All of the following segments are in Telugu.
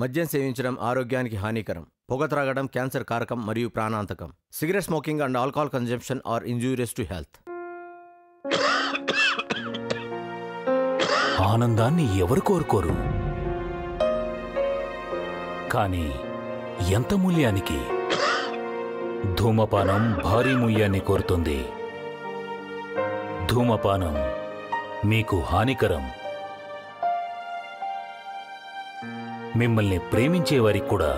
మద్యం సేవించడం ఆరోగ్యానికి హానికరం పొగ త్రాగడం క్యాన్సర్ కారకం మరియు ప్రాణాంతకం cigarette smoking and alcohol consumption are injurious to health ఆనందాన్ని ఎవరు కోరుకోరు కానీ ఎంత మూల్యానికి ధూమపానం భారీ మూల్యాన్ని కోరుతుంది ధూమపానం మీకు హానికరం మిమ్మల్ని ప్రేమించే వారికి కూడా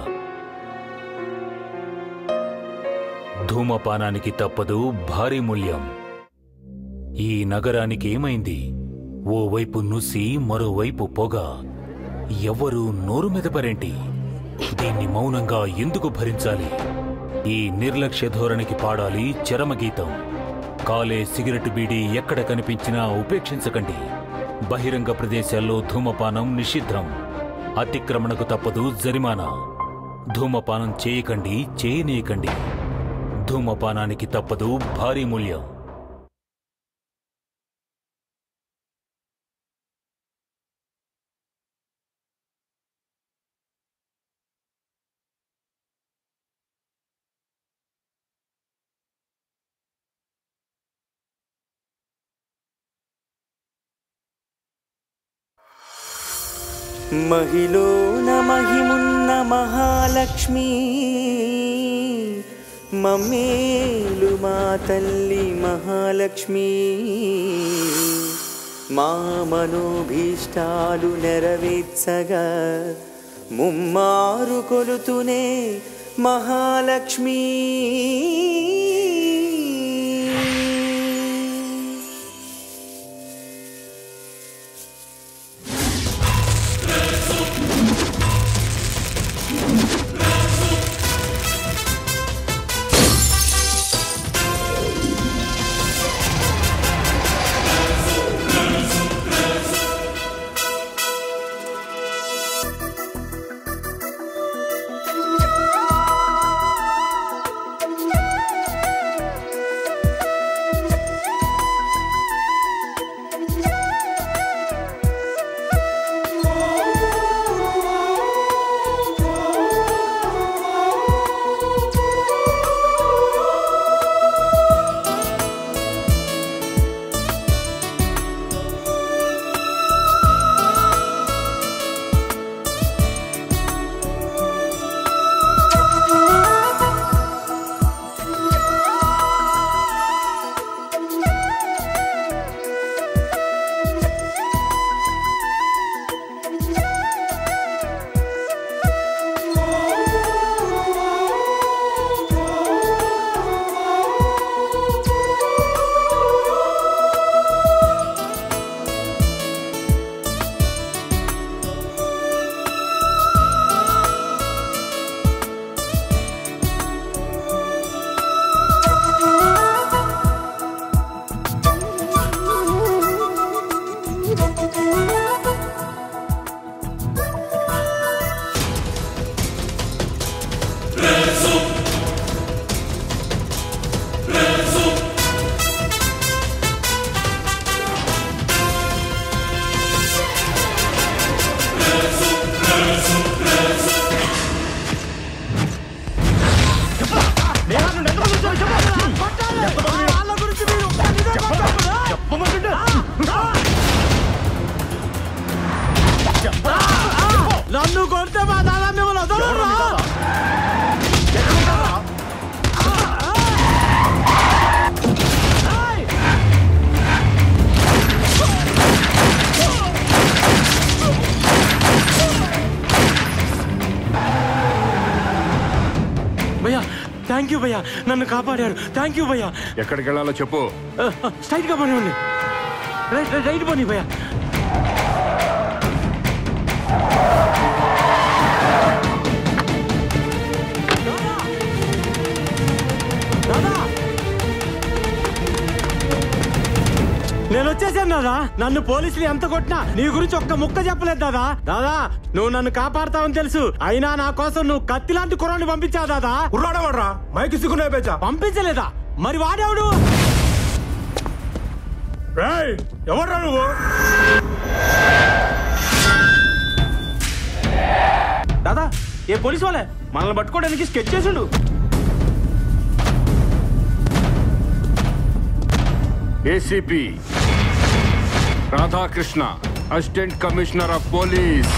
ధూమపానానికి తప్పదు భారీ మూల్యం ఈ నగరానికి ఏమైంది ఓవైపు నుసి మరోవైపు పొగ ఎవ్వరూ నోరు మెదపరేంటి దీన్ని మౌనంగా ఎందుకు భరించాలి ఈ నిర్లక్ష్య ధోరణికి పాడాలి చరమగీతం కాలే సిగరెట్ బీడీ ఎక్కడ కనిపించినా ఉపేక్షించకండి బహిరంగ ప్రదేశాల్లో ధూమపానం నిషిద్ధం అతిక్రమణకు తప్పదు జరిమానా ధూమపానం చేయకండి చేయనీయకండి ధూమపానానికి తప్పదు భారీ మూల్యం మహిళోన మహిమున్న మహాలక్ష్మి మమ్మేలు మా తల్లి మహాలక్ష్మి మా మనోభీష్టాలు నెరవేర్చగా ముమ్మారు కొలుతునే మహాలక్ష్మి నన్ను కొడితే మా దాదా మిమ్మల్ని వదలరా? భయ్యా థ్యాంక్ యూ భయ్యా నన్ను కాపాడారు థ్యాంక్ యూ భయ్యా ఎక్కడికి వెళ్ళాలో చెప్పు స్ట్రైట్ గా పని ఉంది రైట్ రైట్, రైట్ పోనీ భయ్యా దాదా నేను వచ్చేసాను దాదా నన్ను పోలీసులు ఎంత కొట్టినా నీ గురించి ఒక్క ముక్క చెప్పలేదు దాదా దాదా నువ్వు నన్ను కాపాడతావని తెలుసు అయినా నా కోసం నువ్వు కత్తి లాంటి కుర్రాన్ని పంపించావు దాదా ఉర్రాడవాడ్రా మైకి సిగ్గునే పేచా పంపించలేదా మరి వాడేవాడు రేయ్ ఎవర్రా నువ్వు దాదా ఏ పోలీస్ వాళ్ళే మనల్ని పట్టుకోవడానికి స్కెచ్ చేసిండు ACP Radhakrishna assistant commissioner of police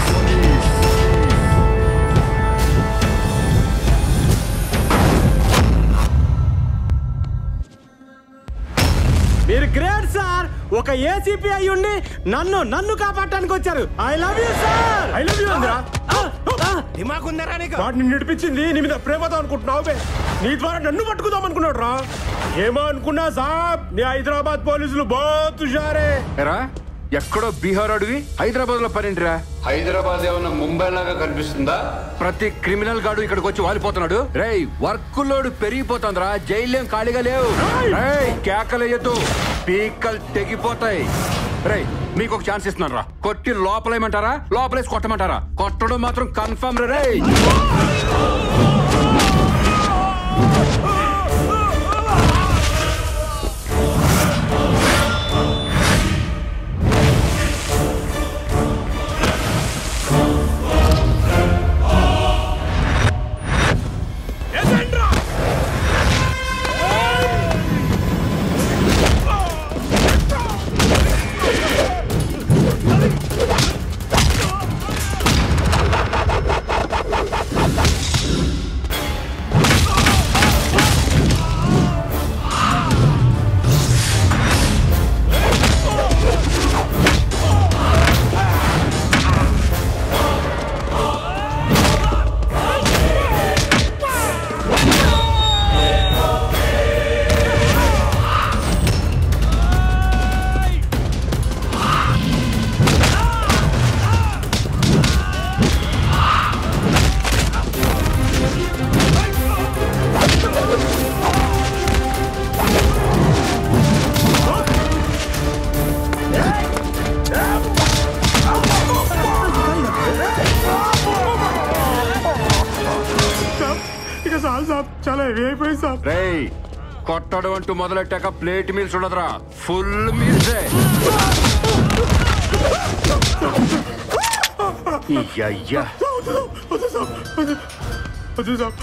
మీరు గ్రేట్ సార్ ఒక ఏసీపీ అయి ఉండి నన్ను నన్ను కాపాడటానికి వచ్చారు I love you sir I love you అందిరా దిమాకుందరా నీకు వాటిని నడిపించింది నీ మీద ప్రేమతో అనుకుంటున్నావు బే నీ ద్వారా నన్ను పట్టుకుందాం అనుకున్నాడు రా ఏమో అనుకున్నా సాబ్ నీ హైదరాబాద్ పోలీసులు బోత్ హుషారే ఎరా ఎక్కడో బీహార్ అడిగి హైదరాబాద్ లో పనింటిరా హైదరాబాద్ ఏమన్నా ముంబై లాగా కనిపిస్తుందా ప్రతి క్రిమినల్ గాడు ఇక్కడికి వచ్చి వాలిపోతున్నాడు రేయ్ వర్క్ లోడ్ పెరిగిపోతుందిరా జైలేం ఖాళీగా లేవు రేయ్ కేకలేయద్దు పీకలు తెగిపోతాయి రేయ్ మీకు ఒక ఛాన్స్ ఇస్తున్నాను రా కొట్టి లోపలేయమంటారా లోపలేసి కొట్టమంటారా కొట్టడం మాత్రం కన్ఫర్మ్ రే రేయ్ ఇక చాలు సాబ్ చాలా హెవీ అయిపోయింది సాబ్ రేయ్ కొట్టడం అంటూ మొదలెట్టాక ప్లేట్ మీల్స్ ఉండదురా ఫుల్ మీల్సే అయ్యా వద్దు సాబ్ వద్దు. వద్దు సాబ్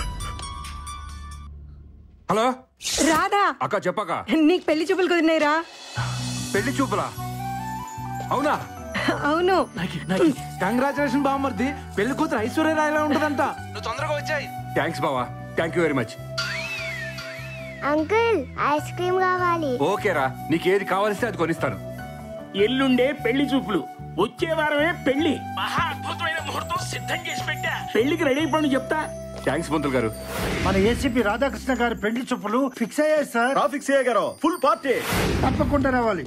హలో రాధా అక్క చెప్పక నీకు పెళ్లి చూపులు కుదిరినాయిరా పెళ్లి చూపులా అవునా అవును కంగ్రాచులేషన్ బామ్మర్ది పెళ్లి కూతురు ఐశ్వర్యరాయలా ఉంటదంట థ్యాంక్స్ బావా thank you very much uncle ice cream కావాలి ఓకేరా నీకు ఏది కావాల్సి అది కొనిస్తాను ఎల్లుండే పెళ్లి చూపులు వచ్చే వారమే పెళ్లి మహా అద్భుతమైన ముహూర్తం సిద్ధం చేసి పెట్టా పెళ్లికి రెడీ అయిపోండి చెప్తా థ్యాంక్స్ పంతులు గారు మన ఏసీపీ రాధాకృష్ణ గారి పెళ్లి చూపులు ఫిక్స్ అయ్యాయి సార్ ట్రాఫిక్ సిఐ గారు ఫుల్ పార్టీ తప్పకుండా రావాలి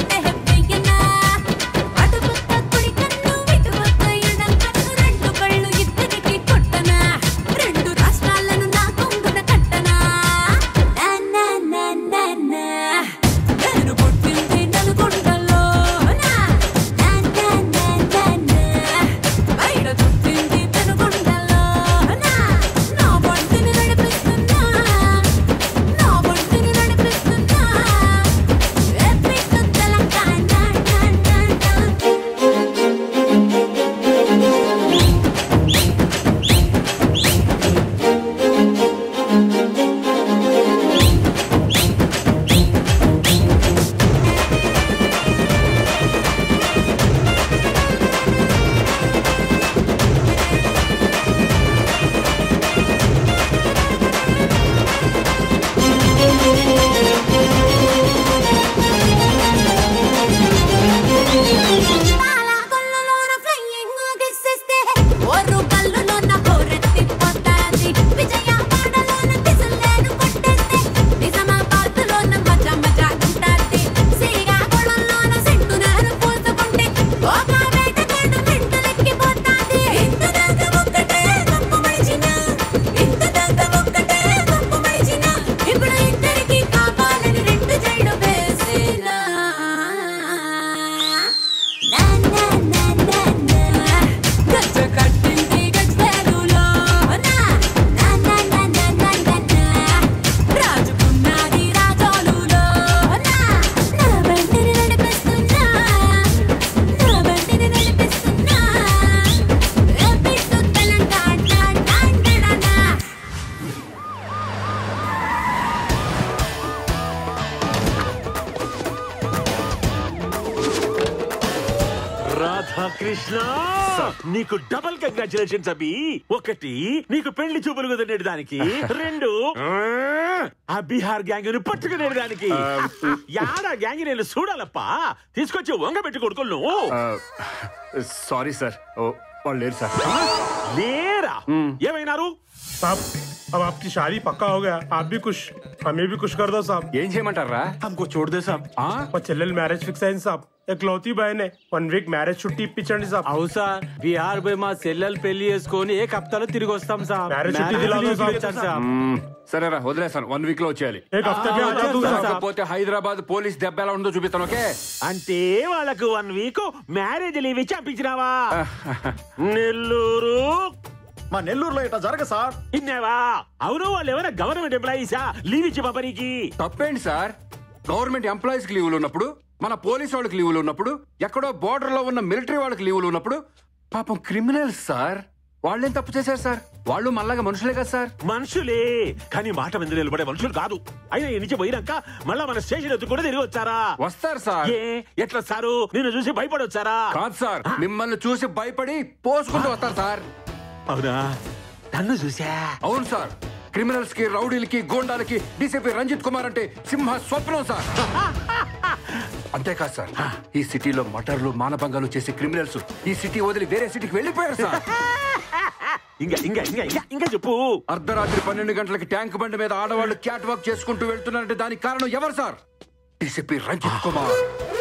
అటు పక్క కుడి కన్ను ఇటు పక్క ఎడం కన్ను రెండు కళ్ళు రాధాకృష్ణ నీకు డబుల్ కంగ్రాచులేషన్స్ అభి ఒకటి నీకు పెళ్లి చూపులు కుదిరేడు దానికి రెండు ఆ బీహార్ గ్యాంగ్ ను పట్టుకునేడు దానికి యాడా గ్యాంగ్ నేను చూడాలప్పా తీసుకొచ్చి వంగ పెట్టి కొడుకులు నువ్వు సారీ సార్ వాళ్ళు లేరు సార్ లేరా ఏమైనారు साहब अब आपकी शादी पक्का हो गया आप भी कुछ हमें भी कुछ कर दो साहब ఏం చేయమంటారా हमको छोड़ दे साहब और చెల్లెలు మ్యారేజ్ ఫిక్స్ అయింది సాబ్ ఎక్లౌతీ బయనే వన్ వీక్ మ్యారేజ్ చుట్టి ఇప్పించండి సాబ్ అవు సార్ బీహార్ పోయి మా చెల్లెలు పెళ్లి చేసుకొని ఏ హప్తాలో తిరిగి వస్తాం సార్ మ్యారేజ్ చుట్టి మ్యారేజ్ దిలాదో లీవ్ సాబ్. ఇచ్చారు సార్ మ్మ్. సరేరా వదిలేస్తాను వన్ వీక్ లో వచ్చేయాలి ఏక్ హఫ్తే మే ఆ జాతా సాబ్. కాకపోతే హైదరాబాద్ పోలీస్ దెబ్బ ఎలా ఉందో చూపిస్తాను ఓకే అంటే వాళ్ళకు వన్ వీక్ మ్యారేజ్ లీవ్ ఇచ్చి పంపించినావా నెల్లూరు మా నెల్లూరులో ఇట్లా జరగ సార్ ఇన్నావా అవును వాళ్ళు ఎవరైనా గవర్నమెంట్ ఎంప్లాయీసా లీవ్ ఇచ్చి పంపనీకి తప్పేంటి సార్ గవర్నమెంట్ ఎంప్లాయీస్ కి లీవులు ఉన్నప్పుడు మన పోలీస్ వాళ్ళకి లీవులు ఉన్నప్పుడు ఎక్కడో బోర్డర్ లో ఉన్న మిలిటరీ వాళ్ళకి లీవులు ఉన్నప్పుడు పాపం క్రిమినల్స్ సార్ వాళ్ళేం తప్పు చేశారు సార్ వాళ్ళు మళ్ళాగా మనుషులే కదా సార్ మనుషులే కానీ మాట మీద నిలబడే మనుషులు కాదు అయినా ఈ నుంచి పోయినాక మళ్ళా మన స్టేషన్ ఎత్తు కూడా తిరిగి వచ్చారా వస్తారు సార్ ఏ ఎట్లా సారు నిన్ను చూసి భయపడి వచ్చారా కాదు సార్ మిమ్మల్ని చూసి భయపడి పోసుకుంటూ వస్తారు సార్ అవునా నన్ను చూసా అవును సార్ క్రిమినల్స్ కి రౌడీలకి గోండాలకి డీసీపీ రంజిత్ కుమార్ అంటే సింహ స్వప్నం సార్ అంతేకాదు సార్ ఈ సిటీలో మటర్లు మానభంగాలు చేసే క్రిమినల్స్ ఈ సిటీ వదిలి వేరే సిటీకి వెళ్ళిపోయారు సార్ ఇంకా ఇంకా ఇంకా ఇంకా ఇంకా చెప్పు అర్ధరాత్రి పన్నెండు గంటలకి ట్యాంక్ బండి మీద ఆడవాళ్ళు క్యాట్ వాక్ చేసుకుంటూ వెళ్తున్నారంటే దానికి కారణం ఎవరు సార్ డీసీపీ రంజిత్ కుమార్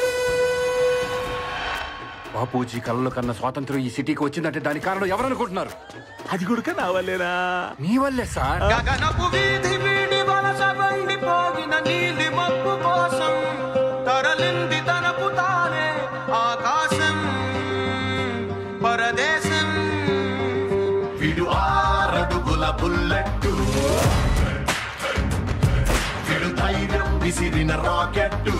బాపూజీ కళ్ళలో కన్న స్వాతంత్రం ఈ సిటీకి వచ్చిందంటే దానికి కారణం ఎవరు అనుకుంటున్నారు అది కూడా నా వల్లేనా మీ వల్లే సార్ గగనపు వీధి వీడి వలస వండిపోగిన నీలి మబ్బు కోసం తరలింది తనకు తానే ఆకాశం పరదేశం విడు ఆరడుగుల బుల్లెట్టు విడు ధైర్యం విసిరిన రాకెట్టు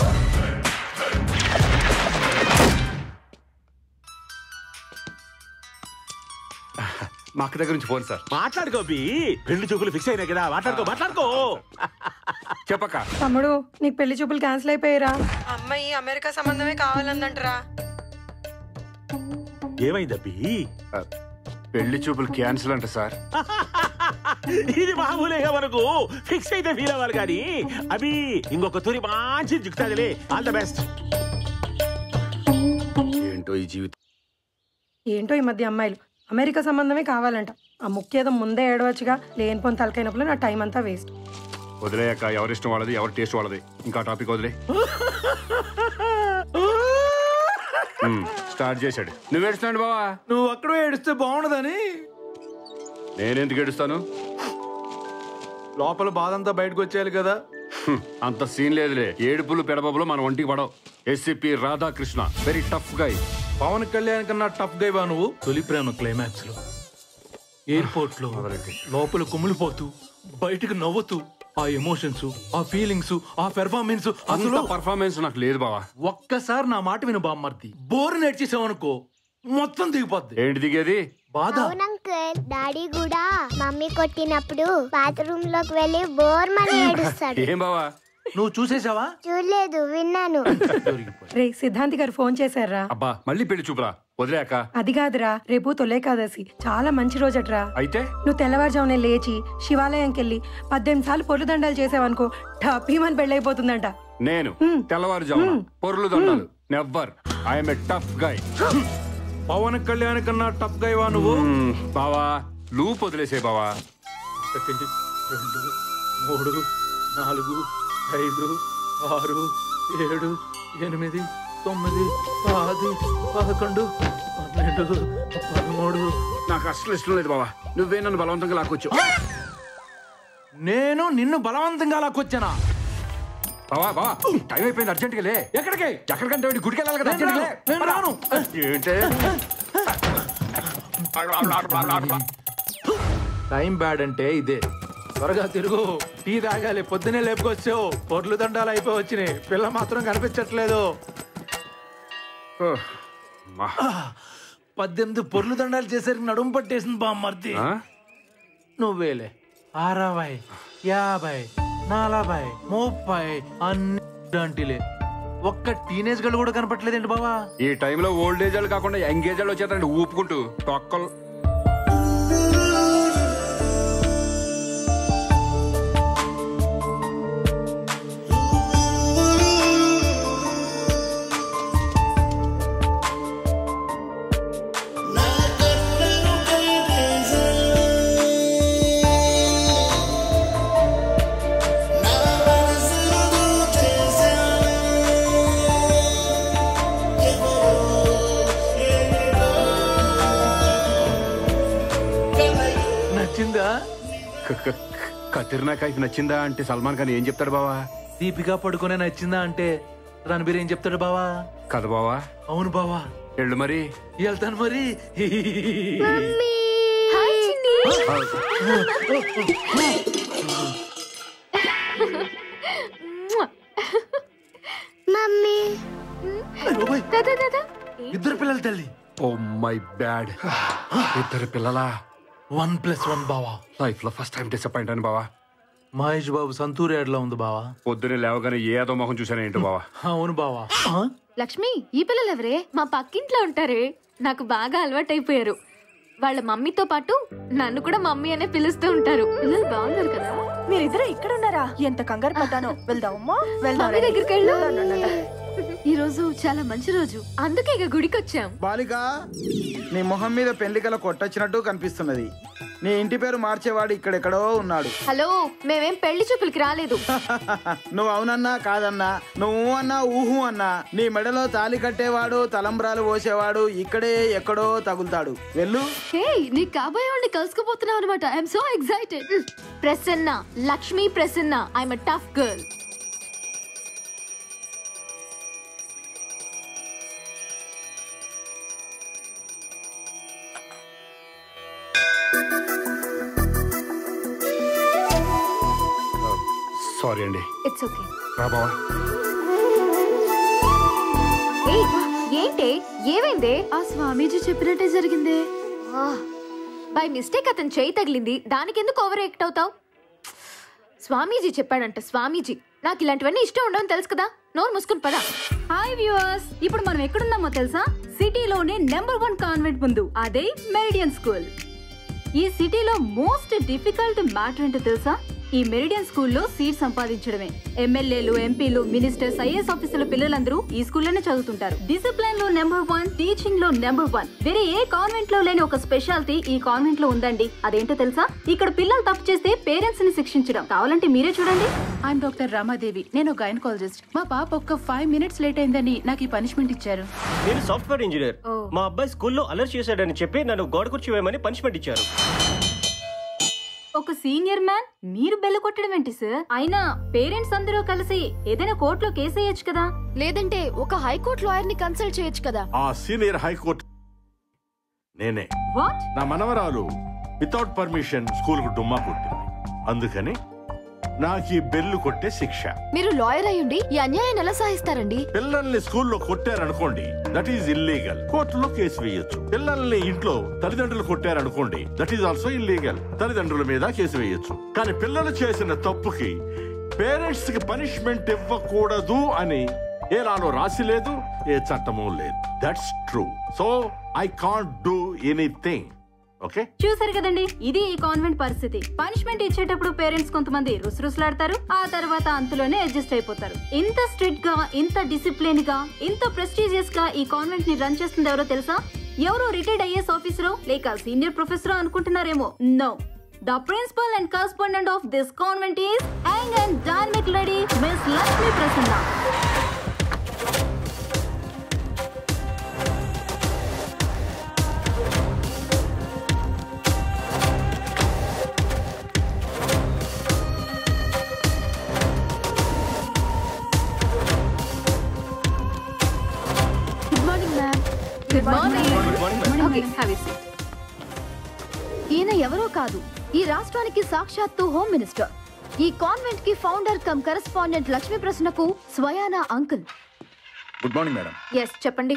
మా అక్క దగ్గర నుంచి ఫోన్ సార్ మాట్లాడుకో బి పెళ్లి చూపులు ఫిక్స్ అయినాయి కదా మాట్లాడుకో మాట్లాడుకో చెప్పక తమ్ముడు నీకు పెళ్లి చూపులు క్యాన్సిల్ అయిపోయారా అమ్మాయి అమెరికా సంబంధమే కావాలందంటరా ఏమైందబ్బి పెళ్లి చూపులు క్యాన్సిల్ అంట సార్ ఇది మామూలేగా మనకు ఫిక్స్ అయితే ఫీల్ అవ్వాలి కానీ అవి ఇంకొక తూరి మంచి జిక్కుతాదిలే ఆల్ ద బెస్ట్ ఏంటో ఈ జీవితం ఏంటో ఈ మధ్య అమ్మాయిలు అమెరికా సంబంధమే కావాలంట ఆ ముఖ్యేదో ముందే ఏడవచ్చుగా లేనిపోని తలకైనప్పుడు నా టైం అంతా వేస్ట్ వదిలేయక ఎవరిష్టం వాళ్ళది ఎవరి టేస్ట్ వాళ్ళది ఇంకా టాపిక్ వదిలే మ్మ్, స్టార్ట్ చేశాడు నువ్వు ఏడుస్తున్నాడు బావా నువ్వు అక్కడ ఏడిస్తే బాగుండదని నేనెందుకు ఏడుస్తాను లోపల బాధ అంతా బయటకు వచ్చేయాలి కదా హ్మ్, అంత సీన్ లేదులే ఏడుపులు పెడబబులు మన ఒంటికి పడవు SCP Radhakrishna very tough guy Pawan Kalyan కన్నా టఫ్ గైవా నువ్వు తొలి ప్రేమ క్లైమాక్స్ లో ఎయిర్పోర్ట్ లో లోపల కుమిలిపోతూ బయటకు నవ్వుతూ ఆ ఎమోషన్స్ ఆ ఫీలింగ్స్ ఆ పెర్ఫార్మెన్స్ అసలు అసలు పర్ఫార్మెన్స్ నాకు లేదు బావా ఒక్కసారి నా మాట విను బామ్మర్ది బోరు నేర్చేసావనుకో మొత్తం దిగిపోద్ది ఏంటి దిగేది బాధ అవును అంకుల్ డాడీ కూడా మమ్మీ కొట్టినప్పుడు బాత్రూమ్ లోకి వెళ్ళి బోర్ మని ఏడుస్తాడు ఏం బావా నువ్వు చూసేసావా చూడలేదు విన్నాను రే సిద్ధాంతి గారు ఫోన్ చేశారా అబ్బా మళ్ళీ పెళ్లి చూపురా వదిలేక అది కాదురా రేపు తొలేకాదశి చాలా మంచి రోజటరా అయితే నువ్వు తెల్లవారుజామునే లేచి శివాలయంకి వెళ్ళి పద్దెనిమిది సార్లు పొర్లు దండాలు చేసావనుకో టపీమని పెళ్ళైపోతుందంట నేను తెల్లవారుజామున పొరులు దండాలు never I'm a tough guy Pawan Kalyan కన్నా టఫ్ గైవా నువ్వు బావా లూప్ వదిలేసే బావా ఒకటి రెండు మూడు నాలుగు ఐదు ఆరు ఏడు ఎనిమిది తొమ్మిది పది పదకొండు పన్నెండు పదమూడు నాకు అసలు ఇష్టం లేదు బావా నువ్వే నన్ను బలవంతంగా లాక్కొచ్చు నేను నిన్ను బలవంతంగా లాక్కొచ్చానా బావా బావా టైం అయిపోయింది అర్జెంట్గా లే ఎక్కడికి ఎక్కడికంటే వాడి గుడికి వెళ్ళాలి కదా నేను అర్జెంట్గా లే. రాను, నేను రాను. ఏంటే టైం బ్యాడ్ అంటే ఇదే త్వరగా తిరుగు టీ తాగాలి పొద్దునే లేపుకొచ్చావు పొర్లు దండాలు అయిపోయి వచ్చినాయి పిల్ల మాత్రం కనిపించట్లేదు మా. పద్దెనిమిది పొర్లు దండాలు చేసరికి నడుము పట్టేసింది బామ్మర్ది ఆ? నువ్వేలే అరవై యాభై నలభై ముప్పై అన్ని అంటిలే ఒక్క టీనేజ్ గళ్ళు కూడా కనపట్లేదండి బావా ఈ టైంలో ఓల్డ్ ఏజ్ వాళ్ళు కాకుండా యంగ్ ఏజ్ వాళ్ళు వచ్చేస్తారండి ఊపుకుంటూ తొక్కలు నచ్చిందా కత్రినా కైఫ్ నచ్చిందా అంటే సల్మాన్ ఖాన్ ఏం చెప్తాడు బావా దీపికా పడుకునే నచ్చిందా అంటే రణబీర్ ఏం చెప్తాడు బావా కదా బావా అవును బావా ఎళ్ళు మరి వెళ్తాను మరి మమ్మీ ఇద్దరు పిల్లలు తల్లి ఓ మై బ్యాడ్ ఇద్దరు పిల్లలా వన్ ప్లస్ వన్ బావా లైఫ్ లో ఫస్ట్ టైం డిసప్పాయింట్ అని బావా మహేష్ బాబు సంతూర్ యాడ్లో ఉంది బావా పొద్దునే లేవగానే ఏదో మొహం చూసాను ఏంటో బావా అవును బావా లక్ష్మి ఈ పిల్లలు ఎవరే మా పక్కింట్లో ఉంటారే నాకు బాగా అలవాటైపోయారు వాళ్ళ మమ్మీతో పాటు నన్ను కూడా మమ్మీ అనే పిలుస్తూ ఉంటారు పిల్లలు బాగున్నారు కదా మీరిద్దరు ఇక్కడ ఉన్నారా ఎంత కంగారు పడ్డాను వెళ్దామమ్మా వెళ్దాం మమ్మీ దగ్గరికి వెళ్ళు ఈ రోజు చాలా మంచి రోజు అందుకే ఇక గుడికి వచ్చాం బాలిక నీ మొహం మీద పెళ్లికల కొట్టొచ్చినట్టు కనిపిస్తున్నది నీ ఇంటి పేరు మార్చేవాడు ఇక్కడెక్కడో ఉన్నాడు హలో మేమేం పెళ్లి చూపులకి రాలేదు నువ్వు అవునన్నా కాదన్నా నువ్వు అన్నా ఊహు అన్నా నీ మెడలో తాలి కట్టేవాడు తలంబ్రాలు పోసేవాడు ఇక్కడే ఎక్కడో తగులుతాడు వెళ్ళు హే నీ కాబోయే వాడిని కలుసుకుపోతున్నావు అనమాట I'm so excited Prasanna Lakshmi Prasanna I'm a tough girl sorry అండి ఇట్స్ ఓకే రా బావా ఏయ్ ఏంటే ఏమైందే ఆ స్వామీజీ చెప్పినట్టే జరిగిందే బై మిస్టేక్ అతను చేయి తగిలింది దానికి ఎందుకు ఓవర్ యాక్ట్ అవుతావు స్వామీజీ చెప్పాడంట స్వామీజీ నాకు ఇలాంటివన్నీ ఇష్టం ఉండవని తెలుసు కదా నోరు మూసుకుని పదా హాయ్ వ్యూవర్స్ ఇప్పుడు మనం ఎక్కడున్నామో తెలుసా సిటీలోనే నెంబర్ వన్ కాన్వెంట్ ముందు అదే మెరిడియన్ స్కూల్ ఈ సిటీలో మోస్ట్ డిఫికల్ట్ మ్యాటర్ ఏంటో తెలుసా ఈ మెరిడియన్ స్కూల్లో సీట్ సంపాదించడమే ఎమ్మెల్యేలు ఎంపీలు మినిస్టర్స్ ఐఏఎస్ ఆఫీసర్ల పిల్లలందరూ ఈ స్కూల్లోనే చదువుతుంటారు డిసిప్లిన్ లో నెంబర్ వన్ టీచింగ్ లో నెంబర్ వన్ వేరే ఏ కాన్వెంట్ లో లేని ఒక స్పెషాలిటీ ఈ కాన్వెంట్ లో ఉందండి అదేంటో తెలుసా ఇక్కడ పిల్లలు తప్పు చేస్తే పేరెంట్స్ ని శిక్షించడం కావాలంటే మీరే చూడండి ఐఎమ్ డాక్టర్ రామాదేవి నేను గైనకాలజిస్ట్ మా పాప ఒక్క ఫైవ్ మినిట్స్ లేట్ అయిందని నాకు ఈ పనిష్మెంట్ ఇచ్చారు నేను సాఫ్ట్వేర్ ఇంజనీర్ మా అబ్బాయి స్కూల్లో అలర్ట్ చేశాడని చెప్పి నన్ను గోడ కుర్చీ వేయమని పనిష్మెంట్ ఇచ్చారు ఒక సీనియర్ మ్యాన్ మీరు బెల్ల కొట్టడం ఏంటి సార్ అయినా పేరెంట్స్ అందరూ కలిసి ఏదైనా కోర్టులో కేసు వేయొచ్చు కదా లేదంటే ఒక హైకోర్టు లాయర్ ని కన్సల్ట్ చేయొచ్చు కదా ఆ సీనియర్ హైకోర్టు నేనే వాట్ నా మనవరాలు వితౌట్ పర్మిషన్ స్కూల్ కు డుమ్మా కొట్టింది అందుకని నాకు ఈ బెల్లు కొట్టే శిక్ష మీరు లాయర్ అయ్యుండి ఈ అన్యాయాన్ని ఎలా సాధిస్తారండి పిల్లల్ని స్కూల్లో కొట్టారనుకోండి దట్ ఈజ్ ఇల్లీగల్ కోర్టులో కేసు వేయొచ్చు పిల్లల్ని ఇంట్లో తల్లిదండ్రులు కొట్టారనుకోండి దట్ ఈజ్ ఆల్సో ఇల్లీగల్ తల్లిదండ్రుల మీద కేసు వేయొచ్చు కానీ పిల్లలు చేసిన తప్పుకి పేరెంట్స్ కి పనిష్మెంట్ ఇవ్వకూడదు అని ఏ లాలో రాసి లేదు ఏ చట్టము లేదు that's true so I can't do anything okay చూసారు కదండి ఇది ఈ కాన్వెంట్ పరిస్థితి పనిష్మెంట్ ఇచ్చేటప్పుడు పేరెంట్స్ కొంతమంది రుసరుసలాడతారు ఆ తర్వాత అంతలోనే అడ్జస్ట్ అయిపోతారు ఇంత స్ట్రిక్ట్ గా ఇంత డిసిప్లిన్ గా ఇంత ప్రెస్టీజియస్ గా ఈ కాన్వెంట్ ని రన్ చేస్తుంది ఎవరో తెలుసా ఎవరో రిటైర్డ్ ఐఏఎస్ ఆఫీసరో లేక సీనియర్ ప్రొఫెసరో అనుకుంటున్నారేమో no the principal and correspondent of this convent is young and dynamic lady miss Lakshmi Prasanna good morning ma'am good morning okay have a seat ఈయన ఎవరో కాదు ఈ రాష్ట్రానికి సాక్షాత్తు హోమ్ మినిస్టర్ ఈ కాన్వెంట్ కి ఫౌండర్ కమ్ కరెస్పాండెంట్ లక్ష్మీ ప్రశ్నకు స్వయానా uncle good morning madam yes చెప్పండి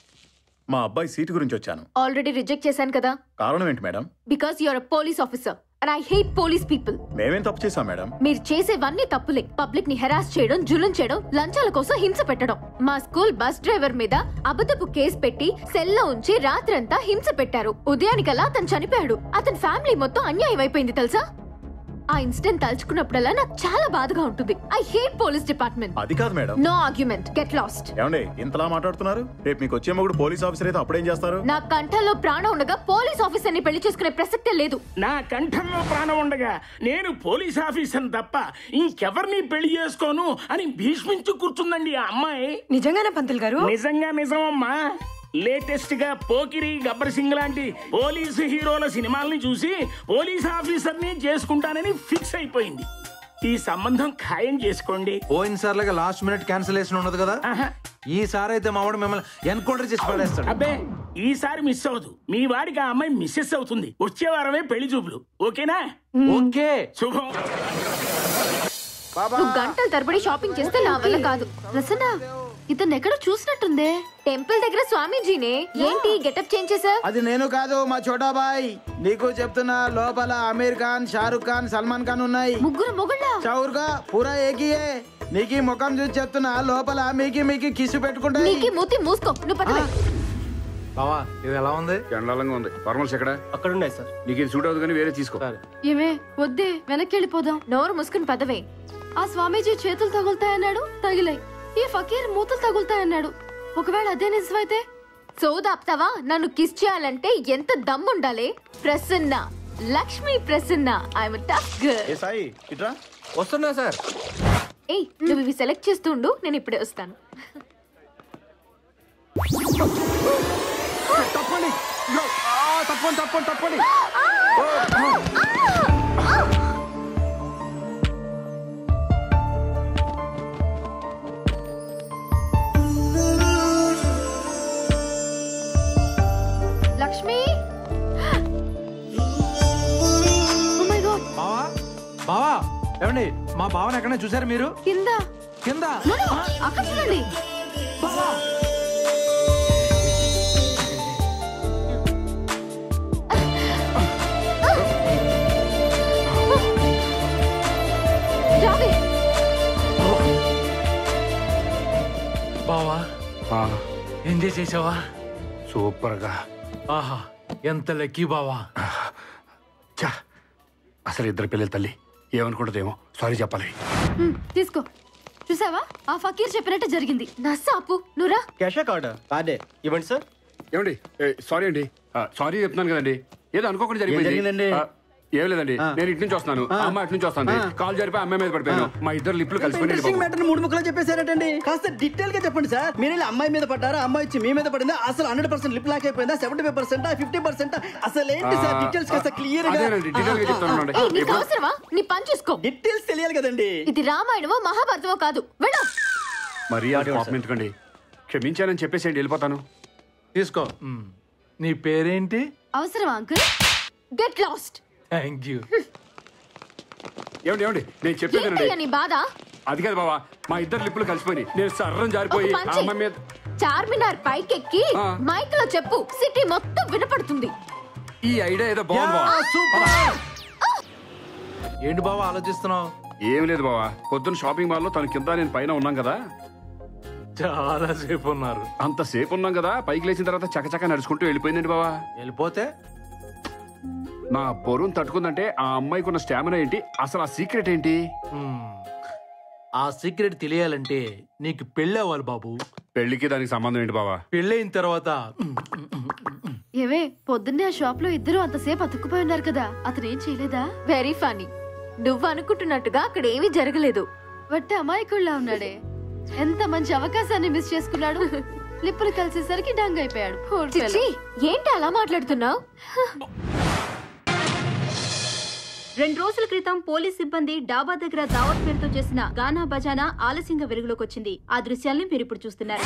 మా అబ్బాయి సీటు గురించి వచ్చాను ఆల్రెడీ రిజెక్ట్ చేశాను కదా కారణం ఏంటి madam because you're a police officer and I hate police people మేమేం తప్పు చేసాం మేడం మీరు చేసేవన్నీ తప్పులే పబ్లిక్ ని హెరాస్ చేయడం జులుం చేయడం లంచాల కోసం హింస పెట్టడం మా స్కూల్ బస్ డ్రైవర్ మీద అబద్ధపు కేసు పెట్టి సెల్లో ఉంచి రాత్రంతా హింస పెట్టారు ఉదయానికల్లా అతను చనిపోయాడు అతని ఫ్యామిలీ మొత్తం అన్యాయం అయిపోయింది తెలుసా ఆ ఇన్సిడెంట్ తలుచుకున్నప్పుడల్లా నాకు చాలా బాధగా ఉంటుంది ఐ హేట్ పోలీస్ డిపార్ట్మెంట్ అది కాదు madam no argument get lost ఏమండి ఇంతలా మాట్లాడుతున్నారు రేపు మీకు వచ్చే మొగుడు పోలీస్ ఆఫీసర్ అయితే అప్పుడేం చేస్తారు నా కంఠంలో ప్రాణం ఉండగా పోలీస్ ఆఫీసర్ ని పెళ్లి చేసుకునే ప్రసక్తే లేదు నా కంఠంలో ప్రాణం ఉండగా నేను పోలీస్ ఆఫీసర్ తప్ప ఇంకెవరిని పెళ్లి చేసుకోను అని భీష్మించి కూర్చుందండి ఆ అమ్మాయి నిజంగానే పంతులు గారు నిజంగా నిజమమ్మా లేటెస్ట్ గా పోకిరి గబ్బర్ సింగ్ లాంటి పోలీసు హీరోల సినిమాల్ని చూసి పోలీస్ ఆఫీసర్ ని చేసుకుంటానని ఫిక్స్ అయిపోయింది ఈ సంబంధం ఖాయం చేసుకోండి పోయినసార్లుగా లాస్ట్ మినిట్ క్యాన్సిలేషన్ ఉన్నది కదా ఈసారి అయితే మావాడు మిమ్మల్ని ఎన్కౌంటర్ చేసి పడేస్తాడు అబ్బే ఈసారి మిస్ అవ్వదు మీ వాడికి ఆ అమ్మాయి మిస్సెస్ అవుతుంది వచ్చే వారమే పెళ్లి చూపులు ఓకేనా ఓకే శుభం నువ్వు గంటల తరబడి షాపింగ్ చేస్తే నా వల్ల కాదు ప్రసన్న ఇతను ఎక్కడ చూసినట్టుందే టెంపుల్ దగ్గర స్వామీజీనే ఏంటి గెటప్ చేంజ్ చేసా అది నేను కాదు మా చోటా బాయ్ నీకు చెప్తున్నా లోపల అమీర్ ఖాన్ షారుఖ్ ఖాన్ సల్మాన్ ఖాన్ ఉన్నాయి ముగ్గురు మొగుళ్ళ చౌర్గా పూరా ఏకియే నీకు ఈ ముఖం చూసి చెప్తున్నా లోపల మీకి మీకి కిసు పెట్టుకుంటా నీకి మూతి మూసుకో నువ్వు పదవే బావా ఇది ఎలా ఉంది చండాలంగా ఉంది ఫార్మల్స్ ఎక్కడ అక్కడ ఉన్నాయి సార్ నీకు ఇది సూట్ అవుతుంది కానీ వేరే తీసుకో ఏమే వద్దే వెనక్కి వెళ్ళిపోదాం నోరు మూసుకుని పదవే ఆ స్వామీజీ చేతులు తగులుతాయన్నాడు తగిలాయి ఈ ఫకీర్ మూతలు తగులుతాయన్నాడు ఒకవేళ అదే నిజమైతే సోదాప్తావా నన్ను కిస్ చేయాలంటే ఎంత దమ్ముండాలి Prasanna Lakshmi Prasanna I'm tough girl ఏ సాయి ఇట్రా వస్తున్నా సార్ ఏయ్ నువ్వు ఇవి సెలెక్ట్ చేస్తుండు నేను ఇప్పుడే వస్తాను తప్పండి ఇదిగో. ఆ, తప్పండి తప్పండి తప్పండి లక్ష్మి Oh my God. బావా బావా ఏమండి మా బావని ఎక్కడైనా చూసారు మీరు కింద కింద No, no, అక్కడ చూడండి రావే బావా ఎంజాయ్ చేసావా సూపర్ గా ఆహా ఎంత లక్కీ బావా ఛా, అసలు ఇద్దరు పిల్లల తల్లి ఏమనుకుంటుందేమో సారీ చెప్పాలి హ్మ్, తీసుకో చూసావా ఆ ఫకీర్ చెప్పినట్టు జరిగింది నస్సాపు నువ్వురా క్యాషా కార్డా కార్డే ఇవ్వండి సార్ ఏమండి సారీ అండి సారీ చెప్తున్నాను కదండి ఏదో అనుకోకుండా జరిగింది జరిగిందండి? ఏం లేదండి ఆ. నేను ఇటు నుంచి వస్తున్నాను ఆ. అమ్మ ఇటు నుంచి వస్తుంది ఆ. కాల్ జరిపి అమ్మాయి మీద పడిపోయాను మా ఇద్దరు లిప్లు కలిసిపోయి ఇంట్రెస్టింగ్ మ్యాటర్ మూడు ముక్కలు చెప్పేశారటండి కాస్త డీటెయిల్ గా చెప్పండి సార్ మీరు ఇలా అమ్మాయి మీద పడ్డారా అమ్మాయి వచ్చి మీ మీద పడిందా అసలు హండ్రెడ్ పర్సెంట్ లిప్ లాక్ అయిపోయిందా seventy five percent fifty percent అసలు ఏంటి సార్ ఆ, డీటెయిల్స్ కాస్త క్లియర్ గా అదేనండి, detail గా చెప్తాను ఏయ్ నీకు అవసరమా నీ పని చూసుకో డీటెయిల్స్ తెలియాలి కదండి ఇది రామాయణమో మహాభారతమో కాదు వెళ్ళు మరీ ఆ కోపం ఎందుకండి క్షమించానని చెప్పేసేయండి వెళ్ళిపోతాను తీసుకో నీ పేరేంటి అవసరమా uncle get lost thank you ఏమండి ఏమండి నేను చెప్పేదేనండి ఏంటయ్యా నీ బాధ అది కాదు బాబా మా ఇద్దరు లిప్పులు కలిసిపోయి నేను సర్రం జారిపోయి ఒక ఆ పని చెయ్. అమ్మాయి మీద చార్మినార్ పైకెక్కి మైక్ లో చెప్పు సిటీ మొత్తం వినపడుతుంది ఈ ఐడియా ఏదో బాగుంది బావా ఏంటి బావా ఆలోచిస్తున్నావు ఏం లేదు బావా పొద్దున్న షాపింగ్ మాల్ లో తన కింద నేను పైన ఉన్నాం కదా చాలా సేపు ఉన్నారు అంతసేపు ఉన్నాం కదా పైకి లేచిన తర్వాత చకచక నడుచుకుంటూ వెళ్ళిపోయిందండి బావా వెళ్ళిపోతే నా బరువును తట్టుకుందంటే ఆ అమ్మాయికి ఉన్న స్టామినా ఏంటి అసలు ఆ సీక్రెట్ ఏంటి ఆ సీక్రెట్ తెలియాలంటే నీకు పెళ్ళి అవ్వాలి బాబు పెళ్లికి దానికి సంబంధం ఏంటి బావా పెళ్ళైన తర్వాత ఏవే పొద్దున్నే ఆ షాప్ లో ఇద్దరు అంతసేపు అతుక్కుపోయి ఉన్నారు కదా అతను ఏం చేయలేదా వెరీ ఫనీ నువ్వు అనుకుంటున్నట్టుగా అక్కడ ఏమీ జరగలేదు వట్టి అమాయకుళ్ళ ఉన్నాడే ఎంత మంచి అవకాశాన్ని మిస్ చేసుకున్నాడు లిప్పులు కలిసేసరికి డంగ్ అయిపోయాడు Poor fellow. చిచ్చి ఏంటి అలా మాట్లాడుతున్నావు రెండు రోజుల క్రితం పోలీస్ సిబ్బంది డాబా దగ్గర దావత్ పేరుతో చేసిన గానా బజానా ఆలస్యంగా వెలుగులోకి వచ్చింది ఆ దృశ్యాల్ని మీరు ఇప్పుడు చూస్తున్నారు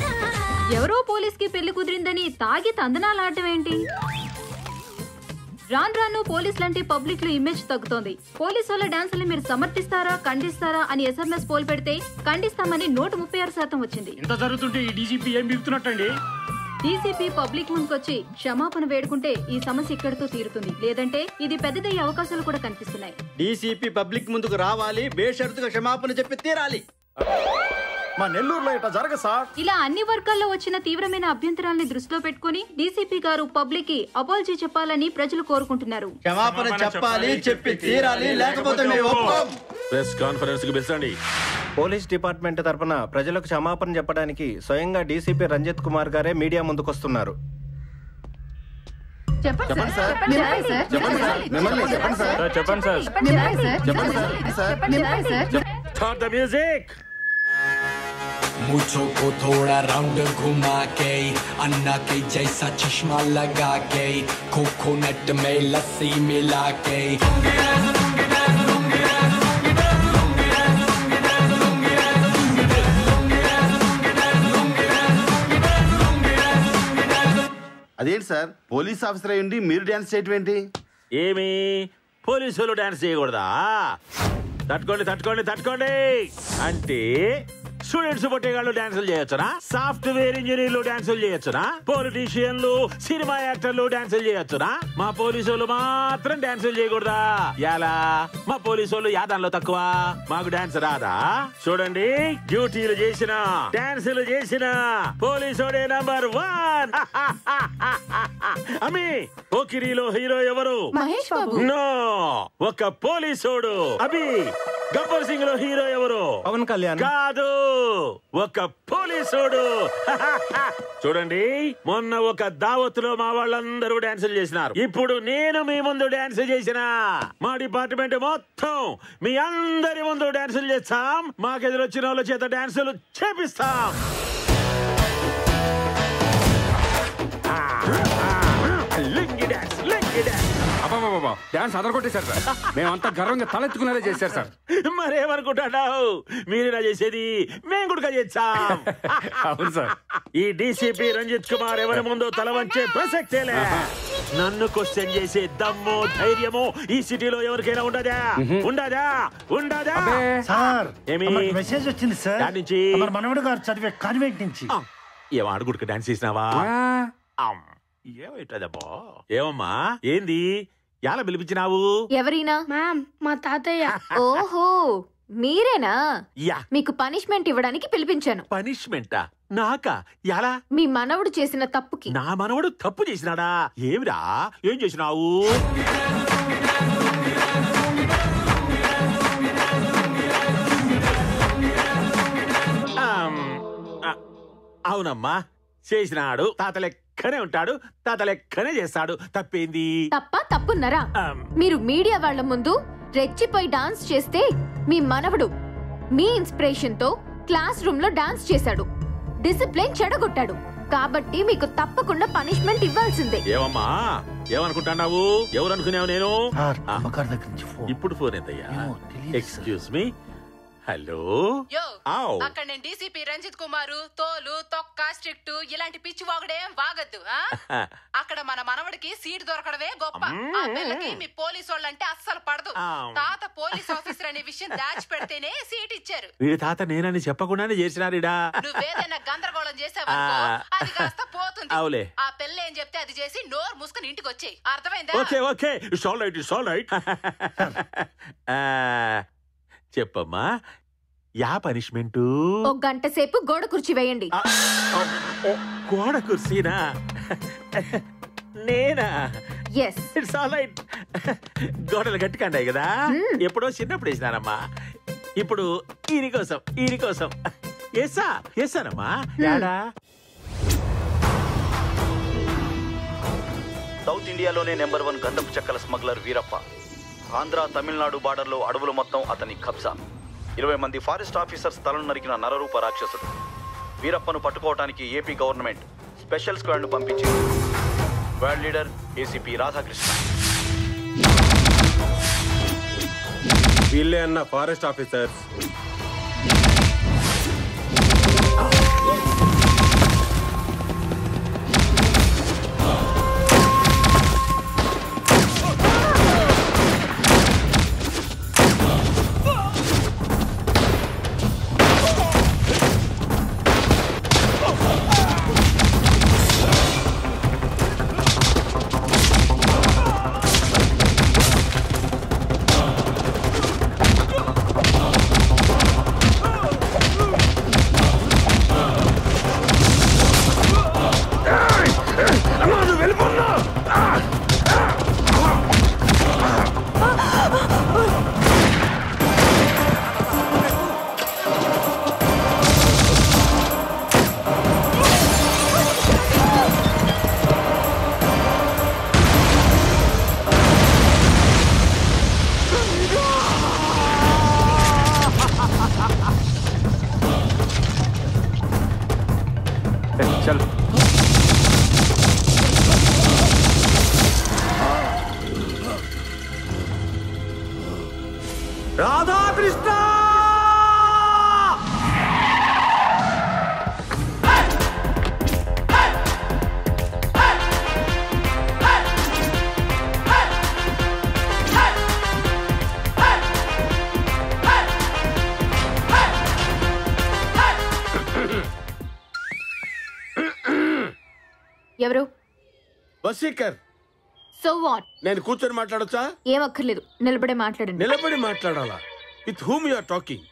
ఎవరో పోలీస్ కి పెళ్లి కుదిరిందని తాగి తందనాలాడటం ఏంటి రాను రాను పోలీసులంటే పబ్లిక్ లో ఇమేజ్ తగ్గుతోంది పోలీసు వాళ్ళ డాన్సులు మీరు సమర్థిస్తారా ఖండిస్తారా అని ఎస్ఎంఎస్ పోల్ పెడితే ఖండిస్తామని నూట ముప్పై ఆరు శాతం వచ్చింది ఇంత జరుగుతుంటే ఈ డీజీపీ ఏం బిగుతున్నట్టండి డీసీపీ పబ్లిక్ ముందుకొచ్చి క్షమాపణ వేడుకుంటే ఈ సమస్య ఇక్కడితో తీరుతుంది లేదంటే ఇది పెద్దదయ్యే అవకాశాలు కూడా కనిపిస్తున్నాయి డీసీపీ పబ్లిక్ ముందుకు రావాలి బేషరతుగా క్షమాపణ చెప్పి తీరాలి మా నెల్లూరులో ఇట్లా జరగ సార్ ఇలా అన్ని వర్గాల్లో వచ్చిన తీవ్రమైన అభ్యంతరాల్ని దృష్టిలో పెట్టుకుని డీసీపీ గారు పబ్లిక్ కి అపాలజీ చెప్పాలని ప్రజలు కోరుకుంటున్నారు క్షమాపణ చెప్పాలి చెప్పి తీరాలి లేకపోతే మేము ఒప్పుకోం ప్రెస్ కాన్ఫరెన్స్ కి పిలిచండి పోలీస్ డిపార్ట్మెంట్ తరపున ప్రజలకు క్షమాపణ చెప్పడానికి స్వయంగా డీసీపీ రంజిత్ కుమార్ గారే మీడియా ముందుకొస్తున్నారు చెప్పండి సార్ చెప్పండి సార్. చెప్పండి సార్. మిమ్మల్ని చెప్పండి సార్. సార్, చెప్పండి సార్. చెప్పండి సార్ చెప్పండి సార్. చెప్పండి సార్ స్టార్ట్ ద మ్యూజిక్ मुझो को थोड़ा राउंड घुमा के अन्ना के जैसा चश्मा लगा के कोकोनट में लस्सी मिला के అదేంటి సార్ పోలీస్ ఆఫీసర్ అయ్యండి మీరు డాన్స్ చేయటం ఏంటి ఏమి పోలీసులు డాన్స్ చేయకూడదా తట్టుకోండి తట్టుకోండి తట్టుకోండి అంటే స్టూడెంట్స్ పొట్టేగాళ్ళు డాన్సులు చేయొచ్చునా సాఫ్ట్వేర్ ఇంజనీర్లు డాన్సులు చేయొచ్చునా పొలిటీషియన్లు సినిమా యాక్టర్లు డాన్సులు చేయొచ్చునా మా పోలీసులు మాత్రం డాన్సులు చేయకూడదా ఎలా మా పోలీసులు యాదాల్లో తక్కువ మాకు డాన్స్ రాదా చూడండి డ్యూటీలు చేసిన డాన్సులు చేసిన పోలీసుడే నంబర్ వన్ అమి పోకిరిలో హీరో ఎవరు మహేష్ బాబు. నో ఒక పోలీసోడు అభి గబ్బర్ సింగ్ లో హీరో ఎవరు పవన్ కళ్యాణ్ కాదు ఒక పోలీసోడు చూడండి మొన్న ఒక దావత్ లో మా వాళ్ళందరూ డాన్సులు చేసినారు ఇప్పుడు నేను మీ ముందు డాన్స్ చేసిన మా డిపార్ట్మెంట్ మొత్తం మీ అందరి ముందు డాన్సులు చేస్తాం మాకెదురొచ్చిన వాళ్ళ చేత డాన్సులు చేపిస్తాం లింగి డాన్స్ లింగి డాన్స్ అబ్బాబాబా డాన్స్ అదరగొట్టేశారు సార్ మేమంతా గర్వంగా తలెత్తుకునేలా చేశారు సార్ మరేమనుకుంటున్నావు మీరు ఇలా చేసేది మేము కూడా చేస్తాం అవును సార్ ఈ డీసీపీ రంజిత్ కుమార్ ఎవరి ముందు తల వంచే ప్రసక్తేలే నన్ను క్వశ్చన్ చేసే దమ్ము ధైర్యము ఈ సిటీలో ఎవరికైనా ఉండదా ఉండదా ఉండదా సార్ ఏమి? తమరికి మెసేజ్ వచ్చింది సార్ దాని నుంచి? తమరి మనవడు గారు చదివే కాన్వెంట్ నుంచి ఏం ఆడుగుడికి డాన్స్ చేసినావా ఆమ్. ఏమైతుందబ్బా ఏమమ్మా ఏంది ఎలా పిలిపించినావు ఎవరైనా మ్యామ్ మా తాతయ్య ఓహో మీరేనా యా మీకు పనిష్మెంట్ ఇవ్వడానికి పిలిపించాను పనిష్మెంటా నాకా ఎలా మీ మనవడు చేసిన తప్పుకి నా మనవడు తప్పు చేసినాడా ఏమిరా ఏం చేసినావు ఆమ్, ఆ, అవునమ్మా చేసినాడు తాత లెక్కనే ఉంటాడు తాత లెక్కనే చేస్తాడు తప్పేంది తప్ప తప్పున్నారా ఆమ్, మీరు మీడియా వాళ్ళ ముందు రెచ్చిపోయి డాన్స్ చేస్తే మీ మనవడు మీ ఇన్స్పిరేషన్ తో క్లాస్ రూమ్ లో డాన్స్ చేశాడు డిసిప్లిన్ చెడగొట్టాడు కాబట్టి మీకు తప్పకుండా పనిష్మెంట్ ఇవ్వాల్సిందే ఏమమ్మా ఏమనుకుంటున్నావు ఎవరు అనుకున్నావు నేను ఆ, అమ్మగారి దగ్గర నుంచి ఫోన్ ఇప్పుడు ఫోన్ ఎంతయ్యా ఎక్స్క్యూజ్ మీ హలో యో ఆవ్. అక్కడ నేను డీసీపీ రంజిత్ కుమారు తోలు తొక్క స్ట్రిక్ట్ ఇలాంటి పిచ్చి వాగుడేం వాగద్దు ఆ? అక్కడ మన మనవడికి సీట్ దొరకడమే గొప్ప ఆ పిల్లకి మీ పోలీసు వాళ్ళంటే అస్సలు పడదు ఆమ్. తాత పోలీస్ ఆఫీసర్ అనే విషయం దాచి పెడితేనే సీట్ ఇచ్చారు వీడి తాత నేనని చెప్పకుండానే చేసినారిడా నువ్వేదైనా గందరగోళం చేసావనుకో ఆ. అది కాస్త పోతుంది అవులే. ఆ పిల్ల ఏం చెప్తే అది చేసి నోరు మూసుకుని ఇంటికి వచ్చేయి అర్థమైందా okay okay it's all right it's all right చెప్పమ్మా యా పనిష్మెంట్ ఒక గంట సేపు గోడ కుర్చీ వేయండి గోడ కుర్సీనా నేనా ఎస్ ఇట్స్ ఆల్ రైట్ గోడలు గట్టికండాయి కదా ఎప్పుడో చిన్నప్పుడు వేసినానమ్మా ఇప్పుడు ఈయన కోసం ఈయన కోసం ఎస్సా ఎస్సానమ్మా యాడా సౌత్ ఇండియాలోనే నెంబర్ వన్ గంధపు చెక్కల స్మగ్లర్ వీరప్ప ఆంధ్ర తమిళనాడు బార్డర్లో అడవులు మొత్తం అతని కబ్జా ఇరవై మంది ఫారెస్ట్ ఆఫీసర్స్ తలను నరికిన నరరూప రాక్షసుడు వీరప్పను పట్టుకోవటానికి ఏపీ గవర్నమెంట్ స్పెషల్ స్క్వాడ్ను పంపించింది స్క్వాడ్ లీడర్ ఏసీపీ రాధాకృష్ణ వీళ్ళే అన్న ఫారెస్ట్ ఆఫీసర్స్ రాధాకృష్ణ ఎవరు వసీకర్ సో వాట్ నేను కూర్చొని మాట్లాడొచ్చా ఏం అక్కర్లేదు నిలబడే మాట్లాడండి నిలబడి మాట్లాడాలా with whom you are talking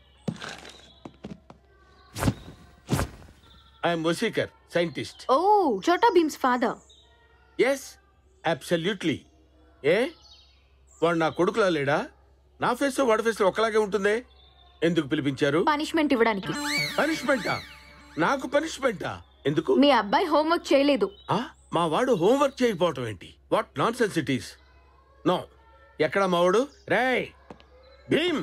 I'm వసీకర్ scientist oh Chota Bheem's father yes absolutely ఏ వాడు నా కొడుకులా లేడా నా ఫేస్ వాడి ఫేస్ ఒకలాగే ఉంటుందే ఎందుకు పిలిపించారు పనిష్మెంట్ ఇవ్వడానికి పనిష్మెంటా నాకు పనిష్మెంటా ఎందుకు మీ అబ్బాయి హోంవర్క్ చేయలేదు ఆ? మా వాడు హోంవర్క్ చేయకపోవటం ఏంటి వాట్ నాన్ సెన్సిటీస్ నో ఎక్కడ మావాడు రే భీమ్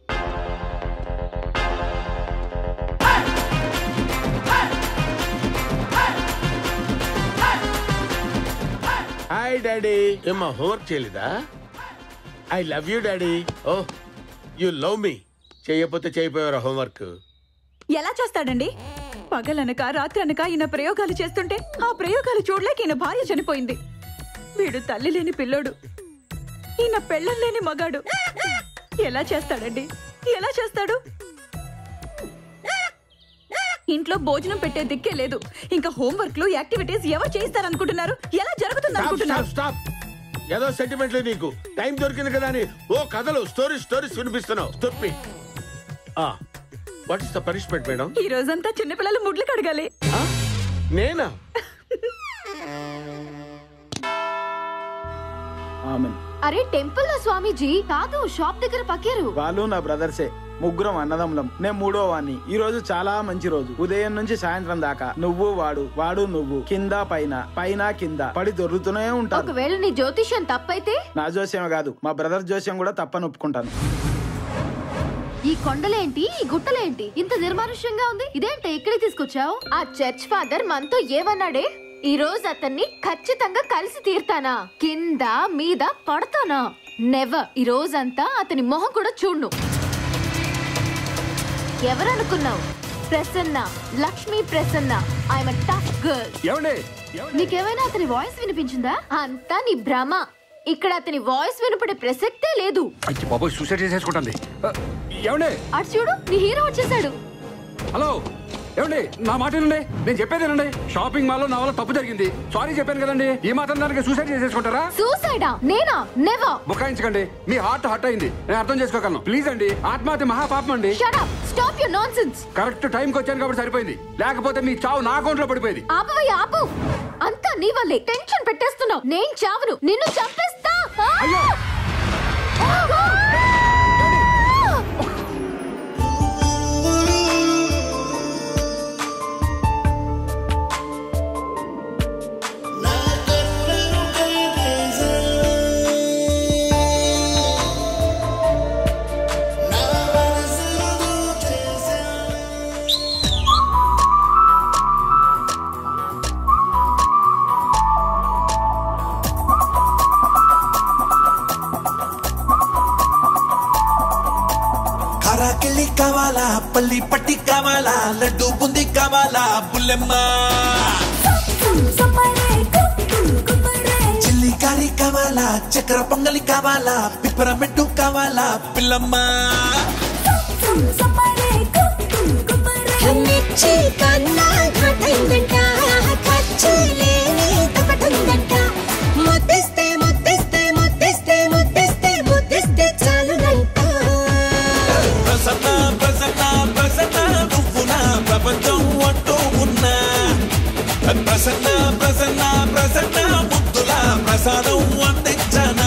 హాయ్ డాడీ ఏమ్మా హోంవర్క్ చేయలేదా I love you daddy oh you love me చేయకపోతే చేయపోయారా హోంవర్క్ ఎలా చేస్తాడండి పగలనక రాత్రి అనక ఈయన ప్రయోగాలు చేస్తుంటే ఆ ప్రయోగాలు చూడలేక ఈయన భార్య చనిపోయింది వీడు తల్లి లేని పిల్లోడు ఈయన పెళ్ళం లేని మగాడు ఎలా చేస్తాడండి ఎలా చేస్తాడు ఇంట్లో భోజనం పెట్టే దిక్కే లేదు ఇంకా హోంవర్క్లు యాక్టివిటీస్ ఎవరు చేయిస్తారనుకుంటున్నారు ఎలా జరుగుతుంది స్టాప్ అనుకుంటున్నారు స్టాప్ స్టాప్ ఏదో సెంటిమెంట్లు నీకు టైం దొరికింది కదా అని ఓ కథలు స్టోరీస్ స్టోరీస్ వినిపిస్తున్నావు స్టొప్పి what is the punishment madam ఈ రోజంతా చిన్నపిల్లలు ముడ్లు కడగాలి నేనా ఆమెన్ అరే టెంపుల్ లో స్వామీజీ కాదు షాప్ దగ్గర పక్కారు వాళ్ళు నా బ్రదర్సే ముగ్గురం అన్నదమ్ములం నేను మూడో వాణ్ణి ఈ రోజు చాలా మంచి రోజు ఉదయం నుంచి సాయంత్రం దాకా నువ్వు వాడు వాడు నువ్వు కింద పైన పైన కింద పడి దొరుకుతూనే ఉంటారు ఒకవేళ నీ జ్యోతిష్యం తప్పైతే నా జోస్యం కాదు మా బ్రదర్ జోస్యం కూడా తప్పని ఒప్పుకుంటాను ఈ కొండలేంటి ఈ గుట్టలేంటి ఇంత నిర్మానుష్యంగా ఉంది ఇదేంటి ఇక్కడికి తీసుకొచ్చావు ఆ చర్చ్ ఫాదర్ మనతో ఏమన్నాడే ఈ రోజు అతన్ని ఖచ్చితంగా కలిసి తీర్తానా కింద మీద పడతానా నెవర్ ఈ రోజంతా అతని మొహం కూడా చూడ్ను ఎవరనుకున్నావు Prasanna Lakshmi Prasanna I'm tough girl ఏమండి నీకేమైనా అతని వాయిస్ వినిపించిందా అంతా నీ భ్రమ ఇక్కడ అతని వాయిస్ వినపడే ప్రసక్తే లేదు అచ్చి బాబోయ్ సూసైడ్ చేసేసుకుంటుంది ఆ, ఏమండి అటు చూడు నీ హీరో వచ్చేసాడు హలో ఏమండి నా మాట వినండి నేను చెప్పేదేనండి షాపింగ్ మాల్ లో నా వల్ల తప్పు జరిగింది సారీ చెప్పాను కదండి ఈ మాత్రం దానికి సూసైడ్ చేసేసుకుంటారా సూసైడా నేనా నెవర్ బుకాయించకండి మీ హార్ట్ హర్ట్ అయింది నేను అర్థం చేసుకోగలను ప్లీజ్ అండి ఆత్మహత్య మహాపాపం అండి shut up stop your nonsense correct టైంకి వచ్చాను కాబట్టి సరిపోయింది లేకపోతే మీ చావు నా అకౌంట్ లో పడిపోయేది ఆపవయ్య ఆపు అంతా నీ వల్లే టెన్షన్ పెట్టేస్తున్నావు నేను చావను నిన్ను చంపేస్తా ఆ! ఆ! కారాకెళ్ళి కావాలా పల్లి పట్టి కావాలా లడ్డు బుంది కావాలా బుల్లెమ్మ చిల్లి కారి కావాలా చక్కెర పొంగలి కావాలా పిప్పరమెట్టు కావాలా పిల్లమ్మ కన్నిచ్చి కన్నా ఘాటైందంట ఖర్చులేని తపటుందంట ముద్దిస్తే ముద్దిస్తే ముద్దిస్తే ముద్దిస్తే ముద్దిస్తే చాలునంట ప్రసన్న ప్రసన్న ప్రసన్న నువ్వు నా ప్రపంచం అంటూ ఉన్నా ప్రసన్న ప్రసన్న ప్రసన్న ముద్దుల ప్రసాదం అందించనా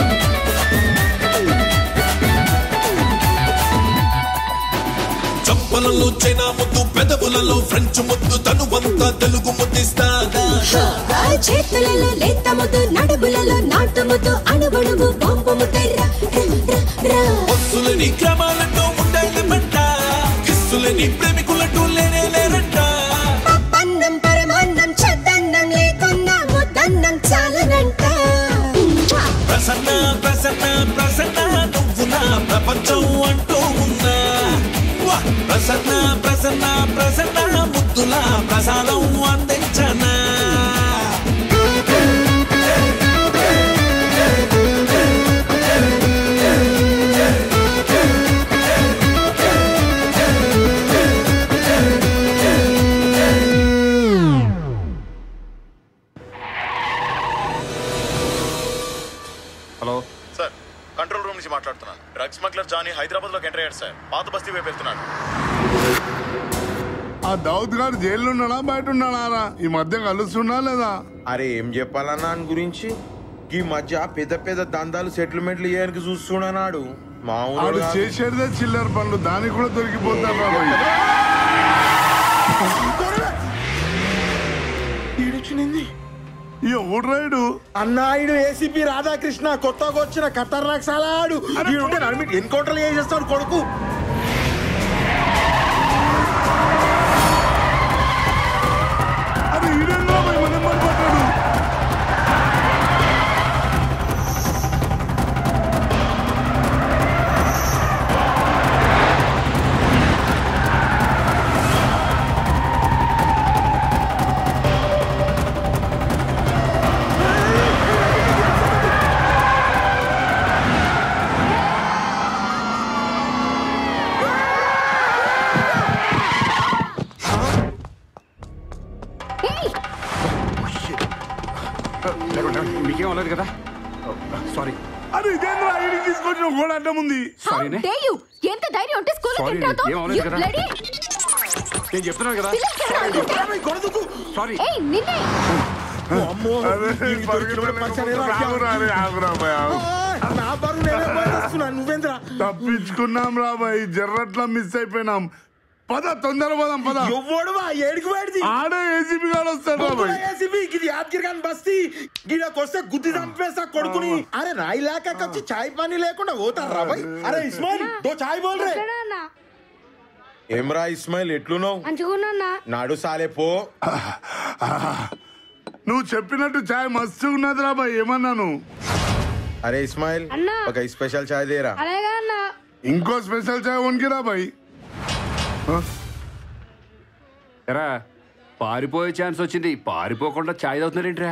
చంప పొలంలో చైనా ముద్దు పెదవులలో ఫ్రెంచ్ ముద్దు తనువంతా తెలుగు ముద్దిస్తాదా ఆ చేతులలో లేత ముద్దు నడుములలో నాటు ముద్దు అణువణువు బాంబు ముద్దర్రా బస్సులని క్రమాలతో ఉండాలి మంట కిస్సులని ప్రేమికులటూ లేనే లేరంట పప్పన్నం పరమాన్నం చద్దన్నం లేకున్నా ముద్దన్నం చాలనంట ప్రసన్న ప్రసన్న ప్రసన్న నువ్వు నా ప్రపంచం అంటూ ఉన్నా వా! ప్రసన్న ప్రసన్న ప్రసన్న ముద్దుల ప్రసాదం అందించనా హలో సార్ కంట్రోల్ రూమ్ నుంచి మాట్లాడుతున్నాను డ్రగ్స్ స్మగ్లర్ జానీ హైదరాబాద్ లోకి ఎంటర్ అయ్యాడు సార్ పాత బస్తీ వైపు వెళ్తున్నాడు ఆ దౌద్ గారు జైల్లో ఉన్నాడా బయట ఉన్నాడా ఈ మధ్య కలుస్తున్నా లేదా అరే ఏం చెప్పాలన్నా అని గురించి ఈ మధ్య పెద్ద పెద్ద దందాలు సెటిల్మెంట్లు చేయడానికి చూస్తున్నాడు మా ఆడు ఊరు చేసేదే చిల్లర పనులు దానికి కూడా దొరికిపోతారు రాబోయ్ ఈడొచ్చినింది ఎవడు రైడు అన్నాయుడు ఏసీపీ రాధాకృష్ణ కొత్తగా వచ్చిన ఖతర్నాక్ సాలాడు ఈడుంటే నడిమి ఎన్కౌంటర్లు చేసేస్తాడు కొడుకు అరే ఈడేం రాబోయ్ మన నెంబర్ పట్టాడు మీకేం అవ్వలేదు కదా సారీ అరే ఇదేంద్రా ఈడికి తీసుకొచ్చిన గోడ అడ్డం ఉంది సారీనే Dare you? ఎంత ధైర్యం ఉంటే స్కూల్ Sorry, ఎంటర్ అవుతావు ఏం అవ్వలేదు You కదా. bloody- నేను చెప్తున్నాను కదా సారీ ఏయ్ నిన్నే నా బరువు నేనే మోసేస్తున్నా, నువ్వేంద్రా తప్పించుకున్నాం రాబాయ్ జర్రట్లా మిస్ అయిపోయినాం పద తొందర పోదాం పద ఎవ్వడువా ఏడికి వాడిది ఆడే ఏసీపీ గాడు వస్తాడు రాబాయ్ ఏసీపీ ఇది యాదగిరి ఖాన్ బస్తీ గిడకొస్తే గుద్ది చంపేస్తా కొడుకుని అరే నా ఇలాకాకి వచ్చి చాయ్ పానీ లేకుండా పోతారు రా భయ్ అరే ఇస్మాయిల్ దో చాయ్ బోల్ రే ఏమ్రా ఇస్మాయిల్ ఎట్లున్నావు మంచిగున్నా నాడు సాలే పో నువ్వు చెప్పినట్టు చాయ్ మస్తు ఉన్నది రాబాయ్ ఏమన్నాను అరే ఇస్మాయిల్ అన్నా. ఒక స్పెషల్ చాయ్ దేరా అలాగా అన్న ఇంకో స్పెషల్ చాయ్ వన్కి రాబాయ్ ఎరా పారిపోయే ఛాన్స్ వచ్చింది పారిపోకుండా ఛాయ్ అవుతున్నారేంట్రా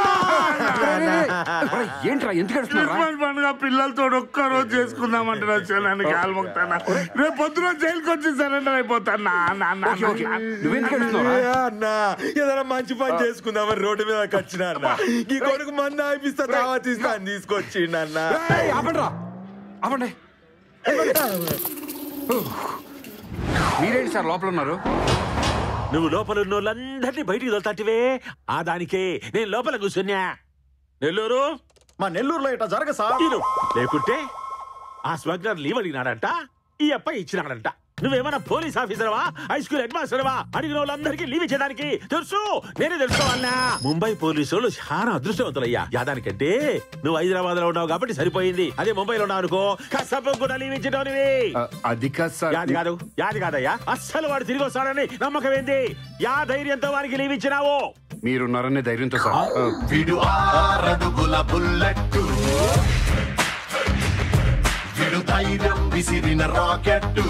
ఏంట్రా ఎందుకు ఏడుస్తున్నారా? క్రిస్మస్ పండుగ పిల్లలతో ఒక్క రోజు చేసుకుందామంటే వచ్చాను కాలు మొక్తానా రేపు పొద్దున జైలుకి వచ్చి సరెండర్ అయిపోతాను ఓకే, ఓకే. నువ్వెందుకు ఏడుస్తున్నావురా? ఏ అన్నా ఏదైనా మంచి పని చేసుకుందామని రోడ్డు మీద వచ్చిన అన్న ఈ కొడుకు మంది ఆపిస్తా తావా తీస్తా అని తీసుకొచ్చిండు అన్న ఏయ్, ఆపండ్రా ఆపండి మీరేంటి సార్ లోపల ఉన్నారు నువ్వు లోపల ఉన్న వాళ్ళందరినీ బయటికి తోలుతాటివే ఆ దానికే నేను లోపల కూర్చున్నా నెల్లూరు మా నెల్లూరులో ఇట్లా జరగ సార్ ఇను. లేకుంటే ఆ స్మగ్లర్ లీవ్ అడిగినాడంట ఈ అబ్బాయి ఇచ్చినాడంట నువ్వేమన్నా పోలీస్ ఆఫీసర్వా హై స్కూల్ హెడ్ మాస్టర్వా అడిగిన వాళ్ళందరికీ లీవ్ ఇచ్చేదానికి తెలుసు నేనే తెలుసుకోవాలన్నా ముంబై పోలీసు వాళ్ళు చాలా అదృష్టవంతులయ్యా యాదానికంటే నువ్వు హైదరాబాద్ లో ఉన్నావు కాబట్టి సరిపోయింది అదే ముంబైలో ఉన్నావు అనుకో కసపు కూడా లీవ్ ఇచ్చేటోనివి అది కాదు సార్ యాది కాదు యాది కాదయ్యా అస్సలు వాడు తిరిగి వస్తాడని నమ్మకం ఏంది యా ధైర్యంతో వారికి లీవ్ ఇచ్చినావు మీరున్నారనే ధైర్యంతో సార్ విడు ఆరడుగుల బుల్లెట్టు విడు ధైర్యం విసిరిన రాకెట్టు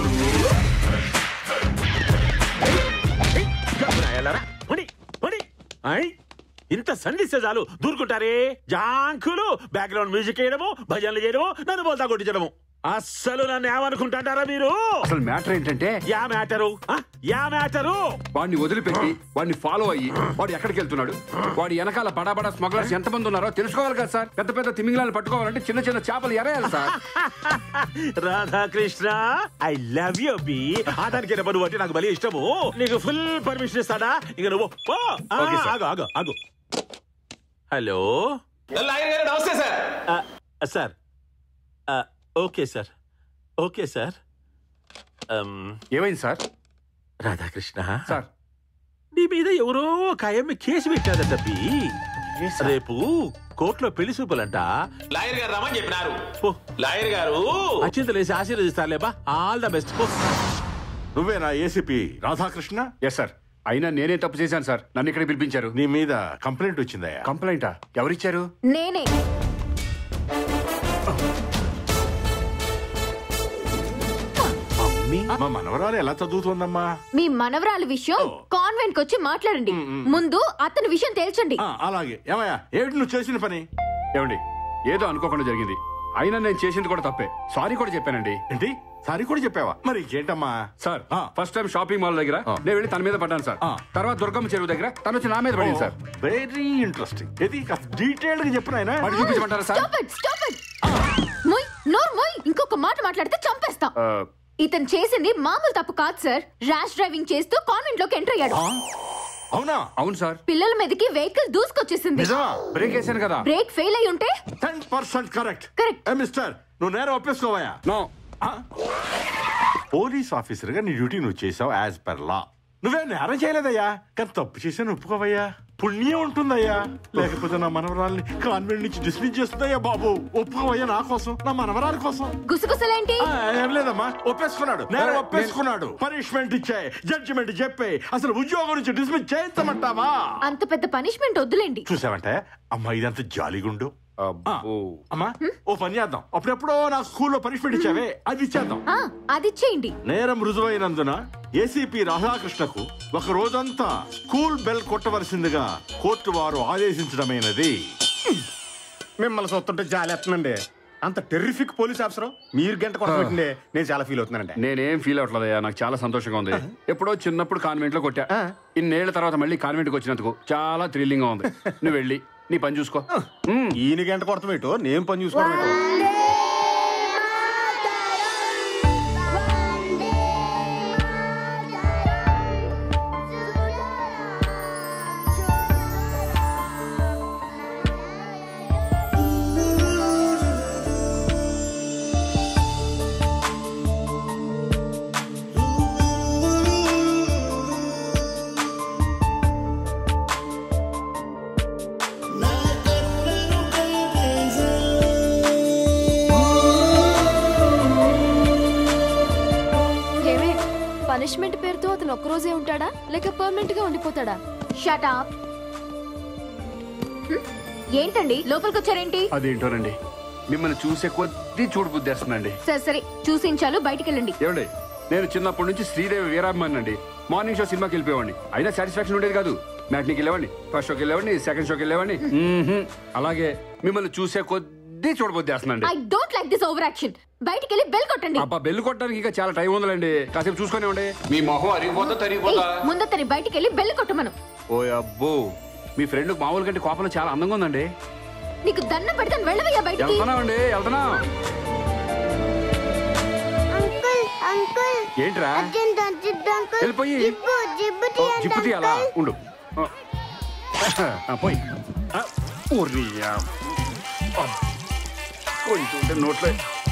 గమనాయాలరా? పోనీ, పోనీ. ఐ, ఇంత సంధిస్తే చాలు దూరుకుంటారే జాంకులు బ్యాక్గ్రౌండ్ మ్యూజిక్ వేయడము భజనలు చేయడము నన్ను బోల్తా కొట్టించడము అస్సలు నన్ను ఏమనుకుంటారా మీరు అసలు మ్యాటర్ ఏంటంటే యా మ్యాటరు ఆ, యా మ్యాటరు వాడిని వదిలిపెట్టి వాడిని ఫాలో అయ్యి వాడు ఎక్కడికి వెళ్తున్నాడు వాడి వెనకాల బడా బడా స్మగ్లర్స్ ఎంతమంది ఉన్నారో తెలుసుకోవాలి కదా సార్ పెద్ద పెద్ద తిమింగళాలు పట్టుకోవాలంటే చిన్న చిన్న చేపలు ఎరేయాలి sir Radhakrishna I love you బి ఆదానికి నువ్వు అంటే నాకు బలి ఇష్టము నీకు ఫుల్ పర్మిషన్ ఇస్తాడా ఇక నువ్వు పో. ఆ, ఓకే, సార్. ఆగు ఆగు ఆగు హలో నమస్తే సార్ ఆ, సార్ ఆ, okay sir okay sir um, ఏమైంది సార్ రాధాకృష్ణ సార్ నీ మీద ఎవరో ఖాయమ్మి కేసు పెట్టారు తప్పి రేపు కోర్టులో పెళ్లి చూపులంట లాయర్ గారు రమ్మని చెప్పినారు లాయర్ గారు అత్యంతలేసి ఆశీర్వదిస్తారులేబా ఆల్ ద బెస్ట్ నువ్వేనా ఏసీపీ రాధాకృష్ణ ఎస్ సార్ అయినా నేనే తప్పు చేశాను సార్ నన్ను ఇక్కడ పిలిపించారు నీ మీద కంప్లైంట్ వచ్చిందయ్యా కంప్లైంటా ఎవరిచ్చారు నేనే మా మనవరాలు ఎలా చదువుతోందమ్మా మీ మనవరాలి విషయం కాన్వెంట్ వచ్చి మాట్లాడండి ముందు అతని విషయం తేల్చండి ఆ, అలాగే ఏమయ్యా ఏమిటి నువ్వు చేసిన పని ఏమండి ఏదో అనుకోకుండా జరిగింది అయినా నేను చేసింది కూడా తప్పే సారీ కూడా చెప్పానండి ఏంటి సారీ కూడా చెప్పావా మరి ఇంకేంటమ్మా sir first time shopping mall దగ్గర నేను వెళ్ళి తన మీద పడ్డాను సార్ తర్వాత దుర్గమ్మ చెరువు దగ్గర తను వచ్చి నా మీద పడింది సార్ వెరీ ఇంట్రెస్టింగ్ ఇది డీటెయిల్డ్ గా చెప్పిన ఆయన మరి చూపించమంటారా sir stop it stop it మొయ్ నోర్ మొయ్ ఇంకొక మాట మాట్లాడితే చంపేస్తా ఆ, ఇతను చేసింది మామూలు తప్పు కాదు సార్ ర్యాష్ డ్రైవింగ్ చేస్తూ కాన్వెంట్ లోకి ఎంటర్ అయ్యాడు అవునా అవును సార్ పిల్లల మీదకి వెహికల్ దూసుకొచ్చేసింది నిజమా బ్రేక్ వేసాను కదా బ్రేక్ ఫెయిల్ అయి ఉంటే ten percent correct correct mister నువ్వు నేరం ఒప్పేసుకోవయ్యా నో పోలీస్ ఆఫీసర్ గా నీ డ్యూటీ నువ్వు చేసావు యాజ్ పర్ లా నువ్వే నేరం చేయలేదయ్యా కానీ తప్పు చేశాను ఒప్పుకోవయ్యా పుణ్యం ఉంటుందయ్యా లేకపోతే నా మనవరాల్ని కాన్వెంట్ నుంచి డిస్మిస్ చేస్తుందయ్యా బాబు ఒప్పుకోవయ్యా నా కోసం నా మనవరాల కోసం గుసగుసలేంటి ఆ, ఏం లేదమ్మా ఒప్పేసుకున్నాడు నేను ఒప్పేసుకున్నాడు పనిష్మెంట్ ఇచ్చే జడ్జిమెంట్ చెప్పే అసలు ఉద్యోగం నుంచి డిస్మిస్ చేయించమంటావా అంత పెద్ద పనిష్మెంట్ వద్దులేండి చూసావంటే అమ్మా ఇదంతా జాలిగుండు ఆ, అమ్మా ఓ పని చేద్దాం అప్పుడెప్పుడో నా స్కూల్లో పనిష్మెంట్ ఇచ్చావే అది ఇచ్చేద్దాం ఆ, అది చేయండి నేరం రుజువైనందున ఏసీపీ రాధాకృష్ణకు ఒక రోజంతా స్కూల్ బెల్ కొట్టవలసిందిగా కోర్టు వారు ఆదేశించడమైనది మిమ్మల్ని చూస్తుంటే జాలేస్తుందండి అంత టెర్రిఫిక్ పోలీస్ ఆఫీసర్ మీరు గంట కొట్టబెట్టిండే నేను చాలా ఫీల్ అవుతున్నానండి నేనేం ఫీల్ అవట్లేదయ్యా నాకు చాలా సంతోషంగా ఉంది ఎప్పుడో చిన్నప్పుడు కాన్వెంట్ లో కొట్టా ఇన్నేళ్ల తర్వాత మళ్ళీ కాన్వెంట్ కి వచ్చినందుకు చాలా థ్రిల్లింగ్ గా ఉంది నువ్వు వెళ్ళి నీ పని చూసుకో ఈయన గంట కొడతామేటో నేను పని చూసుకోవడం ఏమే పనిష్మెంట్ పేరుతో అతను ఒక్కరోజే ఉంటాడా లేక పర్మనెంట్ గా ఉండిపోతాడా షట్ అప్ ఏంటండి లోపలికి వచ్చారేంటి అదేంటోనండి మిమ్మల్ని చూసే కొద్దీ చూడు బుద్ధేస్తుందండి సరే సరే చూసించాలు బయటికి వెళ్ళండి ఏమండి నేను చిన్నప్పటి నుంచి శ్రీదేవి వీరాభిమాని అండి మార్నింగ్ షో సినిమాకి వెళ్ళిపోయేవాడిని అయినా సాటిస్ఫాక్షన్ ఉండేది కాదు మ్యాట్నికి వెళ్ళేవాడిని ఫస్ట్ షోకి వెళ్ళేవాడిని సెకండ్ షోకి వెళ్ళేవాడిని మ్మ్హ్మ్. అలాగే మిమ్మల్ని చూసే కొద్దీ చూడబుద్దేస్తుందండి I don't like this over action బయటికి వెళ్ళి బెల్ కొట్టండి అబ్బా బెల్లు కొట్టడానికి ఇంకా చాలా టైం ఉందండి కాసేపు చూసుకొని ఉండే మీ మొహం అరిగిపోతా తరిగిపోతా ఏయ్, ముందతని బయటికి వెళ్ళి బెల్ కొట్టమను ఓ అబ్బో మీ ఫ్రెండ్ మామూలు కంటే కోపంలో చాలా అందంగా ఉందండి నీకు దండ పెడతాను వెళ్ళవయ్యా బయటికి వెళ్తున్నామండి వెళ్తున్నా అంకుల్ అంకుల్ ఏంట్రా అర్జెంట్ అర్జెంట్ అంకుల్ వెళ్ళిపోయి. జిబ్బు జిబ్బు ఓ, తీయండి జిప్పు తీయాలా అంకుల్. ఉండు ఆ, పోయి ఆ, ఓర్ని, ఆ, ఆ, కొంచెం ఉంటే నోట్లో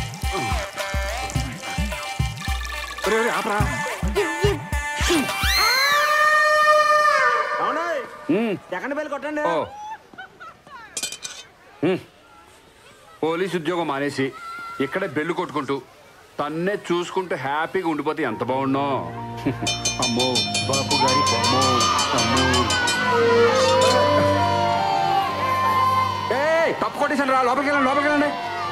ఒరే, ఒరే, ఆపరా ఉమ్. ఎక్కడ బెల్ కొట్టండి ఓ ఉమ్. పోలీస్ ఉద్యోగం మానేసి ఇక్కడే బెల్లు కొట్టుకుంటూ తన్నే చూసుకుంటూ హ్యాపీగా ఉండిపోతే ఎంత బాగుండో అమ్మో బాపు గారి అమ్మో అమ్మో ఏయ్, తప్పు కొట్టేసాను రా లోపలికి వెళ్ళండి లోపలికి వెళ్ళండి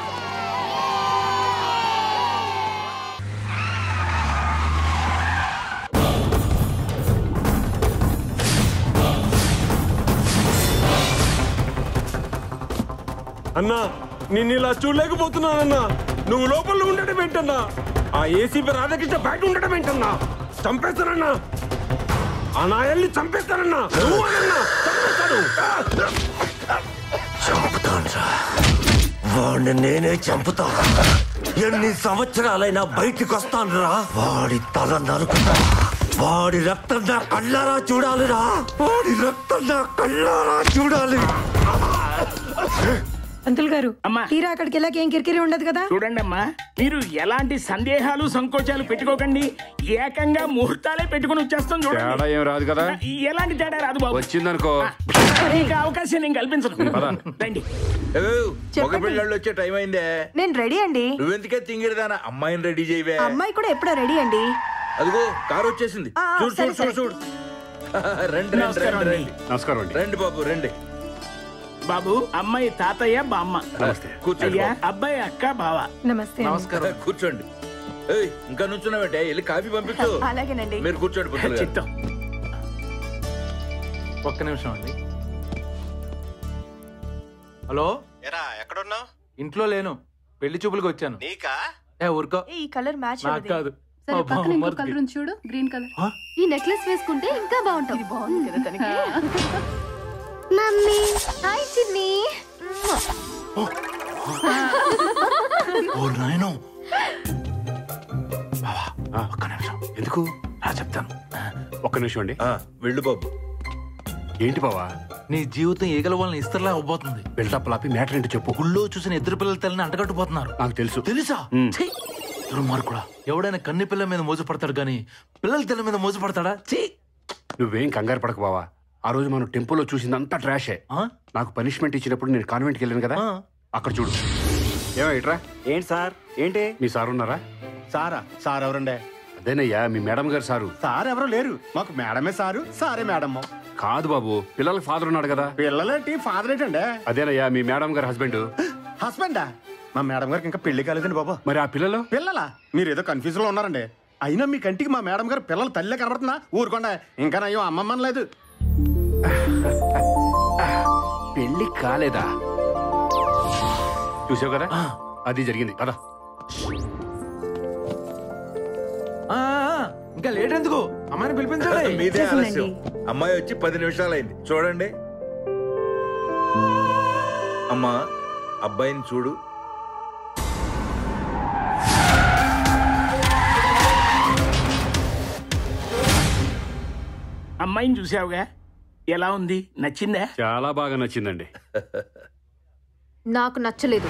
అన్నా నిన్ను ఇలా చూడలేకపోతున్నానన్నా నువ్వు లోపల ఉండటం ఏంటన్నా ఆ ఏసీపీ రాధాకృష్ణ బయట ఉండటం ఏంటన్నా చంపేస్తానన్నా ఆ నాయల్ని చంపేస్తానన్నా నువ్వు అనన్నా చంపేస్తాడు చంపుతానురా వాడిని నేనే చంపుతా ఎన్ని సంవత్సరాలైనా బయటికి వస్తానురా వాడి తల నరుకుతా వాడి రక్తం నా కళ్ళారా చూడాలిరా వాడి రక్తం నా కళ్ళారా చూడాలి పంతులు గారు తీరా అక్కడికి వెళ్ళాక ఏం కిరికిరి ఉండదు కదా చూడండి అమ్మా మీరు ఎలాంటి సందేహాలు సంకోచాలు పెట్టుకోకండి ఏకంగా ముహూర్తాలే పెట్టుకుని వచ్చేస్తాం తేడా చూడండి ఏం రాదు కదా ఎలాంటి తేడా రాదు బాబు వచ్చిందనుకో ఇంకా అవకాశం నేను కల్పించను పద. రండి మగ పిల్లలు వచ్చే టైం అయిందే నేను రెడీ అండి నువ్వెందుకే తింగిరిదానా అమ్మాయిని రెడీ చేయవే అమ్మాయి కూడా ఎప్పుడో రెడీ అండి అదిగో కారు వచ్చేసింది ఆ, చూడు సరే, చూడు చూడు సరే. చూడు రండి రండి నమస్కారం రండి అండి. రండి నమస్కారం అండి రండి బాబు రండి బాబు అమ్మాయి తాతయ్య బామ్మ నమస్తే కూర్చోండి అయ్యా బాబు. అబ్బాయి అక్క బావ నమస్తే నమస్కారం కూర్చోండి ఏయ్ ఇంకా నుంచున్నావేంటే వెళ్ళి కాఫీ పంపించు అలాగేనండి మీరు కూర్చోండి పంతులు గారు. చిత్తం ఒక్క నిమిషం అండి హలో ఎరా ఎక్కడున్నావు ఇంట్లో లేను పెళ్లి చూపులకు వచ్చాను నీకా ఏ ఊరుకో ఈ కలర్ మ్యాచ్ నాకు కాదు సరే మా పక్కన ఇంకో బామ్మర్దికి. కలర్ ఉంది చూడు గ్రీన్ కలర్ ఈ నెక్లెస్ వేసుకుంటే ఇంకా బాగుంటుంది బాగుంది కదా తనకి మమ్మీ హాయ్ చిన్ని ఓ నాయనో ఒక్క నిమిషం ఎందుకు రా చెప్తాను ఒక్క నిమిషం అండి వెళ్ళు బాబు ఏంటి బావా నీ జీవితం ఈగల వలన ఇస్తర్లా అవ్వబోతుంది బిల్డప్ లాపి మ్యాటర్ ఏంటో చెప్పు గుళ్ళో చూసిన ఇద్దరు పిల్లల తల్లిని అంటగట్టుపోతున్నారు నాకు తెలుసు తెలుసా ఛీ! దుర్మార్గుడా ఎవడైనా కన్ని పిల్ల మీద మోజు పడతాడు కానీ పిల్లల తెల్ల మీద మోజు పడతాడా ఛీ! నువ్వేం కంగారు పడకు బావా ఆ రోజు మనం టెంపుల్లో చూసిందంతా ట్రాషే నాకు పనిష్మెంట్ ఇచ్చినప్పుడు నేను కాన్వెంట్కి వెళ్ళాను కదా అక్కడ చూడు ఏమైట్రా ఏంటి సార్ ఏంటి మీ సార్ ఉన్నారా సారా సార్ ఎవరండి అదేనయ్యా మీ మేడం గారు సారు సార్ ఎవరు లేరు మాకు మేడమే సారు సారే మేడమ్ కాదు బాబు పిల్లలకి ఫాదర్ ఉన్నాడు కదా పిల్లలేంటి ఫాదర్ ఏంటండి అదేనయ్యా మీ మేడం గారి హస్బెండ్ హస్బెండా మా మేడం గారికి ఇంకా పెళ్లి కాలేదండి బాబా మరి ఆ పిల్లలు పిల్లలా మీరు ఏదో కన్ఫ్యూజన్ లో ఉన్నారండి అయినా మీ కంటికి మా మేడం గారు పిల్లలు తల్లే కనబడుతుందా ఊరుకోండి ఇంకా నయ్యం అమ్మమ్మని లేదు పెళ్లి కాలేదా చూసావు కదా అది జరిగింది కదా ఆ, ఆ, ఇంకా లేట్ ఎందుకు అమ్మాయిని పిలిపించండి మీదే ఆలస్యం అమ్మాయి వచ్చి పది నిమిషాలైంది చూడండి అమ్మా అబ్బాయిని చూడు అమ్మాయిని చూసావుగా ఎలా ఉంది నచ్చిందా చాలా బాగా నచ్చిందండి నాకు నచ్చలేదు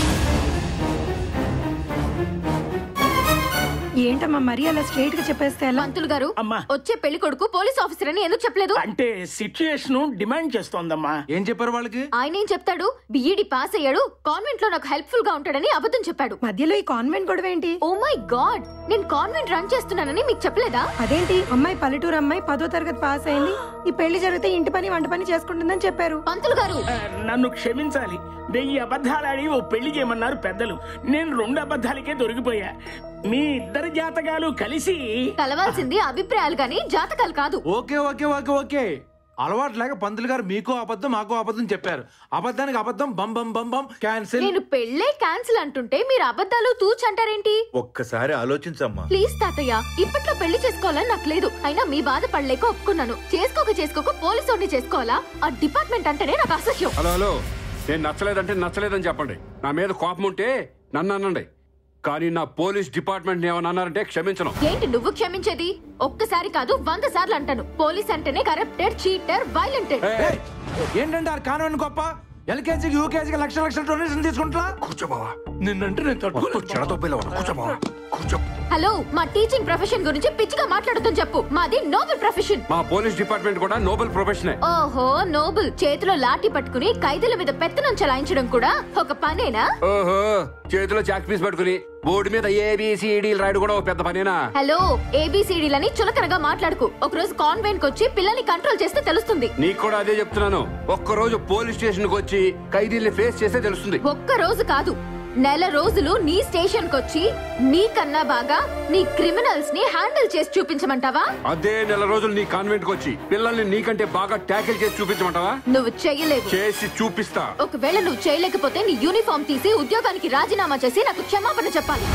ఏంటమ్మా మరీ అలా స్ట్రైట్ గా చెప్పేస్తే ఎలా పంతులు గారు వచ్చే పెళ్లి కొడుకు పోలీస్ ఆఫీసర్ అని ఎందుకు చెప్పలేదు అంటే సిచ్యుయేషన్ డిమాండ్ చేస్తోందమ్మా ఏం చెప్పారు వాళ్ళకి ఆయన ఏం చెప్తాడు బిఈడి పాస్ అయ్యాడు కాన్వెంట్ లో నాకు హెల్ప్ఫుల్ గా ఉంటాడని అబద్ధం చెప్పాడు మధ్యలో ఈ కాన్వెంట్ గొడవ ఏంటి ఓ మై గాడ్ నేను కాన్వెంట్ రన్ చేస్తున్నానని మీకు చెప్పలేదా అదేంటి అమ్మాయి పల్లెటూరు అమ్మాయి పదో తరగతి పాస్ అయింది ఈ పెళ్లి జరిగితే ఇంటి పని వంట పని చేసుకుంటుందని చెప్పారు పంతులు గారు ఆ, నన్ను క్షమించాలి వెయ్యి అబద్ధాలాడి ఓ పెళ్లి చేయమన్నారు పెద్దలు నేను రెండు అబద్ధాలకే దొరికిపోయా మీ ఇద్దరి జాతకాలు కలిసి కలవాల్సింది అభిప్రాయాలు గాని జాతకాలు కాదు ఓకే ఓకే ఓకే ఓకే అలవాటు లేక పంతులు గారు మీకు అబద్ధం మాకు అబద్ధం చెప్పారు అబద్ధానికి అబద్ధం బం బం బం బం క్యాన్సిల్ నేను పెళ్ళే క్యాన్సిల్ అంటుంటే మీరు అబద్ధాలు తూచంటారేంటి ఒక్కసారి ఆలోచించమ్మా ప్లీజ్ తాతయ్య ఇప్పట్లో పెళ్లి చేసుకోవాలని నాకు లేదు అయినా మీ బాధ పడలేక ఒప్పుకున్నాను చేసుకోక చేసుకోక పోలీసు వాడిని చేసుకోవాలా ఆ డిపార్ట్మెంట్ అంటేనే నాకు అసహ్యం హలో హలో నేను నచ్చలేదంటే నచ్చలేదని చెప్పండి నా మీద కోపం ఉంటే నన్ను అనండి కానీ నా పోలీస్ డిపార్ట్మెంట్ ఏమన్నా అన్నారంటే క్షమించను ఏంటి నువ్వు క్షమించేది ఒక్కసారి కాదు వంద సార్లు అంటాను పోలీస్ అంటేనే కరప్టెడ్ చీటర్ వైలెంటెడ్ ఏంటంటే ఆ కానూన్ గొప్ప ఎల్కేజీకి యూకేజీకి లక్ష లక్షల డొనేషన్ తీసుకుంటా కూర్చోబావా నిన్నంటే నేను తట్టుకోలేదు చెడతో పిల్లవాడు కూర్చోబావా కూర్చో హలో మా టీచింగ్ ప్రొఫెషన్ గురించి పిచ్చిగా మాట్లాడుతాం చెప్పు మాది నోబెల్ ప్రొఫెషన్ మా పోలీస్ డిపార్ట్మెంట్ కూడా నోబెల్ ప్రొఫెషనే ఓహో నోబుల్ చేతిలో లాఠీ పట్టుకుని ఖైదీల మీద పెత్తనం చలాయించడం కూడా ఒక పనేనా ఓహో చేతిలో చాక్ పీస్ పట్టుకుని బోర్డు మీద ఏబిసిడీలు రాయడం కూడా ఒక పెద్ద పనేనా హలో ఏబిసిడీలని చులకనగా మాట్లాడుకు ఒక రోజు కాన్వెంట్ కి వచ్చి పిల్లల్ని కంట్రోల్ చేస్తే తెలుస్తుంది నీకు కూడా అదే చెప్తున్నాను ఒక్క రోజు పోలీస్ స్టేషన్ కి వచ్చి ఖైదీల్ని ఫేస్ చేస్తే తెలుస్తుంది ఒక్క రోజు కాదు నెల రోజులు నీ స్టేషన్ కి వచ్చి నీకన్నా బాగా నీ క్రిమినల్స్ ని హ్యాండిల్ చేసి చూపించమంటావా అదే నెల రోజులు నీ కాన్వెంట్ కి వచ్చి పిల్లల్ని నీకంటే బాగా ట్యాకిల్ చేసి చూపించమంటావా నువ్వు చెయ్యలేవు చేసి చూపిస్తా ఒకవేళ నువ్వు చేయలేకపోతే నీ యూనిఫామ్ తీసి ఉద్యోగానికి రాజీనామా చేసి నాకు క్షమాపణ చెప్పాలి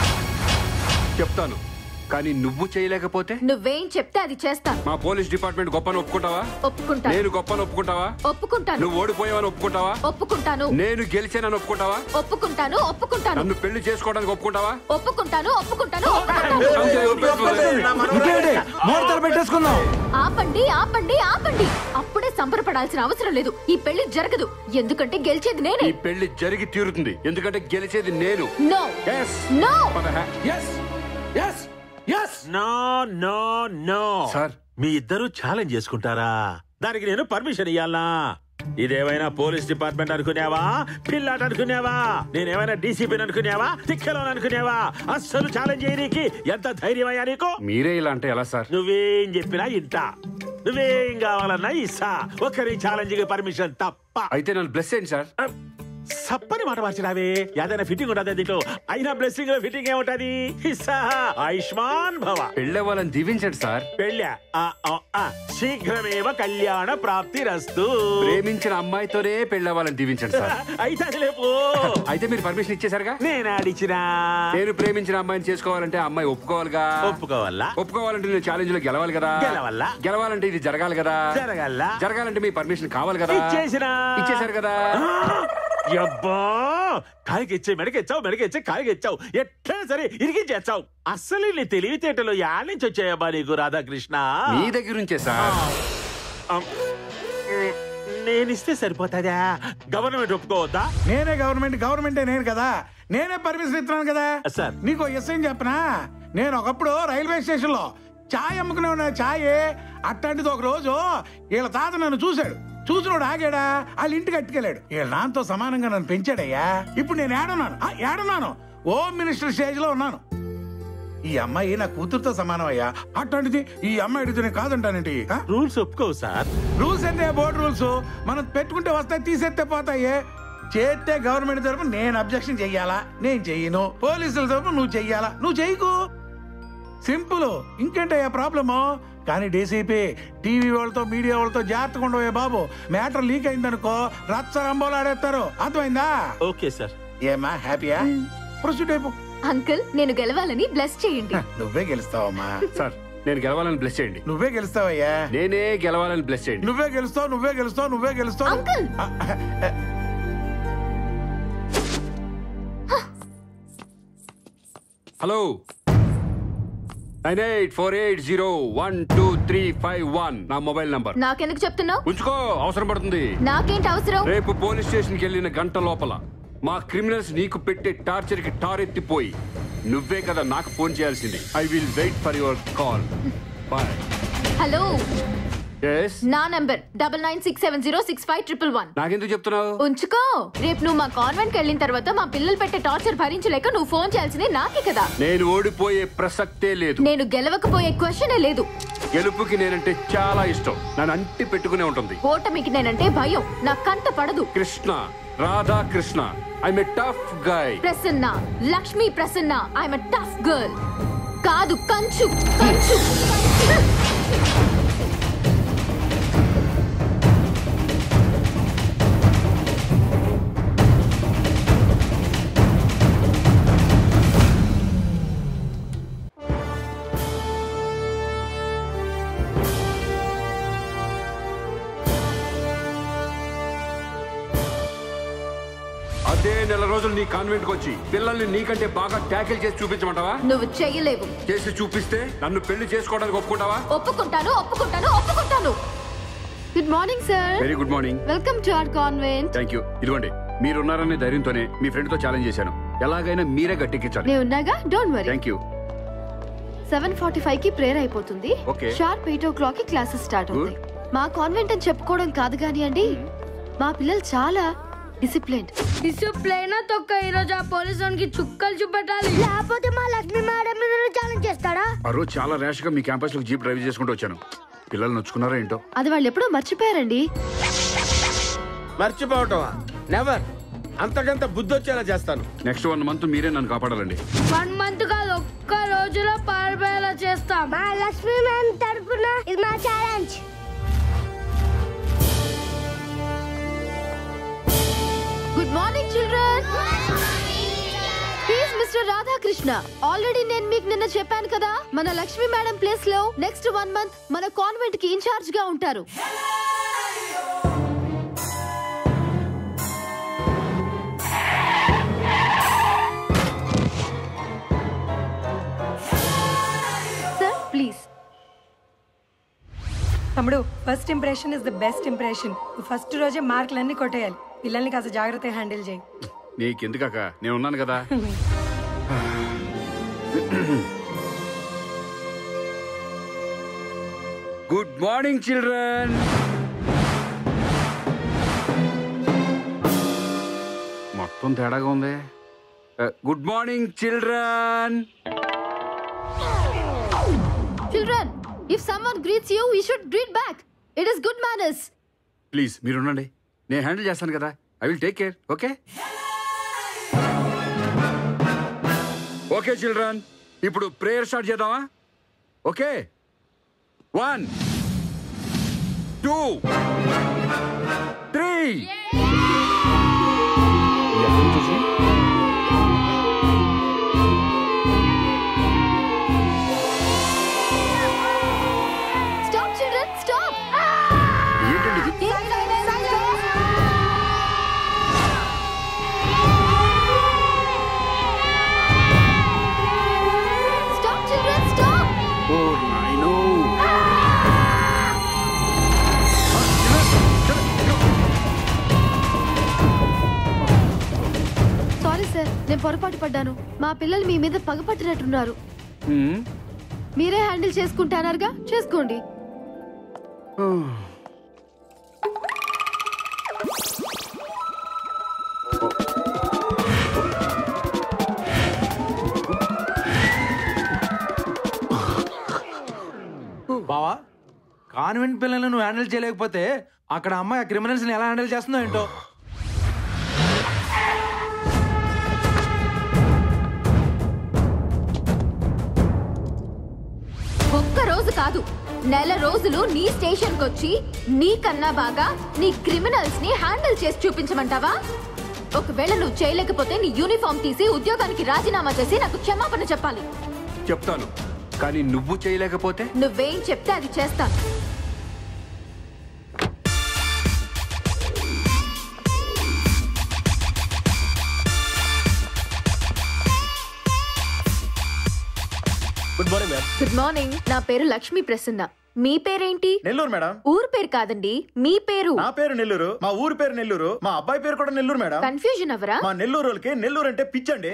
చెప్తాను కానీ నువ్వు చేయలేకపోతే నువ్వేం చెప్తే అది చేస్తాను మా పోలీస్ డిపార్ట్మెంట్ గొప్పని ఒప్పుకుంటావా ఒప్పుకుంటాను నేను గొప్పని ఒప్పుకుంటావా ఒప్పుకుంటాను నువ్వు ఓడిపోయావని ఒప్పుకుంటావా ఒప్పుకుంటాను నేను గెలిచానని ఒప్పుకుంటావా ఒప్పుకుంటాను ఒప్పుకుంటాను నన్ను పెళ్లి చేసుకోవడానికి ఒప్పుకుంటావా ఒప్పుకుంటాను ఒప్పుకుంటాను అంతే, ఒప్పేసుకో. ఇంకేంటి ముహూర్తాలు పెట్టేసుకుందాం ఆపండి ఆపండి ఆపండి అప్పుడే సంబరపడాల్సిన అవసరం లేదు ఈ పెళ్లి జరగదు ఎందుకంటే గెలిచేది నేనే ఈ పెళ్లి జరిగి తీరుతుంది ఎందుకంటే గెలిచేది నేను no no no no no sir మీ ఇద్దరు ఛాలెంజ్ చేసుకుంటారా దానికి నేను పర్మిషన్ ఇయ్యాలా ఇదేమైనా పోలీస్ డిపార్ట్మెంట్ అనుకునేవా పిల్లాట అనుకునేవా నేనేమైనా డీసీపీ అనుకునేవా తిక్కలో అనుకునేవా అస్సలు ఛాలెంజ్ చేయనీకి ఎంత ధైర్యం అయ్యా నీకు మీరే ఇలా అంటే ఎలా సార్ నువ్వేం చెప్పినా ఇంటా నువ్వేం కావాలన్నా ఇస్తా ఒక్కరి ఛాలెంజ్ కి పర్మిషన్ తప్ప అయితే నన్ను బ్లెస్ చేయండి సార్ సప్పని మాట మార్చినావే ఏదైనా ఫిట్టింగ్ ఉంటది దీంట్లో అయినా బ్లెస్సింగ్ లో ఫిట్టింగ్ ఏముంటది ఇస్సా ఆయుష్మాన్ భవ పెళ్ళే వాళ్ళని దీవించండి సార్ పెళ్ళా ఆ, ఆ, ఆ. శీఘ్రమేవ కళ్యాణ ప్రాప్తి రస్తు ప్రేమించిన అమ్మాయితోనే పెళ్ళవ్వాలని దీవించండి సార్ అయితే అది లేపు అయితే మీరు పర్మిషన్ ఇచ్చేసారుగా నేను ఆడిచ్చినా నేను ప్రేమించిన అమ్మాయిని చేసుకోవాలంటే ఆ అమ్మాయి ఒప్పుకోవాలిగా ఒప్పుకోవాలా ఒప్పుకోవాలంటే నేను ఛాలెంజ్ లో గెలవాలి కదా గెలవాలా? గెలవాలంటే ఇది జరగాలి కదా జరగాలా? జరగాలంటే మీ పర్మిషన్ కావాలి కదా ఇచ్చేసినా ఇచ్చేసారు కదా అబ్బా కాయకి ఇచ్చే మెడకెచ్చావు మెడకెచ్చే కాయకి ఇచ్చావు ఎట్లా సరే ఇరిగించేచ్చావు అస్సలు నీ తెలివితేటలు యాడ్ నుంచి వచ్చాయబ్బా నీకు రాధాకృష్ణ మీ దగ్గర నుంచే సార్ నేనిస్తే సరిపోతాదా గవర్నమెంట్ ఒప్పుకోవద్దా నేనే గవర్నమెంట్ గవర్నమెంటే నేను కదా నేనే పర్మిషన్ ఇస్తున్నాను కదా సార్ నీకు విషయం చెప్పనా నేను ఒకప్పుడు రైల్వే స్టేషన్ లో ఛాయ్ అమ్ముకునే ఉన్న ఛాయ్ అట్లాంటిది ఒక రోజు వీళ్ళ తాత నన్ను చూశాడు చూసినోడు ఆగాడా వాళ్ళ ఇంటికి అట్టుకెళ్ళాడు వీళ్ళ నాన్నతో సమానంగా నన్ను పెంచాడయ్యా ఇప్పుడు నేను ఏడున్నాను ఆ, ఏడున్నాను హోమ్ మినిస్టర్ స్టేజ్ లో ఉన్నాను ఈ అమ్మాయి నా కూతురుతో సమానం అయ్యా అట్లాంటిది ఈ అమ్మాయి అడిగితే నేను కాదంటానేంటి రూల్స్ ఒప్పుకోవు సార్ రూల్స్ అంటే బోర్డు రూల్స్ మనం పెట్టుకుంటే వస్తాయి తీసేస్తే పోతాయి చేస్తే గవర్నమెంట్ తరపు నేను అబ్జెక్షన్ చెయ్యాలా నేను చెయ్యను పోలీసుల తరపు నువ్వు చెయ్యాలా నువ్వు చెయ్యకు సింపుల్ ఇంకేంటయ్యా ప్రాబ్లము కానీ డీసీపీ టీవీ వాళ్ళతో మీడియా వాళ్ళతో జాగ్రత్తగా ఉండవే బాబు మ్యాటర్ లీక్ అయిందనుకో రచ్చ రంబోలు ఆడేస్తారు అర్థమైందా ఓకే సార్ ఏమా హ్యాపీయా ప్రొసీడ్ అయిపో అంకుల్ నేను గెలవాలని బ్లెస్ చేయండి నువ్వే గెలుస్తావమ్మా సార్ నేను గెలవాలని బ్లెస్ చేయండి నువ్వే గెలుస్తావయ్యా నేనే గెలవాలని బ్లెస్ చేయండి నువ్వే గెలుస్తావు నువ్వే గెలుస్తావు నువ్వే గెలుస్తావు uncle hello nine eight four eight zero one two three five one నా మొబైల్ నంబర్ నాకెందుకు చెప్తున్నావు ఉంచుకో అవసరం పడుతుంది నాకేంటి అవసరం రేపు పోలీస్ స్టేషన్ కి వెళ్ళిన గంట లోపల మా క్రిమినల్స్ నీకు పెట్టే టార్చర్ కి టారెత్తిపోయి నువ్వే కదా నాకు ఫోన్ చేయాల్సింది I will wait for your call bye hello yes నా number double nine six seven zero six five triple one నాకెందుకు చెప్తున్నావు ఉంచుకో రేపు నువ్వు మా కాన్వెంట్ వెళ్ళిన తర్వాత మా పిల్లలు పెట్టే టార్చర్ భరించలేక నువ్వు ఫోన్ చేయాల్సింది నాకే కదా నేను ఓడిపోయే ప్రసక్తే లేదు నేను గెలవకపోయే క్వశ్చనే లేదు గెలుపుకి నేనంటే చాలా ఇష్టం నన్ను అంటి పెట్టుకునే ఉంటుంది ఓటమికి నేనంటే భయం నా కంట పడదు Krishna Radha Krishna I'm a tough guy Prasanna Lakshmi Prasanna I'm tough girl కాదు కంచు కంచు అదే నెల రోజులు నీ కాన్వెంట్ కి వచ్చి పిల్లల్ని నీకంటే బాగా ట్యాకిల్ చేసి చూపించమంటావా నువ్వు చెయ్యలేవు చేసి చూపిస్తే నన్ను పెళ్లి చేసుకోవడానికి ఒప్పుకుంటావా ఒప్పుకుంటాను ఒప్పుకుంటాను ఒప్పుకుంటాను good morning sir very good morning welcome to our convent thank you ఇదిగోండి మీరున్నారనే ధైర్యంతోనే మీ ఫ్రెండ్ తో ఛాలెంజ్ చేశాను ఎలాగైనా మీరే గట్టెక్కించాలి నేను ఉన్నాగా don't worry thank you seven forty five కి ప్రేయర్ అయిపోతుంది Okay. Sharp eight o'clock కి క్లాసెస్ స్టార్ట్ అవుతాయి మా కాన్వెంట్ అని చెప్పుకోవడం కాదు కానీ అండి మా పిల్లలు చాలా డిసిప్లిన్ డిసిప్లైన్ తొక్క ఈ రోజు ఆ పోలీస్ వానికి చుక్కలు చూపెట్టాలి లేకపోతే మా లక్ష్మి మేడం మీద ఛాలెంజ్ చేస్తాడా ఆ రోజు చాలా ర్యాష్ గా మీ క్యాంపస్ లో జీప్ డ్రైవ్ చేసుకుంటూ వచ్చాను పిల్లలు నొచ్చుకున్నారో ఏంటో అది వాళ్ళు ఎప్పుడో మర్చిపోయారండి మర్చిపోవటం నెవర్ అంతకంత బుద్ధి వచ్చేలా చేస్తాను నెక్స్ట్ వన్ మంత్ మీరే నన్ను కాపాడాలండి వన్ మంత్ కాదు ఒక్క రోజులో పారిపోయేలా చేస్తాం మా లక్ష్మి మేడం తరపున ఇది మా challenge good morning children please mister Radhakrishna already నేను మీకు నిన్న చెప్పాను కదా మన లక్ష్మి మేడం ప్లేస్ లో నెక్స్ట్ వన్ మంత్ మన కాన్వెంట్ కి ఇన్ఛార్జ్ గా ఉంటారు తమ్ముడు first impression is the best impression ఫస్ట్ రోజే మార్కులన్నీ కొట్టేయాలి పిల్లల్ని కాస్త జాగ్రత్తగా హ్యాండిల్ చేయి నీకెందుకక్క నేను ఉన్నాను కదా గుడ్ మార్నింగ్ చిల్డ్రన్ మొత్తం తేడాగా ఉంది good morning children children if someone greets you you should greet back it is good manners please మీరు ఉండండి నేను హ్యాండిల్ చేస్తాను కదా I will take care okay okay children ఇప్పుడు ప్రేయర్ స్టార్ట్ చేద్దామా okay one two three stop children stop ఏంటండి ఇది? స్టాప్ చిల్డ్రన్ స్టాప్ ఓ నాయనో సారీ సార్ నేను పొరపాటు పడ్డాను మా పిల్లలు మీ మీద పగపట్టినట్టున్నారు హ్మ్. మీరే హ్యాండిల్ చేసుకుంటానారుగా చేసుకోండి బావా కాన్వెంట్ పిల్లల్ని నువ్వు హ్యాండిల్ చేయలేకపోతే అక్కడ అమ్మాయి ఆ క్రిమినల్స్ ని ఎలా హ్యాండిల్ చేస్తుందో ఏంటో ఒక్క రోజు కాదు నెల రోజులు నీ స్టేషన్ వచ్చి నీకన్నా బాగా నీ క్రిమినల్స్ ని హ్యాండిల్ చేసి చూపించమంటావా ఒకవేళ నువ్వు చేయలేకపోతే నీ యూనిఫామ్ తీసి ఉద్యోగానికి రాజీనామా చేసి నాకు క్షమాపణ చెప్పాలి చెప్తాను కానీ నువ్వు చేయలేకపోతే నువ్వేం చెప్తే అది చేస్తాను good morning ma'am good morning నా పేరు లక్ష్మీ ప్రసన్న మీ పేరేంటి నెల్లూరు మేడం ఊరు పేరు కాదండి మీ పేరు నా పేరు నెల్లూరు మా ఊరు పేరు నెల్లూరు మా అబ్బాయి పేరు కూడా నెల్లూరు మేడం కన్ఫ్యూజన్ అవరా మా నెల్లూరు వాళ్ళకి నెల్లూరు అంటే పిచ్చండి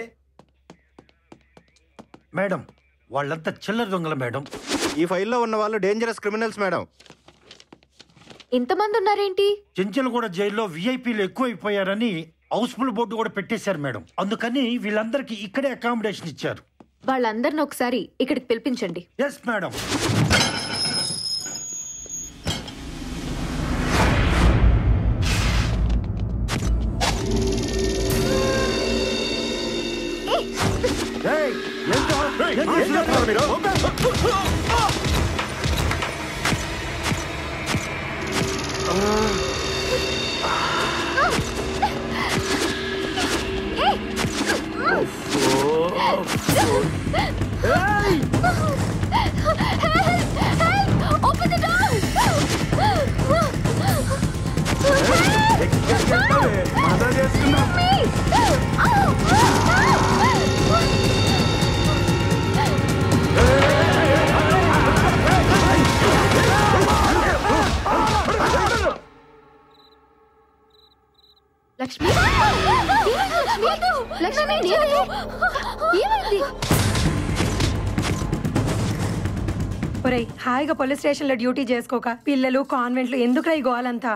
మేడం వాళ్ళంతా చిల్లర దొంగలు మేడం ఈ ఫైల్లో ఉన్న వాళ్ళు డేంజరస్ క్రిమినల్స్ మేడం ఇంతమంది ఉన్నారేంటి చెంచలగూడ జైల్లో విఐపీలు ఎక్కువైపోయారని హౌస్ఫుల్ బోర్డు కూడా పెట్టేశారు మేడం అందుకని వీళ్ళందరికీ ఇక్కడే అకామిడేషన్ ఇచ్చారు వాళ్ళందరిని ఒకసారి ఇక్కడికి పిలిపించండి yes madam Open the door! Lakshmi Lakshmi Lakshmi ఏమైంది ఒరేయ్ హాయిగా పోలీస్ స్టేషన్ లో డ్యూటీ చేసుకోక పిల్లలు కాన్వెంట్లు ఎందుకు ఈ గోలంతా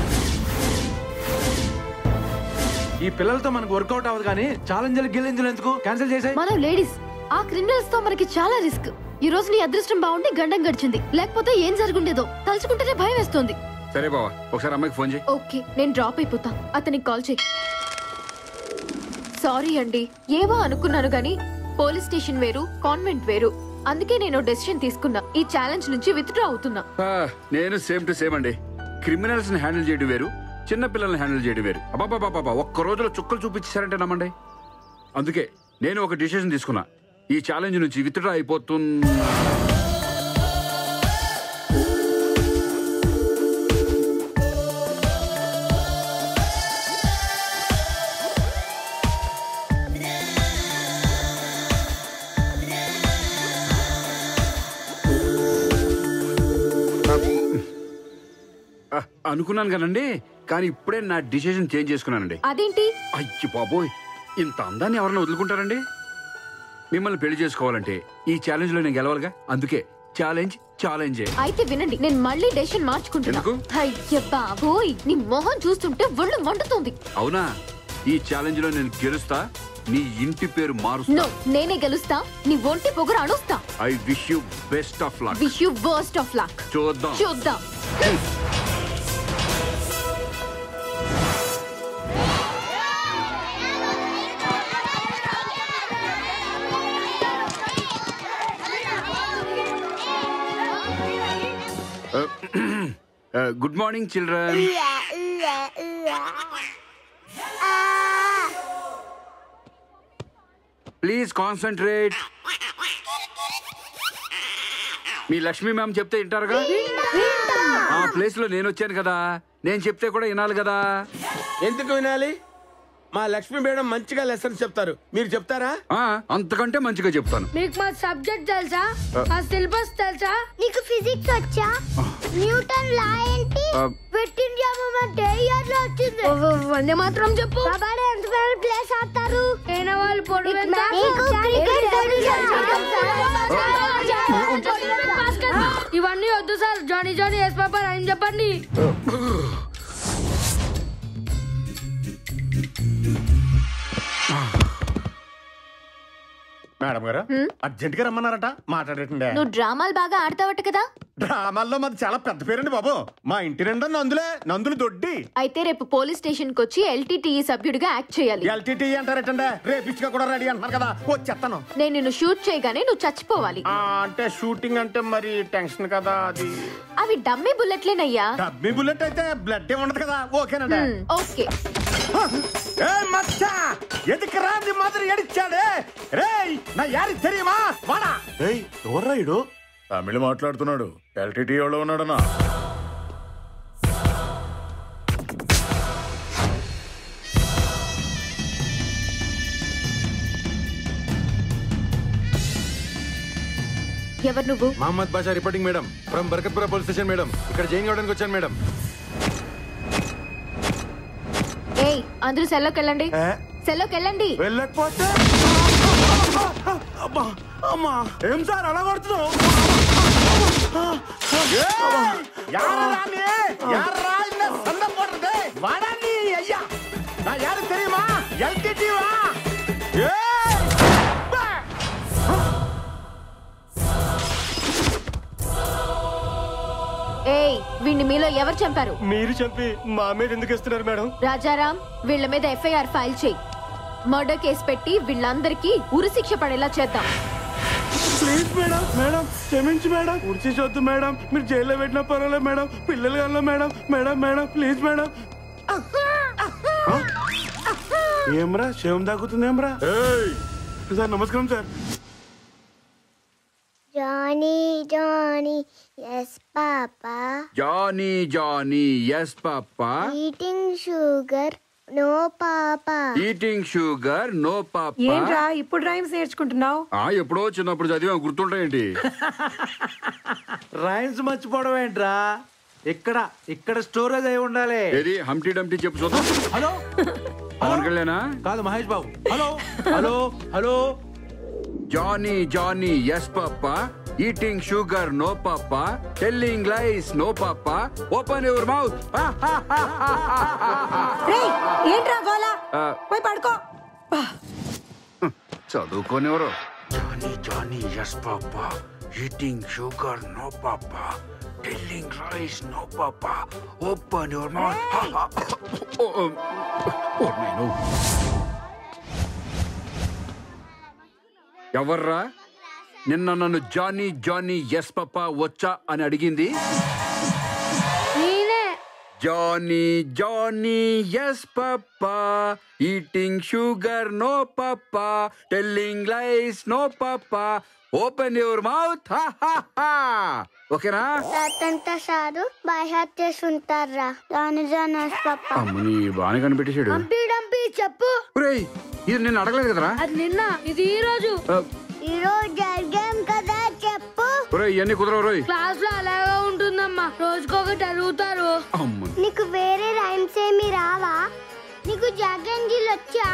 ఈ పిల్లలతో మనకు వర్కౌట్ అవ్వదు కానీ ఛాలెంజ్లు గిల్లెంజులు ఎందుకు క్యాన్సిల్ చేసాయి మనం లేడీస్ ఆ క్రిమినల్స్ తో మనకి చాలా రిస్క్ ఈ రోజు నీ అదృష్టం బాగుండి గండం గడిచింది లేకపోతే ఏం జరుగుండేదో తలుచుకుంటేనే భయం వేస్తుంది సరే బావా ఒకసారి అమ్మాయికి ఫోన్ చేయి ఓకే నేను డ్రాప్ అయిపోతా అతనికి కాల్ చేయి సారీ అండి ఏవో అనుకున్నాను గాని పోలీస్ స్టేషన్ వేరు కాన్వెంట్ వేరు అందుకే నేను డెసిషన్ తీసుకున్నా ఈ ఛాలెంజ్ నుంచి విత్డ్రా అవుతున్నా ఆ, నేను సేమ్ టు సేమ్ అండి క్రిమినల్స్ ని హ్యాండిల్ చేయడం వేరు చిన్న పిల్లల్ని హ్యాండిల్ చేయడం వేరు అబ్బాబాబాబా ఒక్క రోజులో చుక్కలు చూపించారంటే నమ్మండి అందుకే నేను ఒక డిసిషన్ తీసుకున్నా ఈ ఛాలెంజ్ నుంచి విత్డ్రా అయిపోతున్నా అనుకున్నాను కదండి కానీ ఇప్పుడే నా డిసిషన్ చేంజ్ చేసుకున్నానండి అదేంటి అయ్యి బాబోయ్ ఇంత అందాన్ని ఎవరన్నా వదులుకుంటారండి మిమ్మల్ని పెళ్లి చేసుకోవాలంటే ఈ ఛాలెంజ్ లో నేను గెలవాలిగా అందుకే ఛాలెంజ్ ఛాలెంజే అయితే వినండి నేను మళ్ళీ డెసిషన్ మార్చుకుంటున్నా ఎందుకు? అయ్య బాబోయ్ నీ మొహం చూస్తుంటే ఒళ్ళు మండుతుంది అవునా ఈ ఛాలెంజ్ లో నేను గెలుస్తా నీ ఇంటి పేరు మారుస్తా నో నేనే గెలుస్తా నీ ఒంటి పొగరు అణుస్తా I wish you best of luck wish you worst of luck చూద్దాం చూద్దాం good morning children please concentrate మీ లక్ష్మీ మ్యామ్ చెప్తే వింటారుగా ఆ ప్లేస్ లో నేను వచ్చాను కదా నేను చెప్తే కూడా వినాలి కదా ఎందుకు వినాలి మా లక్ష్మీ మేడం మంచిగా లెసన్స్ చెప్తారు మీరు చెప్తారా ఆ, అంతకంటే మంచిగా చెప్తాను మీకు మా సబ్జెక్ట్ తెలుసా మా సిలబస్ తెలుసా నీకు ఫిజిక్స్ వచ్చా న్యూటన్ లా ఏంటి ఆ, పెట్టింది అంటే ఏ ఇయర్ లో వచ్చింది వందే మాత్రం చెప్పు కబడ్డీ ఎంత పేరు ప్లేస్ ఆడతారు అయిన వాళ్ళు పొడుగు ఎంత? నీకు క్రికెట్ తెలుసా? ఇవన్నీ వద్దు సార్ జానీ జానీ ఎస్ పాపా అని చెప్పండి మేడం గారు అర్జెంట్ గా రమ్మన్నారట మాట్లాడేటండి నువ్వు డ్రామాలు బాగా ఆడతావట కదా డ్రామాల్లో మాది చాలా పెద్ద పేరండి బాబు మా ఇంటి నిండా నందులే నందులు దొడ్డి అయితే రేపు పోలీస్ స్టేషన్ కి వచ్చి ఎల్టీటీఈ సభ్యుడిగా యాక్ట్ చేయాలి ఎల్టీటీ అంటారటండి రేపిచ్చుగా కూడా రెడీ అంటున్నారు కదా వచ్చేస్తాను నేను నిన్ను షూట్ చేయగానే నువ్వు చచ్చిపోవాలి ఆ, అంటే షూటింగ్ అంటే మరి టెన్షన్ కదా అది అవి డమ్మీ బుల్లెట్లేనయ్యా డబ్బీ బుల్లెట్ అయితే బ్లడ్ ఏ ఉండదు కదా ఓకేనండి హ్మ్, ఓకే ఏ మచ్చా ఎదుకు రాంది మాదిరి ఎడిచాడే రేయ్ నా యారి తెలియమా వాడా ఏయ్ ఎవర్రా ఇడు తమిళ మాట్లాడుతున్నాడు ఎల్టీటీ ఎవడో ఉన్నాడనా ఎవరు నువ్వు Mohammed Basha reporting madam from Barkatpura police station madam ఇక్కడ జాయిన్ కావడానికి వచ్చాను మేడం ఏయ్ అందరూ సెల్లోకి వెళ్ళండి సెల్లోకి వెళ్ళండి వెళ్ళకపోతే అమ్మా అమ్మా ఏం సార్ అలా కొడుతున్నావు వాడాన్ని అయ్యా నా యారు తెలియమా ఎల్టీటీ వా ఏయ్ వీడిని మీలో ఎవరు చంపారు మీరు చంపి మా మీద ఎందుకు ఇస్తున్నారు మేడం రాజారాం వీళ్ళ మీద ఎఫ్ఐఆర్ ఫైల్ చేయి మర్డర్ కేసు పెట్టి వీళ్ళందరికీ ఉరిశిక్ష పడేలా చేద్దాం ప్లీజ్ మేడం మేడం క్షమించి మేడం ఉడిచి చూద్దు మేడం మీరు జైల్లో పెట్టినా పర్వాలేదు మేడం పిల్లలు కన్నా madam madam madam please madam ఏమ్రా శవం దాక్కుతుంది ఏమ్రా సార్ నమస్కారం sir Johnny Johnny yes papa Johnny Johnny yes papa eating sugar no papa eating sugar no ఏంట్రా పాపా ఇప్పుడు రైమ్స్ నేర్చుకుంటున్నావు ఆ ఎప్పుడో చిన్నప్పుడు చదివా గుర్తుంటాయేంటి రైన్స్ మర్చిపోవడం ఏంట్రా ఇక్కడ ఇక్కడ స్టోరేజ్ అయి ఉండాలి ఏది హంప్టీ డంప్టీ చెప్పు చూద్దాం హలో పవన్ కళ్యాణా కాదు Mahesh Babu hello hello hello Johnny Johnny yes papa eating sugar no papa telling lies no papa open your mouth రేయ్ ఏంట్రా గోలా పోయి పడుకో చదువుకోనివరు Johnny Johnny yes papa eating sugar no papa telling rice no papa open your mouth నేను ఎవర్రా నిన్న నన్ను జానీ జానీ ఎస్ పాపా వచ్చా అని అడిగింది నేనే Johnny Johnny yes papa eating sugar no papa telling lies no papa open your mouth ఓకేనా తాతంత సారు బై హార్ట్ చేసి ఉంటారా జానీ జానీ ఎస్ పాపా అమ్మని బాగానే కనిపెట్టేశాడు డంపీ డంపీ చెప్పు ఒరేయ్, ఇది నేను అడగలేదు కదరా అది నిన్న ఇది ఈ రోజు ఆ, ఈరోజు జరిగాం కదా చెప్పు ఒరేయ్ ఇవన్నీ కుదరవు రోయ్ క్లాస్ లో అలాగే ఉంటుందమ్మా రోజుకొకటి అడుగుతారు నీకు వేరే రైమ్స్ ఏమి రావా నీకు జాగంజీలు వచ్చా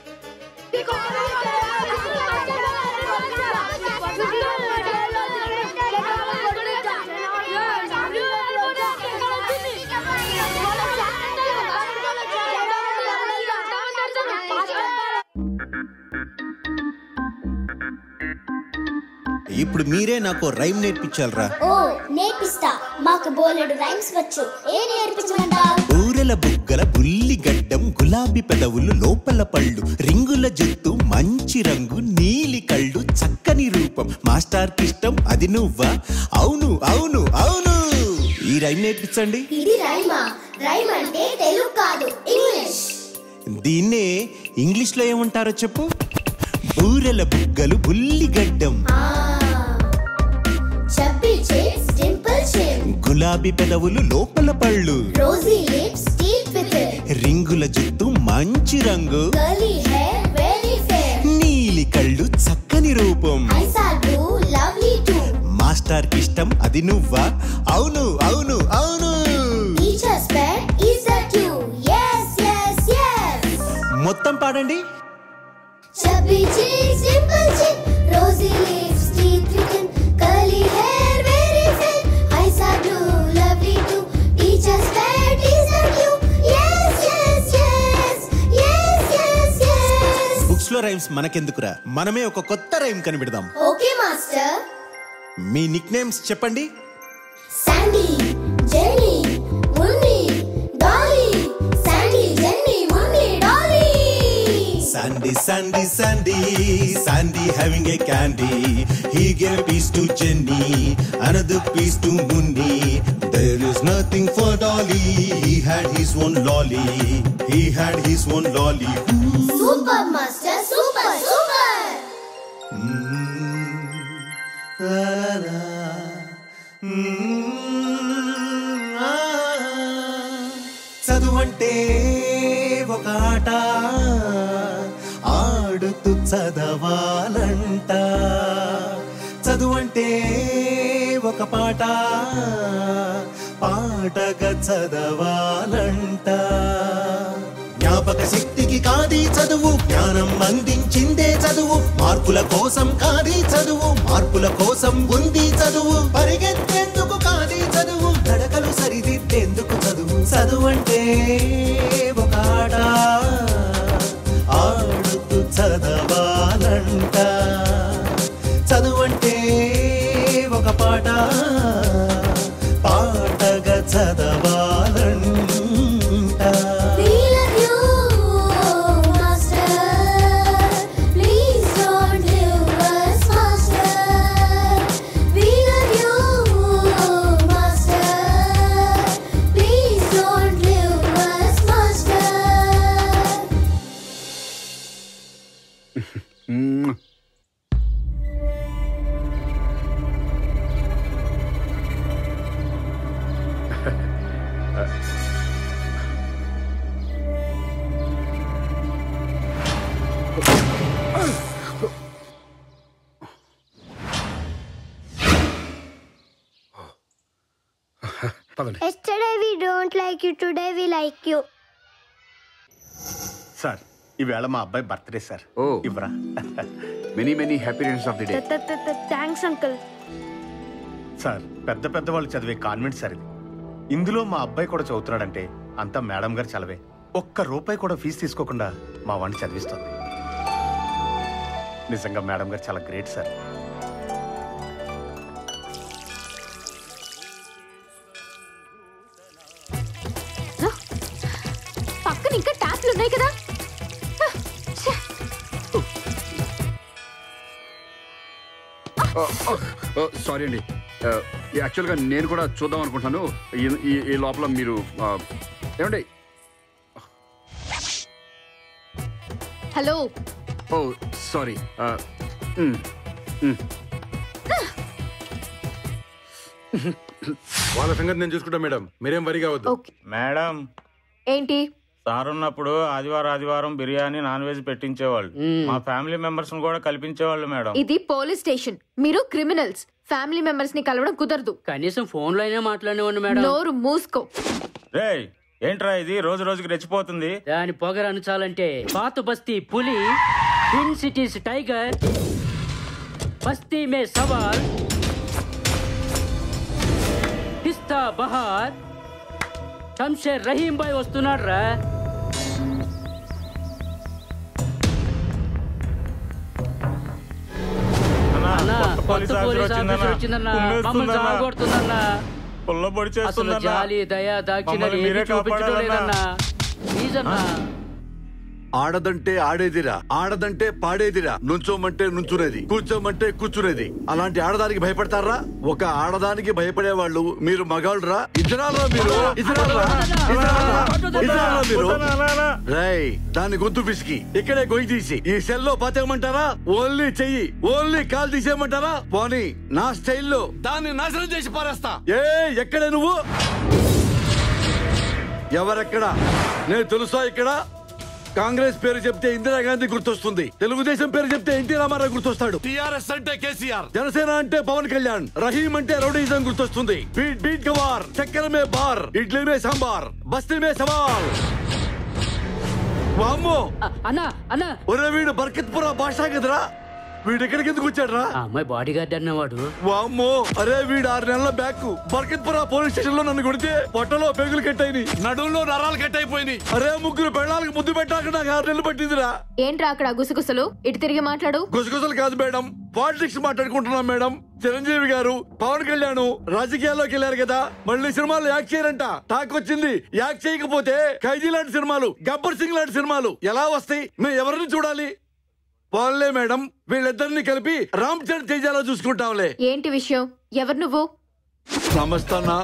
ఇప్పుడు మీరే నాకు రైమ్ నేర్పించాలరా ఓ నేర్పిస్తా మాకు బోలెడు రైమ్స్ వచ్చు ఏ నేర్పించమంటావు ఊరెల బుగ్గల బుల్లి గడ్డం గులాబీ పెదవులు లోపల పళ్ళు రింగుల జుత్తు మంచి రంగు నీలి కళ్ళు చక్కని రూపం మాస్టర్ ఇష్టం అది నువ్వా అవును అవును అవును ఈ రైమ్ నేర్పించండి ఇది రైమా రైమ్ అంటే తెలుగు కాదు ఇంగ్లీష్ దీన్నే ఇంగ్లీష్ లో ఏమంటారో చెప్పు ఊరెల బుగ్గలు బుల్లి గడ్డం చబ్బీ చిప్స్ డింపుల్ చిన్ గులాబీ పెదవులు లోపల పళ్ళు రోజీ లిప్స్ టీత్ విత్ రింగుల జుత్తు మంచి రంగు కర్లీ హెయిర్ వెరీ ఫేర్ నీలి కళ్ళు చక్కని రూపం eyes are blue lovely to master ఇష్టం అది నువ్వా అవును అవును అవును teacher's pet is that you yes yes yes మొత్తం పాడండి chubby cheeks dimple chin rosy lips teeth written curly hair very fair eyes are blue lovely too teacher's pet is that you yes yes yes yes yes yes books లో రైమ్స్ మనకెందుకురా మనమే ఒక కొత్త రైమ్ కనిపెడదాం okay master మీ నిక్ నేమ్స్ చెప్పండి sandy jenny munni dolly sandy jenny munni dolly Sandy, Sandy, Sandy, Sandy having a candy. He gave a piece to Jenny, another piece to Munni. There is nothing for Dolly. He had his own lolly. He had his own lolly. super master super super చదువంటే ఒక ఆట ఆడుతూ చదవాలంట చదువంటే ఒక పాట పాటగా చదవాలంట జ్ఞాపక శక్తికి కాది చదువు జ్ఞానం అందించిందే చదువు మార్పుల కోసం కాది చదువు మార్పుల కోసం ఉంది చదువు పరిగెత్తేందుకు కాది చదువు నడకలు సరిదిద్దేందుకు చదువు చదువు అంటే ఒక ఆట ఆడుతూ చదవాలంట చదువంటే ఒక పాట పాటగా చదవాలంట we love you master please don't leave us master we love you master please don't leave us master పదండి yesterday we don't like you today we like you sir ఈవేళ మా అబ్బాయి బర్త్డే సార్ ఓ ఇవ్వరా many many happy returns of the day thanks uncle sir పెద్ద పెద్ద వాళ్ళు చదివే కాన్వెంట్ సార్ ఇది ఇందులో మా అబ్బాయి కూడా చదువుతున్నాడంటే అంతా మేడం గారు చలవే ఒక్క రూపాయి కూడా ఫీజు తీసుకోకుండా మా వాడిని చదివిస్తుంది నిజంగా మేడం గారు చాలా గ్రేట్ సార్ పక్కన ఇంకా ట్యాప్లు ఉన్నాయి కదా సారీ అండి యాక్చువల్గా నేను కూడా చూద్దాం అనుకుంటున్నాను ఈ- ఈ ఈ లోపల మీరు ఆ, ఏమండి హలో ఓ సారీ వాళ్ళ సంగతి నేను చూసుకుంటా మేడం మీరేం వరి కావద్దు మేడం ఏంటి సార్ ఉన్నప్పుడు ఆదివారం ఆదివారం బిర్యానీ నాన్ వెజ్ పెట్టించేవాళ్ళు మా ఫ్యామిలీ మెంబర్స్ కూడా కల్పించేవాళ్ళు మేడం ఇది పోలీస్ స్టేషన్ మీరు క్రిమినల్స్ ఫ్యామిలీ మెంబర్స్ ని కలవడం కుదరదు కనీసం ఫోన్ లో అయినా మాట్లాడేవాడిని మేడం నోరు మూసుకో రేయ్ ఏంట్రా ఇది రోజు రోజుకి రెచ్చిపోతుంది దాని పొగరు అనుచాలంటే పాత బస్తీ పులి ట్విన్ సిటీస్ టైగర్ బస్తీ మే సవాల్ పిస్తా బహార్ శంషేర్ రహీం భాయ్ వస్తున్నాడు రా కొత్త పోలీస్ ఆఫీసర్ వచ్చిందన్న మమ్మల్ని జాగొడుతుందన్నా పుల్ల పొడి అసలు చేస్తుందన్నా జాలి దయ దాక్షిణ్యం మమ్మల్ని ఏది మీరే చూపించడం కాపాడాలన్నా. లేదన్నా ప్లీజ్ అన్నా ఆడదంటే ఆడేదిరా ఆడదంటే పాడేదిరా నుంచోమంటే నుంచునేది కూర్చోమంటే కూర్చునేది అలాంటి ఆడదానికి భయపడతారా ఒక ఆడదానికి భయపడే వాళ్ళు మీరు మగాళ్ళరా ఇద్దరాలరా మీరు ఇద్దరాలరా ఇద్దరాలరా? ఇద్దరాలరా మీరు రై దాని గొంతు పిసికి ఇక్కడే గొయ్యి తీసి ఈ సెల్లో పాతేయమంటారా ఓన్లీ చెయ్యి ఓన్లీ కాల్ తీసేయమంటారా పోనీ నా స్టైల్లో దాన్ని నాశనం చేసి పారేస్తా ఏ ఎక్కడే నువ్వు ఎవరెక్కడ నేను తెలుసా ఇక్కడ కాంగ్రెస్ పేరు చెప్తే ఇందిరాగాంధీ గుర్తొస్తుంది తెలుగుదేశం పేరు చెప్తే ఎన్టీ రామారావు గుర్తొస్తాడు టిఆర్ఎస్ అంటే కేసీఆర్ జనసేన అంటే పవన్ కళ్యాణ్ రహీం అంటే రౌడీజం గుర్తొస్తుంది బీట్ బీట్ గవార్ చక్కెర మే బార్ ఇడ్లీ మే సాంబార్ బస్తీ మే సవాల్ వామ్మో అన్నా అన్నా ఒరే వీడు బర్కత్పురా భాషా కదరా వీడు ఎక్కడికి ఎందుకు వచ్చాడు రా అమ్మాయి బాడీ గార్డ్ అన్నవాడు వామ్మో అరే వీడు ఆరు నెలల బ్యాక్ బర్కత్పురా పోలీస్ స్టేషన్ లో నన్ను కొడితే పొట్టలో పెగులు కట్టయినాయి నడువులో నరాలు కట్టయిపోయినాయి అరే ముగ్గురు పెళ్ళాలకు ముద్దు పెట్టాక నాకు ఆరు నెలలు పట్టిందిరా ఏంట్రా అక్కడ గుసగుసలు ఇటు తిరిగి మాట్లాడు గుసగుసలు కాదు మేడం పాలిటిక్స్ మాట్లాడుకుంటున్నాం మేడం చిరంజీవి గారు పవన్ కళ్యాణ్ రాజకీయాల్లోకి వెళ్ళారు కదా మళ్ళీ సినిమాలు యాక్ట్ చేయరంట టాక్ వచ్చింది యాక్ట్ చేయకపోతే ఖైదీ లాంటి సినిమాలు గబ్బర్ సింగ్ లాంటి సినిమాలు ఎలా వస్తాయి మేము ఎవరిని చూడాలి పోన్లే మేడం వీళ్ళిద్దరిని కలిపి రామ్ చరణ్ తేజాలో చూసుకుంటాంలే ఏంటి విషయం ఎవరు నువ్వు నమస్తన్నా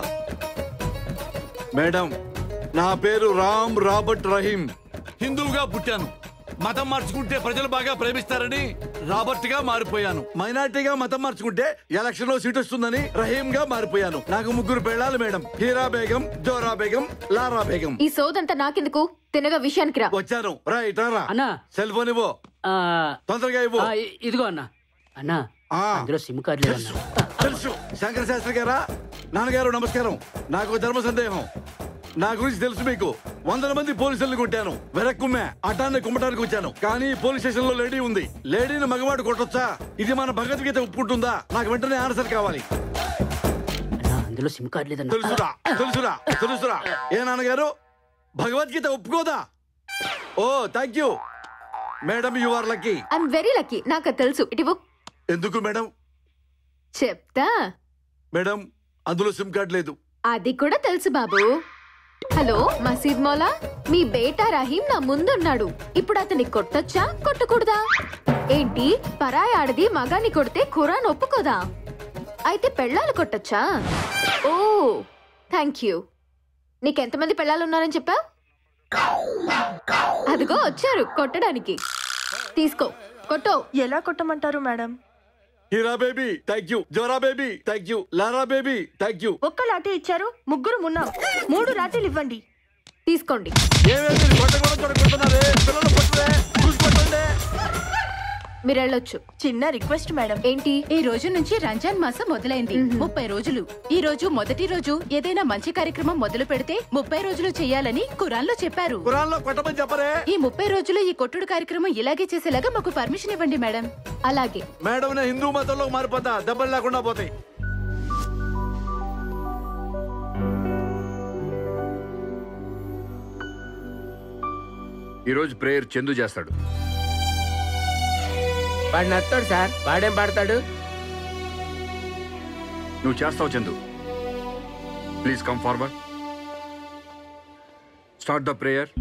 మేడం నా పేరు రామ్ రాబర్ట్ రహీం హిందువుగా పుట్టాను మతం మార్చుకుంటే ప్రజలు బాగా ప్రేమిస్తారని రాబర్ట్ గా మారిపోయాను మైనార్టీగా మతం మార్చుకుంటే ఎలక్షన్ లో సీట్ వస్తుందని రహీం గా మారిపోయాను నాకు ముగ్గురు పెళ్ళాలి మేడం హీరా బేగం జోరా బేగం లారా బేగం ఈ సోదంతా నాకెందుకు తినగా విషయానికి రా వచ్చాను రైట్ రా అన్నా సెల్ ఫోన్ ఇవ్వు తొందరగా ఇవ్వు ఆ, ఇ- ఇదిగో అన్నా అన్నా అందులో సిమ్ కార్డు లేదన్నా తెలుసు శంకర శాస్త్రి గారా నాన్నగారు నమస్కారం నాకు ధర్మ సందేహం నా గురించి తెలుసు మీకు వందల మంది పోలీసులను కొట్టాను వెరక్కుమ్మే అటాన్ని కుమ్మటానికి వచ్చాను కానీ పోలీస్ స్టేషన్ లో లేడీ ఉంది లేడీని మగవాడు కొట్టొచ్చా ఇది మన భగవద్గీత ఒప్పుకుంటుందా నాకు వెంటనే ఆన్సర్ కావాలి అన్నా, అందులో సిమ్ కార్డు లేదన్నా తెలుసురా తెలుసురా తెలుసురా ఏ నాన్నగారు భగవద్గీత ఒప్పుకోదా oh thank you madam you are lucky I'm very lucky నాకు అది తెలుసు ఇటు ఎందుకు మేడం చెప్తా మేడం అందులో సిమ్ కార్డ్ లేదు అది కూడా తెలుసు బాబు హలో మసీద్ మౌలా మీ బేటా రహీం నా ముందున్నాడు ఇప్పుడు అతన్ని కొట్టొచ్చా కొట్టకూడదా ఏంటి పరాయి ఆడది మగాన్ని కొడితే ఖురాన్ ఒప్పుకోదా అయితే పెళ్ళాలు కొట్టొచ్చా ఓ థ్యాంక్ యూ నీకెంతమంది పెళ్ళాలు ఉన్నారని చెప్పా అదిగో వచ్చారు కొట్టడానికి తీసుకో కొట్టో ఎలా కొట్టమంటారు madam Heera baby thank you Zohra baby thank you Lara baby thank you ఒక్క లాఠీ ఇచ్చారు ముగ్గురు మున్నాం మూడు లాఠీలు ఇవ్వండి తీసుకోండి ఏమేమి కొట్టకూడదు కొడుకుంటున్నారే పిల్లలు కొట్టరే చూసుకోండి మీరు వెళ్ళొచ్చు చిన్న రిక్వెస్ట్ మేడం ఏంటి ఈ రోజు నుంచి రంజాన్ మాసం మొదలైంది ముప్పై రోజులు ఈ రోజు మొదటి రోజు ఏదైనా మంచి కార్యక్రమం మొదలు పెడితే ముప్పై రోజులు చేయాలని ఖురాన్ లో చెప్పారు ఖురాన్ లో కొట్టమని చెప్పరే ఈ ముప్పై రోజులు ఈ కొట్టుడు కార్యక్రమం ఇలాగే చేసేలాగా మాకు పర్మిషన్ ఇవ్వండి మేడం అలాగే మేడం నేను హిందూ మతంలో మారిపోతా దెబ్బలు లేకుండా పోతాయి ఈ రోజు ప్రేయర్ చందు చేస్తాడు వాడు నత్తాడు సార్ వాడేం పాడతాడు నువ్వు చేస్తావు Chandu please come forward start the prayer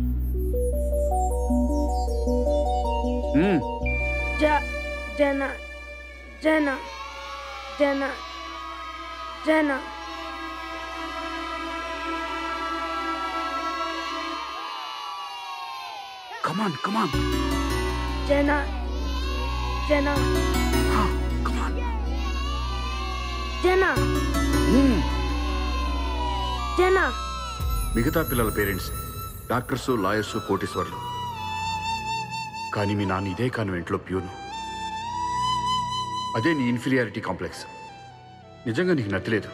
జ జన జన జన జన కమాన్ కమాన్ జన జన జన జన మిగతా పిల్లల పేరెంట్స్ డాక్టర్స్ లాయర్స్ కోటీశ్వర్లు కానీ మీ నాన్న ఇదే కాన్వెంట్లో ప్యూను అదే నీ ఇన్ఫీరియారిటీ కాంప్లెక్స్ నిజంగా నీకు నచ్చలేదు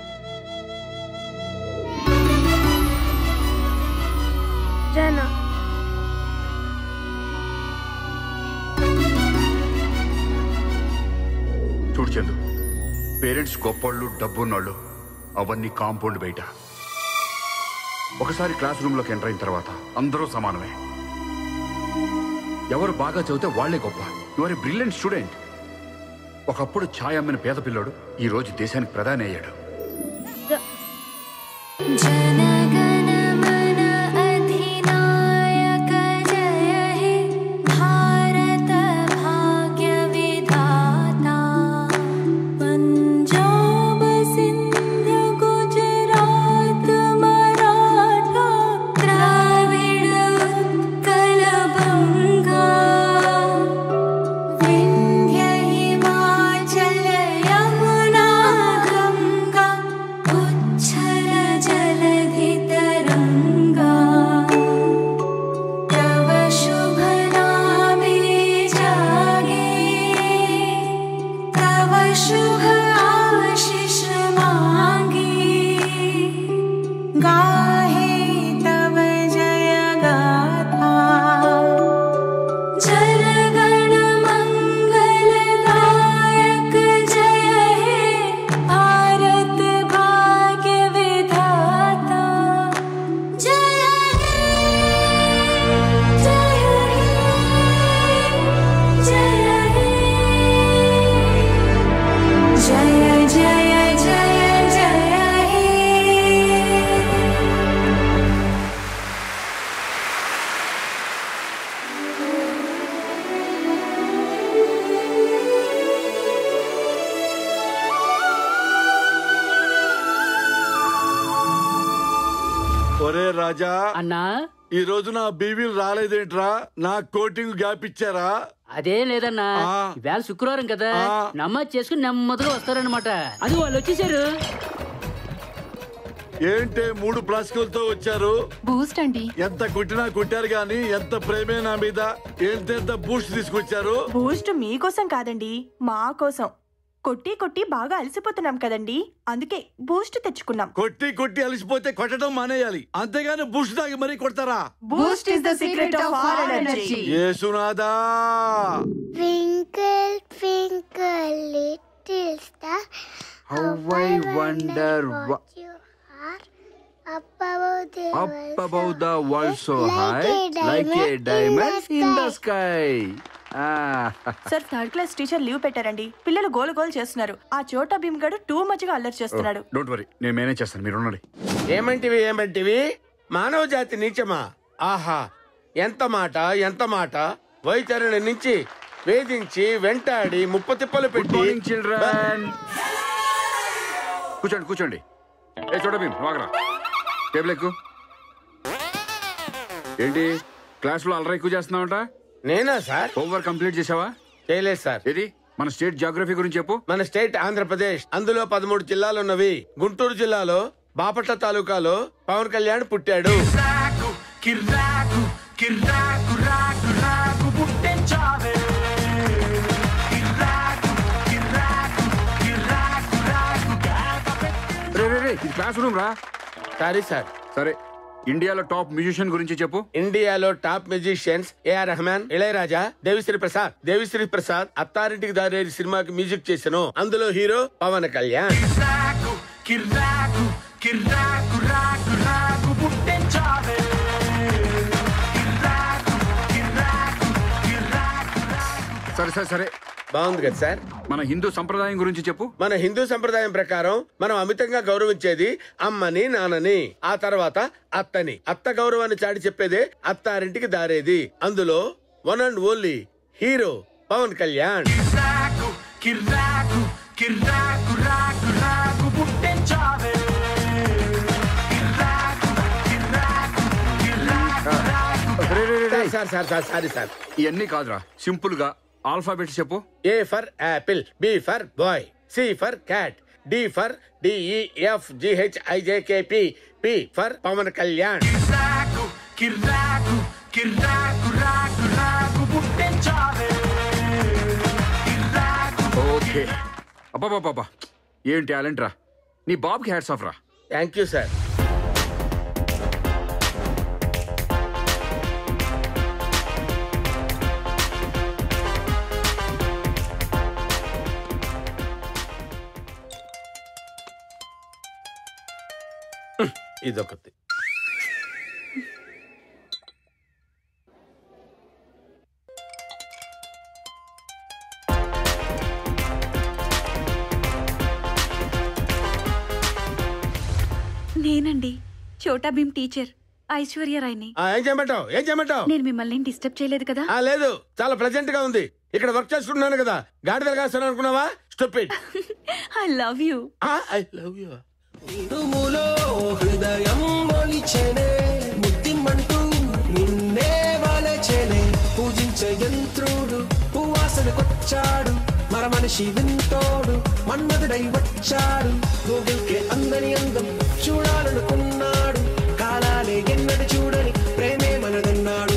జనా చూడు చందు పేరెంట్స్ గొప్పోళ్ళు డబ్బున్నోళ్ళు అవన్నీ కాంపౌండ్ బయట ఒకసారి క్లాస్ రూమ్లోకి ఎంటర్ అయిన తర్వాత అందరూ సమానమే ఎవరు బాగా చదివితే వాళ్లే గొప్ప యువర్ బ్రిలియంట్ స్టూడెంట్ ఒకప్పుడు ఛాయ్ అమ్మిన పేద పిల్లోడు ఈ రోజు దేశానికి ప్రధాని అయ్యాడు जनगणमन अधिनायक जय हे भारत भाग्य विधाता पंजाब सिंध गुजरात मराठा द्राविड उत्कल बंगा विंध्य हिमाचल यमुना गंगा उच्छल जलधि तरंगा तव शुभ नामे जागे तव शुभ आशीष मांगे गाहे तव जय गाथा जनगण मंगलदायक जय हे भारत भाग्य विधाता जय हे जय हे जय हे जय जय जय जय हे ఒరే రాజా అన్నా ఈ రోజు నా బీవీలు రాలేదేంట్రా నా కోటింగ్ గ్యాప్ ఇచ్చారా అదే లేదన్నా ఇవాళ శుక్రవారం కదా నమాజ్ చేసుకుని నెమ్మదిగా వస్తారనమాట అది వాళ్ళు వచ్చేసారు ఏంటే మూడు ప్లాస్కులతో వచ్చారు బూస్ట్ అండి ఎంత కొట్టినా కొట్టారు గాని ఎంత ప్రేమే నా మీద ఎంత బూస్ట్ తీసుకొచ్చారు బూస్ట్ మీకోసం కాదండి మా కోసం కొట్టి కొట్టి బాగా అలసిపోతున్నాం కదండి అందుకే బూస్ట్ తెచ్చుకున్నాం కొట్టి కొట్టి అలసిపోతే కొట్టడం మానేయాలి అంతేగాని బూస్ట్ తాగి మరీ కొడతారా Boost is the secret of our energy ఏసునాదా Twinkle, twinkle, little star, How I wonder what you are up above the up above the world so Like high, a like a diamond diamond in in the the sky. Ah. Sir third class teacher leave పెట్టారండి పిల్లలు గోలు గోలు చేస్తున్నారు ఆ చోటా భీమ్ గడు టూ మచ్ గా అల్లరి చేస్తున్నాడు డోంట్ వరీ నేను మేనేజ్ చేస్తాను మీరు ఉండండి ఏమంటివి ఏమంటివి మానవ జాతి నీచమా ఆహా ఎంత మాట ఎంత మాట వైతరుని నుంచి వేధించి వెంటాడి ముప్ప తిప్పలు పెట్టి చిల్డ్రన్ కూర్చోండి కూర్చోండి ఏ చూడ భీమ్ వాగరా టేబుల్ ఎక్కు ఏంటి క్లాస్ లో అలరా ఎక్కువ చేస్తున్నావంట నేనా సార్ హోంవర్క్ కంప్లీట్ చేసావా చేయలేదు సార్ ఏది మన స్టేట్ జాగ్రఫీ గురించి చెప్పు మన స్టేట్ ఆంధ్రప్రదేశ్ అందులో పదమూడు జిల్లాలు ఉన్నవి గుంటూరు జిల్లాలో బాపట్ల తాలూకాలో పవన్ కళ్యాణ్ పుట్టాడు కిర్రాకు కిర్రాకు రాకు రాకు పుట్టించావే కిర్రాకు కిర్రాకు కిర్రాకు రాకు రే రే రే ఇది క్లాస్ రూమ్ రా సారీ సార్ సరే ఇండియాలో టాప్ మ్యూజిషియన్ గురించి చెప్పు ఇండియాలో top musicians AR Rahman Ilaiyaraaja Devi Sri Prasad Devi Sri Prasad Attarintiki Daredi సినిమాకి మ్యూజిక్ చేశాను అందులో హీరో పవన్ కళ్యాణ్ కిర్రాకు కిర్రాకు రాకు రాకు పుట్టించావే కిర్రాకు కిర్రాకు కిర్రాకు సరే సరే సరే బాగుంది కదా సార్ మన హిందూ సంప్రదాయం గురించి చెప్పు మన హిందూ సంప్రదాయం ప్రకారం మనం అమితంగా గౌరవించేది అమ్మని నాన్నని ఆ తర్వాత అత్తని అత్త గౌరవాన్ని చాటి చెప్పేదే అత్తారింటికి దారేది అందులో one and only hero Pawan Kalyan కిర్రాకు కిర్రాకు కిర్రాకు రాకు రాకు పుట్టించావే కిర్రాకు కిర్రాకు కిర్రాకు రాకు రే, రే, రే, రే. Sir sir sir sorry sir ఇవన్నీ కాదురా సింపుల్ గా ఆల్ఫాబెట్స్ చెప్పు A for apple B for boy C for cat D for DEF GH IJKP P for Pawan Kalyan కిర్రాకు కిర్రాకు కిర్రాకు రాకు రాకు పుట్టించావే కిర్రాకు ఓకే అబ్బాబాబా ఏం టాలెంట్ రా నీ బాబుకి హ్యాట్స్ ఆఫ్ రా థ్యాంక్ యూ సార్ ఇదొకటి నేనండి చోటా భీమ్ టీచర్ ఐశ్వర్య రాయ్ని ఆ, ఏం చేయమంటావు ఏం చేయమంటావు నేను మిమ్మల్ని డిస్టర్బ్ చేయలేదు కదా ఆ, లేదు చాలా ప్లెజెంట్ గా ఉంది ఇక్కడ వర్క్ చేసుకుంటున్నాను కదా గాడిదలు కాస్తాను అనుకున్నావా stupid I love you I love you ఇరుములో హృదయం మొలిచెనే ముద్దిమ్మంటూ నిన్నే వలచెనే పూజించే యంత్రుడు పువ్వాసనకొచ్చాడు మర మనిషి వింతోడు మన్మధుడై వచ్చాడు గూగుల్కే అందని అందం చూడాలనుకున్నాడు కాలాలే ఎన్నడు చూడని ప్రేమే మనదన్నాడు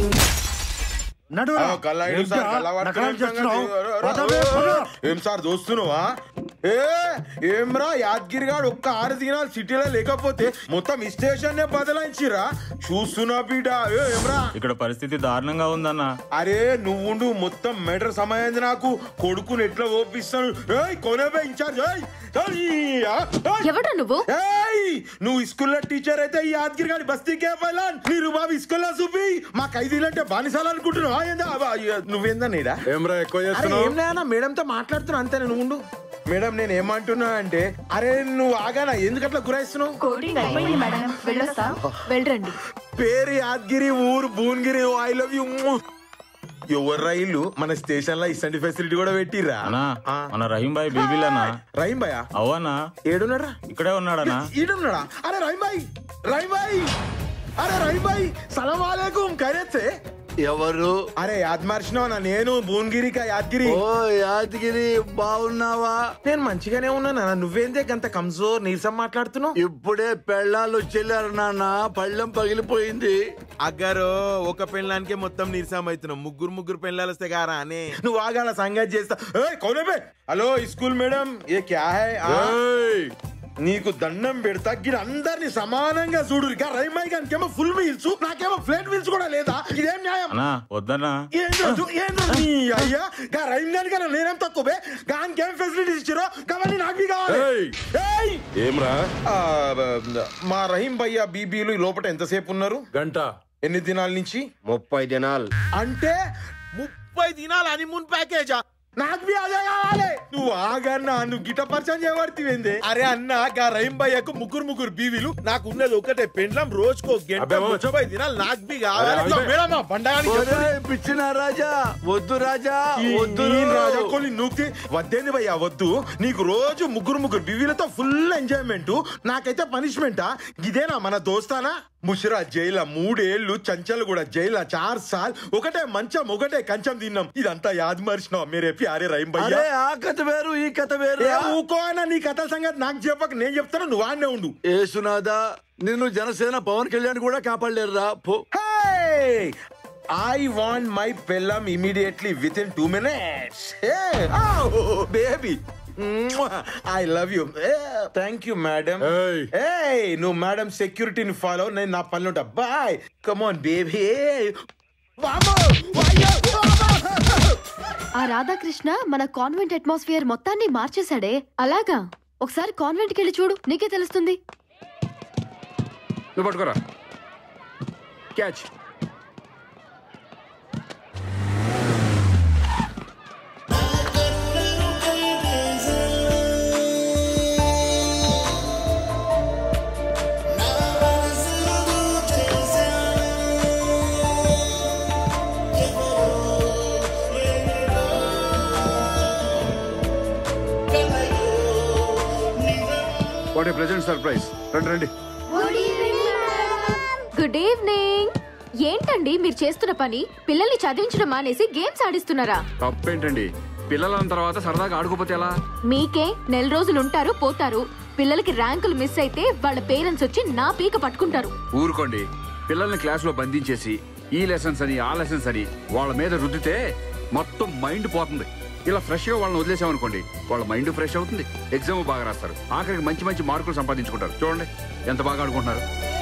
ఆ, కల్లాయిడు సార్, కల్లబడుతున్నాడు సంగతి. ఏం సార్ దోస్తున్నావా ఏ ఏమ్రా యాదగిరిగాడు ఒక్క ఆరు దినాలు సిటీలో లేకపోతే మొత్తం ఈ స్టేషన్ నే బదలాయించిరా చూస్తున్నా బీట ఏ, ఏమ్రా ఇక్కడ పరిస్థితి దారుణంగా ఉందన్న అరే నువ్వుండు మొత్తం మెటర్ సమయం నాకు కొడుకుని ఎట్లా ఓపిస్తాను ఏయ్ కొనేబే ఇన్ఛార్జ్ ఏయ్ ఏయ్, ఆ, ఏయ్. ఎవడ్రా నువ్వు ఏయ్ నువ్వు స్కూల్లో టీచర్ అయితే ఈ యాదగిరి గారి బస్తీకే పైలాన్ మీరు బాబు స్కూల్లో చూపి మా ఖైదీలంటే బానిసాలు అనుకుంటున్నావా ఏందా అబ్బా, అయ్యో, నువ్వేందా నీడా ఏమ్రా ఎక్కువ అరే చేస్తున్నావు ఏం లేనా మేడంతో మాట్లాడుతున్నా అంతే నువ్వు ఉండు మేడం నేను ఏమంటున్నా అంటే అరే నువ్వు ఆగానా ఎందుకు అట్లా గురాయిస్తున్నావు కోటింగ్ అయిపోయింది మేడం వెళ్ళొస్తా వెళ్ళరండి పేరు యాదగిరి ఊరు భువనగిరి ఐ లవ్ యూ ఎవరు రైలు మన స్టేషన్ లో ఇసంటి ఫెసిలిటీ కూడా పెట్టిరా అన్నా మన రహీం భాయ్ బేబీలన్నా రహీం భయ అవన్నా ఏడున్నారా ఇక్కడే ఉన్నాడన్నా ఈడున్నాడా అరే రహీం భాయ్ రహీం భాయ్ అరే రహీం భాయ్ సలాం వాలేకుం ఖైరత్ సే ఎవరు అరే యాద్ మార్చినావా నేను భువనగిరి కా యాదగిరి ఓ యాదగిరి బాగున్నావా నేను మంచిగానే ఉన్నానా నువ్వేందే గంత కమ్జోర్ నీరసం మాట్లాడుతున్నావు ఇప్పుడే పెళ్ళాలు చెల్లారు నాన్న పళ్ళెం పగిలిపోయింది అగ్గారు ఒక పెళ్ళానికే మొత్తం నీరసం అవుతున్నావు ముగ్గురు ముగ్గురు పెళ్ళాలు వస్తే గారా అనే నువ్వు ఆగాల సంగతి చేస్తా ఏయ్, కౌనే బే హలో స్కూల్ మేడం ఏ క్యా హై ఆ? నీకు దండం పెడతా గిడ అందరిని సమానంగా చూడు ఇక రైమాయి గానికేమో ఫుల్ మీల్స్ నాకేమో ఫ్లేట్ మీల్స్ కూడా లేదా ఇదేం న్యాయం అన్నా వద్దన్నా ఏం రోజు ఏం రోజు నీ అయ్యా గా రైమ్ గాని కన్నా నేనేం తక్కువ బే గానికి ఏం ఫెసిలిటీస్ ఇచ్చారో కావాలి నాకు ఇవి కావాలి ఏయ్! ఏమ్రా ఆ, బ- మా రహీం భయ్య బీబీలు ఈ లోపల ఎంతసేపు ఉన్నారు గంట ఎన్ని దినాల నుంచి ముప్పై దినాలు అంటే ముప్పై దినాల హనీమూన్ ప్యాకేజా నాకు బి అదే కావాలి నువ్వు ఆగన్నా నువ్వు గిట పరిచయం చేయబడితే అరే అన్న గా రహీం భయ్యకు ముగ్గురు ముగ్గురు బీవీలు నాకు ఉన్నది ఒకటే పెండ్లం రోజుకో గంట అబ్బే, ఓ. ముప్పై దినాలు నాకు బి కావాలి అరే, ఇదిగో అబ్బే. మేడం, ఆ బండగానికి చెప్పు. ఒరేయ్, పిచ్చిన రాజా వద్దు రాజా ఈ వద్దు నీ రాజా కొన్ని నూక్తి వద్దేంది భయ్యా వద్దు నీకు రోజు ముగ్గురు ముగ్గురు బివీలతో ఫుల్ ఎంజాయ్మెంట్ నాకైతే పనిష్మెంటా ఇదేనా మన దోస్తానా ముషిరా జైల మూడేళ్లు చంచల్ కూడా జైల చార్ సాల్ ఒకటే మంచం ఒకటే కంచం తిన్నాం ఇదంతా యాద్ మర్చినావు మీరే ప్యారే రైం భయ్యా అరే ఆ కథ వేరు ఈ కథ వేరు ఏ ఊకో అన్న నీ కథ సంగతి నాకు చెప్పక నేను చెప్తాను నువ్వు ఆడనే ఉండు ఏసునాథా నిన్ను జనసేన పవన్ కళ్యాణ్ కూడా కాపాడలేరురా పో ఐ వాంట్ మై పెళ్ళం immediately with in two minutes baby I love you thank you madam ఏ నువ్వు మేడం సెక్యూరిటీని ఫాలో నేను నా పనులు ఉంటా బాయ్ కమోన్ బేబీ ఆ రాధాకృష్ణ మన కాన్వెంట్ అట్మాస్ఫియర్ మొత్తాన్ని మార్చేశాడే అలాగా ఒకసారి కాన్వెంట్ కి వెళ్ళి చూడు నీకే తెలుస్తుంది నువ్వు పట్టుకోరా catch what a present surprise రండి రండి గుడ్ ఈవినింగ్ ఏంటండి మీరు చేస్తున్న పని పిల్లల్ని చదివించడం మానేసి గేమ్స్ ఆడిస్తున్నారా తప్పేంటండి పిల్లల తర్వాత సరదాగా ఆడుకోపోతే ఎలా మీకే నెల రోజులు ఉంటారు పోతారు పిల్లలకి ర్యాంకులు మిస్ అయితే వాళ్ళ పేరెంట్స్ వచ్చి నా పీక పట్టుకుంటారు ఊరుకోండి పిల్లల్ని క్లాసులో బంధించేసి ఈ లెసన్స్ అని ఆ లెసన్స్ అని వాళ్ళ మీద రుద్దితే మొత్తం మైండ్ పోతుంది ఇలా ఫ్రెష్ గా వాళ్ళని వదిలేసామనుకోండి వాళ్ళ మైండ్ ఫ్రెష్ అవుతుంది ఎగ్జామ్ బాగా రాస్తారు ఆఖరికి మంచి మంచి మార్కులు సంపాదించుకుంటారు చూడండి ఎంత బాగా ఆడుకుంటున్నారు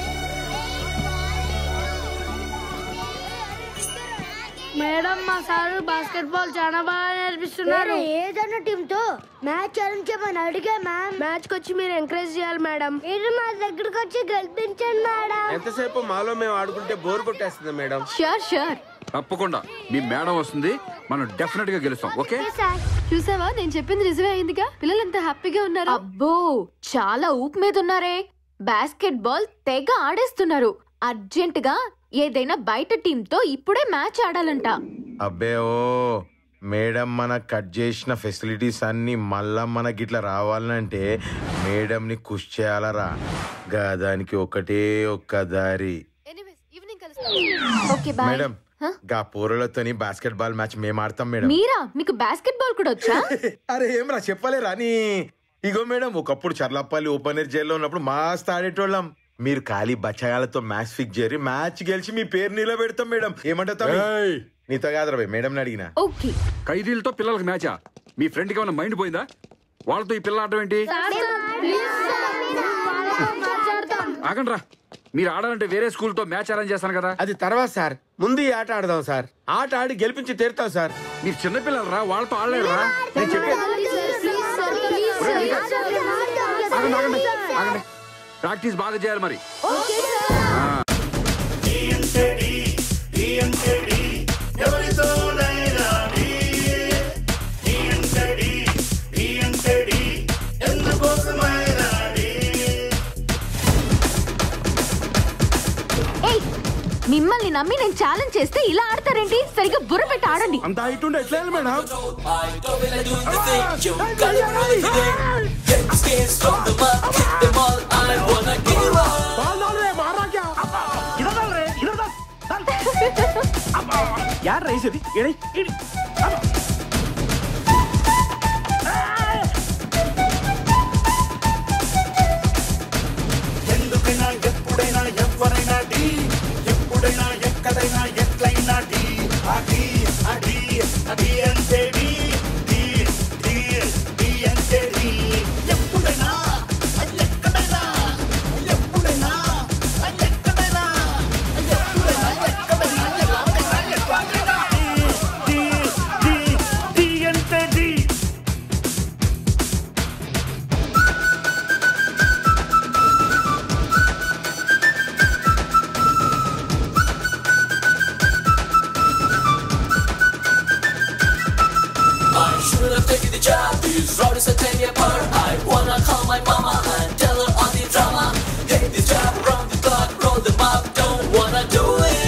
మేడం మా సార్ బాస్కెట్ బాల్ చాలా బాగా నేర్పిస్తున్నారు ఏదైనా టీమ్ తో మ్యాచ్ ఆడించమని అడిగా మ్యామ్ మ్యాచ్ వచ్చి మీరు ఎంకరేజ్ చేయాలి మేడం మీరు మా దగ్గరకు వచ్చి గెలిపించండి మేడం ఎంతసేపు మాలో మేము ఆడుకుంటే బోర్ కొట్టేస్తుంది మేడం షూర్ షూర్ తప్పకుండా మీ మేడం వస్తుంది మనం డెఫినెట్ గా గెలుస్తాం ఓకే చూసావా నేను చెప్పింది నిజమే అయిందిగా పిల్లలు ఎంత హ్యాపీగా ఉన్నారు అబ్బో చాలా ఊపు మీద ఉన్నారే బాస్కెట్ బాల్ తెగ ఆడేస్తున్నారు అర్జెంట్ గా ఏదైనా బయట టీమ్ తో ఇప్పుడే మ్యాచ్ ఆడాలంట అబ్బే ఓ మేడం మనకు కట్ చేసిన ఫెసిలిటీస్ అన్ని మళ్ళా మనకి ఇట్లా రావాలంటే మేడంని కుష్ చేయాలరా గా దానికి ఒకటే ఒక్క దారి ఓకే బాయ్ మేడం గా పోరలతోని బాస్కెట్ బాల్ మ్యాచ్ మేము ఆడతాం మేడం మీరా మీకు బాస్కెట్ బాల్ కూడా వచ్చా అరే ఏం రా చెప్పలేరా నీ ఇగో మేడం ఒకప్పుడు చర్లపల్లి ఓపెన్ ఎయిర్ జైల్లో ఉన్నప్పుడు మస్తు ఆడేటోళ్ళం మీరు ఖాళీ బచ్చగాలతో మ్యాచ్ ఫిక్స్ చేయరి మ్యాచ్ గెలిచి మీ పేరు నిలబెడతాం మేడం ఏమంటావు నీతో కాదురా భయ్, మేడం అడిగినా ఓకే ఖైదీలతో పిల్లలకు మ్యాచా మీ ఫ్రెండ్ కి ఏమైనా మైండ్ పోయిందా వాళ్ళతో ఈ పిల్ల ఆడటం ఏంటి ఆగండి రా మీరు ఆడాలంటే వేరే స్కూల్ తో మ్యాచ్ అరేంజ్ చేస్తాను కదా అది తర్వాత సార్ ముందు ఈ ఆట ఆడదాం సార్ ఆట ఆడి గెలిపించి తీరుతాం సార్ మీరు చిన్నపిల్లలు రా వాళ్ళతో ఆడలేరా నేను చెప్పేది ఆగండి ఆగండి ఆగండి ప్రాక్టీస్ బాగా చేయాలి మరి ఏయ్ మిమ్మల్ని నమ్మి నేను ఛాలెంజ్ చేస్తే ఇలా ఆడతారేంటి సరిగ్గా బుర్ర పెట్టి ఆడండి అంత హైట్ ఉండే ఎట్లా మేడం ಯಾರ ರೈಸರಿ ಎಡಿ ಇಡಿ ఎందుకైనా ఎప్పుడైనా ఎవరైనా ఢీ ఎప్పుడైనా ఎక్కడైనా ఎట్లయినా ఢీ అడి అడి అడి అంటే ఢీ ఢీ ఢీ ఢీ అంటే ఢీ ఎప్పుడైనా ఎక్కడైనా ఎప్పుడైనా ఎక్కడైనా ఎప్పుడైనా ఎక్కడైనా ఎక్కడైనా ఎక్కడైనా ఢీ ఢీ ఢీ అంటే ఢీ I shouldn't have taken the job. These rowdies are tearing me apart. I wanna call my mama and tell her all the drama. Take this job around the clock, roll them up. Don't wanna do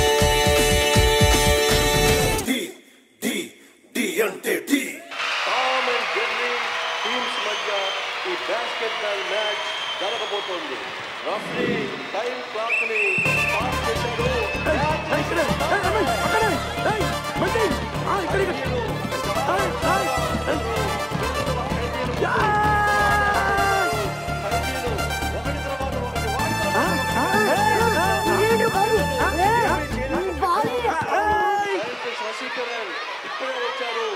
it. D D D అంటే D. Tom and Jerry teams మధ్య ఈ బాస్కెట్ బాల్ మ్యాచ్ జరగబోతోంది రఫ్లీ టైం క్లాక్ ని స్టార్ట్ చేశారు వసీకరణ్ ఇప్పుడే వచ్చారు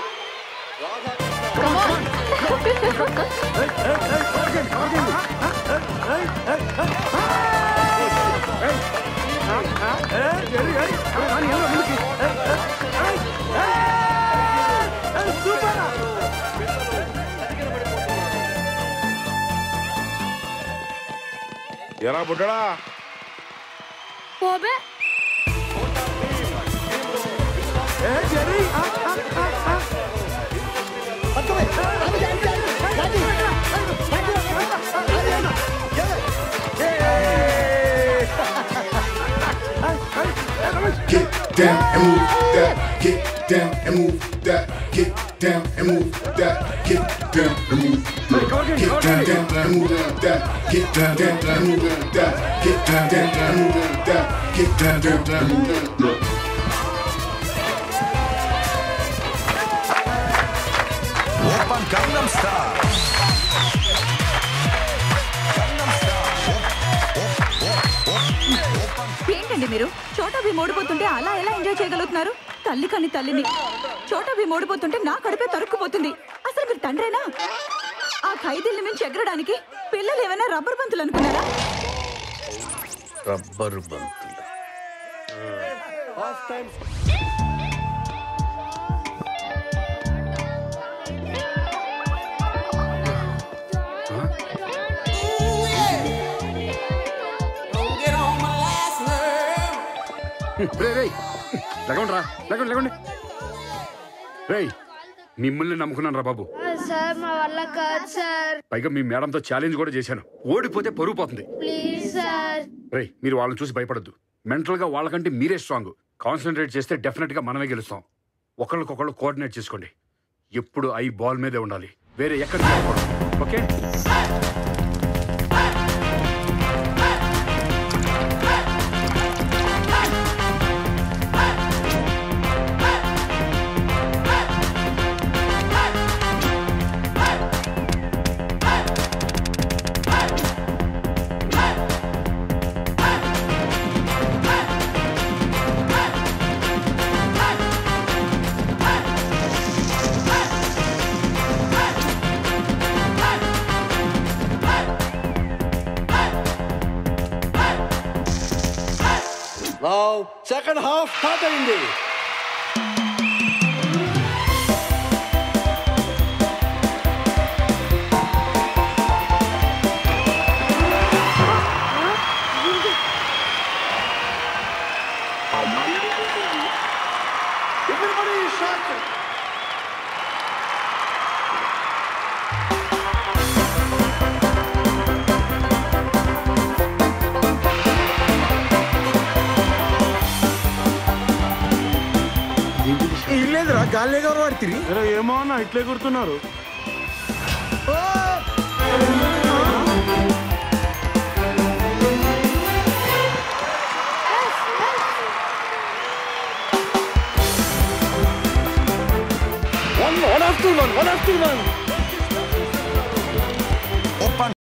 ఎరా బుడ్డడా పోబే Get down and move that. Get down and move that. Get down and move that. Get down and move that. Get down, down and move that. Get down, down and move that. Get down, down and move that. Get down, down and move that. Open Gangnam Style. Gangnam Style. ఏంటండి మీరు చోటా భీమ్ ఓడిపోతుంటే అలా ఎలా ఎంజాయ్ చేయగలుగుతున్నారు తల్లి కాని తల్లిని చోటా భీమ్ ఓడిపోతుంటే నా కడుపే తరుక్కుపోతుంది అసలు మీరు తండ్రేనా ఆ ఖైదీల్ని మించి ఎగరడానికి పిల్లలు ఏమైనా రబ్బర్ బంతులు అనుకున్నారా రబ్బరు బంతులు రే రే లెగండి రా లెగండి లెగండి రేయ్ మిమ్మల్ని నమ్ముకున్నాను రా బాబు సార్ మా వల్ల కాదు సార్ పైగా మీ మేడంతో ఛాలెంజ్ కూడా చేశాను ఓడిపోతే పరుగు పోతుంది ప్లీజ్ సార్ రేయ్ మీరు వాళ్ళని చూసి భయపడద్దు మెంటల్ గా వాళ్ళకంటే మీరే స్ట్రాంగ్ కాన్సన్ట్రేట్ చేస్తే డెఫినెట్ గా మనమే గెలుస్తాం ఒకళ్ళకొకళ్ళు కోఆర్డినేట్ చేసుకోండి ఎప్పుడు ఐ బాల్ మీదే ఉండాలి వేరే ఎక్కడ okay now second half start అయింది ఇల్లేదురా గాలి ఎవరు పడుతుంది ఏమో అన్న ఇట్లే గుర్తున్నారు One, one after one, one after one. Open.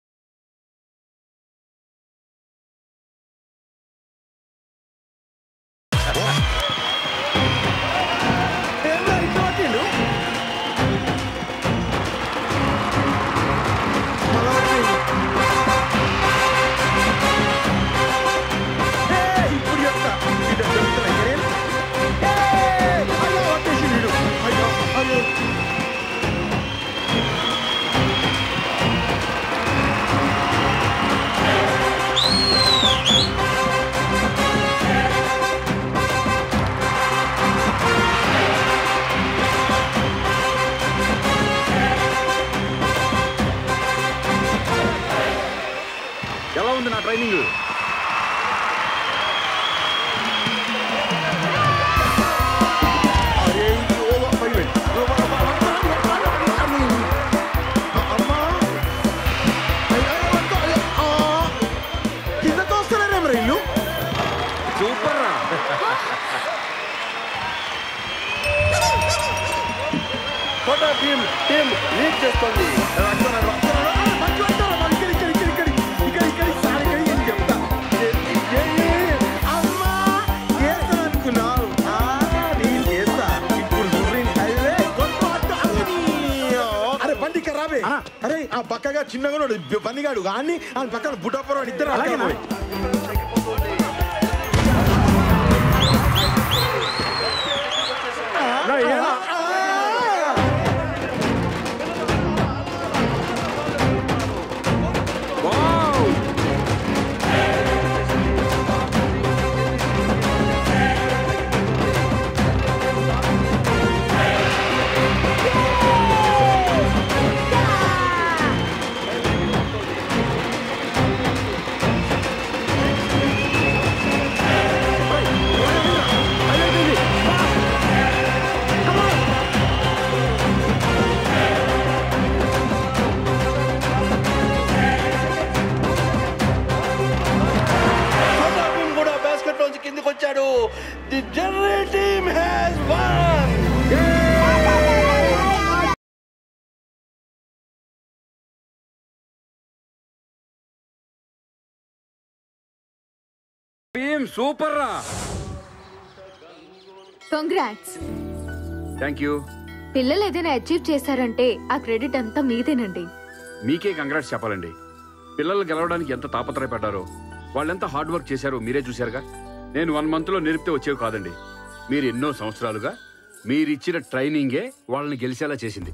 ఇప్పుడు చెప్తా ఇటు చెప్తున్నా నేను అయ్యో వచ్చేసి వీడు అయ్యో అయ్యో ఎలా ఉంది నా ట్రైనింగ్ కిందకు వస్తున్నారేమరా ఇల్లు సూపర్ రా కోటా టీం టీం లీడ్ చేస్తుంది అరే బండి ఇక్కడ రాబే అరే ఆ పక్కగా చిన్నగా ఉన్నాడు బండిగాడు కానీ ఆ పక్కన బుడ్డపురం ఇద్దరు అలాగేనా? నా ఏనా? Come on! భీమ్ సూపర్ రా కంగ్రాట్స్ థ్యాంక్ యూ పిల్లలు ఏదైనా అచీవ్ చేశారంటే ఆ క్రెడిట్ అంతా మీదేనండి మీకే కంగ్రాట్స్ చెప్పాలండి పిల్లలు గెలవడానికి ఎంత తాపత్రయపడ్డారో వాళ్ళెంత హార్డ్ వర్క్ చేశారో మీరే చూశారుగా నేను వన్ మంత్లో నేర్పితే వచ్చేవి కాదండి మీరు ఎన్నో సంవత్సరాలుగా మీరిచ్చిన ట్రైనింగే వాళ్ళని గెలిచేలా చేసింది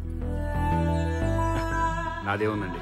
నాదేముందండి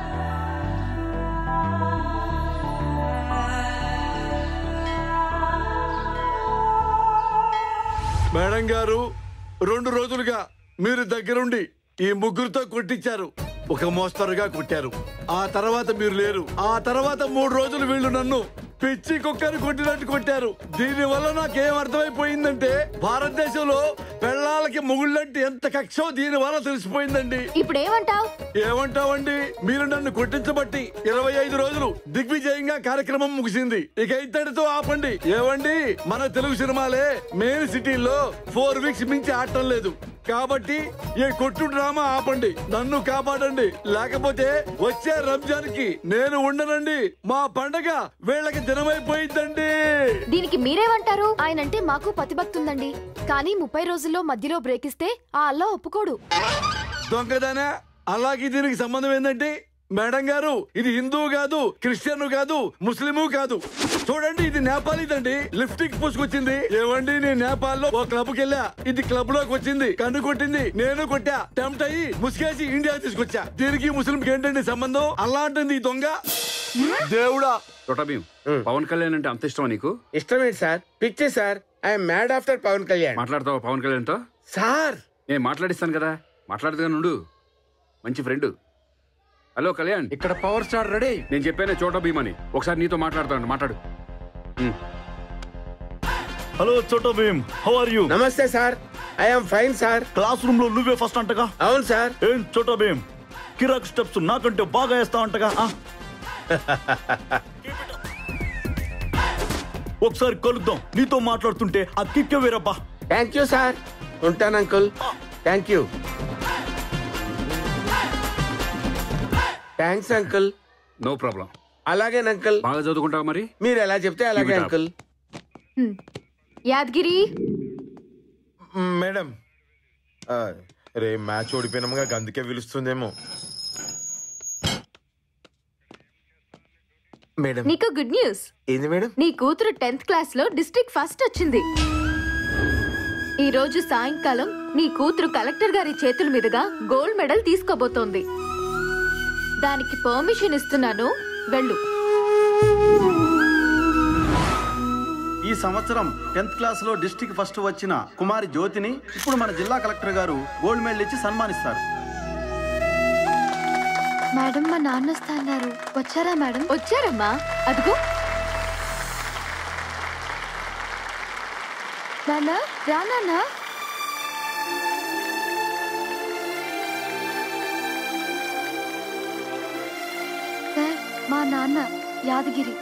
మేడం గారు రెండు రోజులుగా మీరు దగ్గరుండి ఈ ముగ్గురితో కొట్టించారు ఒక మోస్తరుగా కొట్టారు ఆ తర్వాత మీరు లేరు ఆ తర్వాత మూడు రోజులు వీళ్ళు నన్ను పిచ్చి కుక్కని కొట్టినట్టు కొట్టారు దీని వల్ల నాకేం అర్థమైపోయిందంటే భారతదేశంలో పెళ్ళాలకి మొగుళ్ళంటే ఎంత కక్షో దీని వల్ల తెలిసిపోయిందండి ఇప్పుడు ఏమంటావ్ ఏమంటావండి మీరు నన్ను కొట్టించబట్టి ఇరవై ఐదు రోజులు దిగ్విజయంగా కార్యక్రమం ముగిసింది ఇక ఇద్దరితో ఆపండి ఏవండి మన తెలుగు సినిమాలే మెయిన్ సిటీల్లో ఫోర్ వీక్స్ మించి ఆడటం లేదు కాబట్టి ఈ కొట్టు డ్రామా ఆపండి నన్ను కాపాడండి లేకపోతే వచ్చే రంజాన్ కి నేను ఉండనండి మా పండగ వీళ్ళకి దినమైపోయిందండి దీనికి మీరేమంటారు ఆయన అంటే మాకు పతిభక్తుందండి కానీ ముప్పై రోజుల్లో మధ్యలో బ్రేక్ ఇస్తే ఆ అల్లా ఒప్పుకోడు దొంగదానా అలాగే దీనికి సంబంధం ఏంటంటే మేడం గారు ఇది హిందూ కాదు క్రిస్టియన్ కాదు ముస్లిము కాదు చూడండి ఇది నేపాలీదండి లిఫ్టిక్ పూసుకొచ్చింది ఏమండి నేను నేపాల్ లో ఓ క్లబ్ కి వెళ్ళా ఇది క్లబ్ లోకి వచ్చింది కన్ను కొట్టింది నేను కొట్టా టెంప్ట్ అయ్యి ముసుగేసి ఇండియా తీసుకొచ్చా దీనికి ముస్లింకి ఏంటండి సంబంధం అలాంటిది ఈ దొంగ దేవుడా చోటా భీమ్ పవన్ కళ్యాణ్ అంటే అంత ఇష్టమా నీకు ఇష్టమేంటి సార్ పిచ్చే sir I'm mad after Pawan Kalyan మాట్లాడతావా పవన్ కళ్యాణ్ తో సార్ నేను మాట్లాడిస్తాను కదా మాట్లాడుతుగా నుండు మంచి ఫ్రెండ్ హలో కళ్యాణ్ ఇక్కడ పవర్ స్టార్ రెడీ నేను చెప్పానే చోటా భీమ్ అని ఒకసారి నీతో మాట్లాడతాను మాట్లాడు ఉమ్. Hello Chhota Bheem how are you నమస్తే sir I'm fine sir class room లో నువ్వే ఫస్ట్ అంటగా అవును సార్ ఏం చోటో భీమ్ కిరాక్ స్టెప్స్ నాకంటే బాగా వేస్తావు అంటగా ఆ? ఒకసారి కలుద్దాం నీతో మాట్లాడుతుంటే ఆ కిక్కే వేరబ్బా థ్యాంక్ యూ సార్ ఉంటాను uncle thank you thanks uncle no problem అలాగే అంకుల్ బాగా చదువుకుంటావు మరి మీరు ఎలా చెప్తే అలాగే Keep it up. Uncle Yadagiri madam ఆ, రే మ్యాచ్ ఓడిపోయినాముగా అందుకే పిలుస్తుందేమో మేడం నీకు గుడ్ న్యూస్ ఏంది మేడం నీ కూతురు టెన్త్ క్లాస్ లో డిస్ట్రిక్ట్ ఫస్ట్ వచ్చింది ఈ రోజు సాయంకాలం నీ కూతురు కలెక్టర్ గారి చేతుల మీదుగా గోల్డ్ మెడల్ తీసుకోబోతోంది దానికి పర్మిషన్ ఇస్తున్నాను వెళ్ళు ఈ సంవత్సరం టెన్త్ క్లాస్ లో డిస్టిక్ ఫస్ట్ వచ్చిన కుమారి జ్యోతిని ఇప్పుడు మన జిల్లా కలెక్టర్ గారు గోల్డ్ మెడల్ ఇచ్చి సన్మానిస్తారు మేడం మా నాన్న వస్తా అన్నారు వచ్చారా మేడం వచ్చారమ్మా అదిగో నాన్న రా నాన్న సార్ మా నాన్న యాదగిరి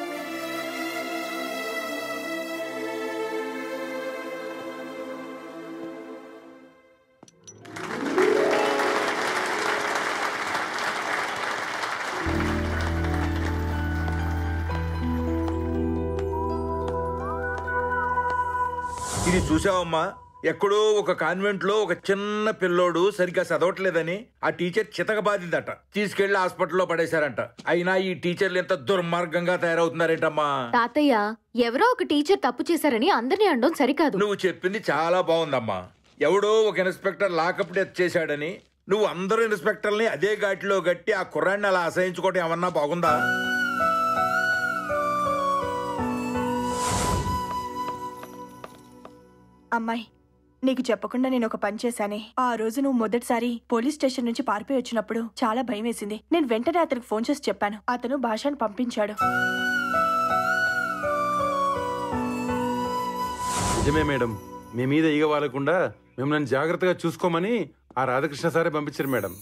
ఇది చూసావమ్మా ఎక్కడో ఒక కాన్వెంట్ లో ఒక చిన్న పిల్లోడు సరిగ్గా చదవట్లేదని ఆ టీచర్ చితక బాధిందట తీసుకెళ్లి హాస్పిటల్లో పడేశారంట అయినా ఈ టీచర్లు ఎంత దుర్మార్గంగా తయారవుతున్నారేంటమ్మా తాతయ్య ఎవరో ఒక టీచర్ తప్పు చేశారని అందరినీ అనడం సరికాదు నువ్వు చెప్పింది చాలా బాగుందమ్మా ఎవడో ఒక ఇన్స్పెక్టర్ లాకప్ డెత్ చేశాడని నువ్వు అందరు ఇన్స్పెక్టర్ని అదే ఘాటిలో గట్టి ఆ కుర్రాన్ని అలా అసహించుకోవటం ఏమన్నా బాగుందా అమ్మాయి నీకు చెప్పకుండా నేను ఒక పని చేశానే ఆ రోజు నువ్వు మొదటిసారి పోలీస్ స్టేషన్ నుంచి పారిపోయి వచ్చినప్పుడు చాలా భయం వేసింది నేను వెంటనే అతనికి ఫోన్ చేసి చెప్పాను అతను భాషను పంపించాడు నిజమే మేడం మీ మీద ఈగ వాలకుండా మిమ్మల్ని జాగ్రత్తగా చూసుకోమని ఆ రాధాకృష్ణ సారే పంపించారు మేడం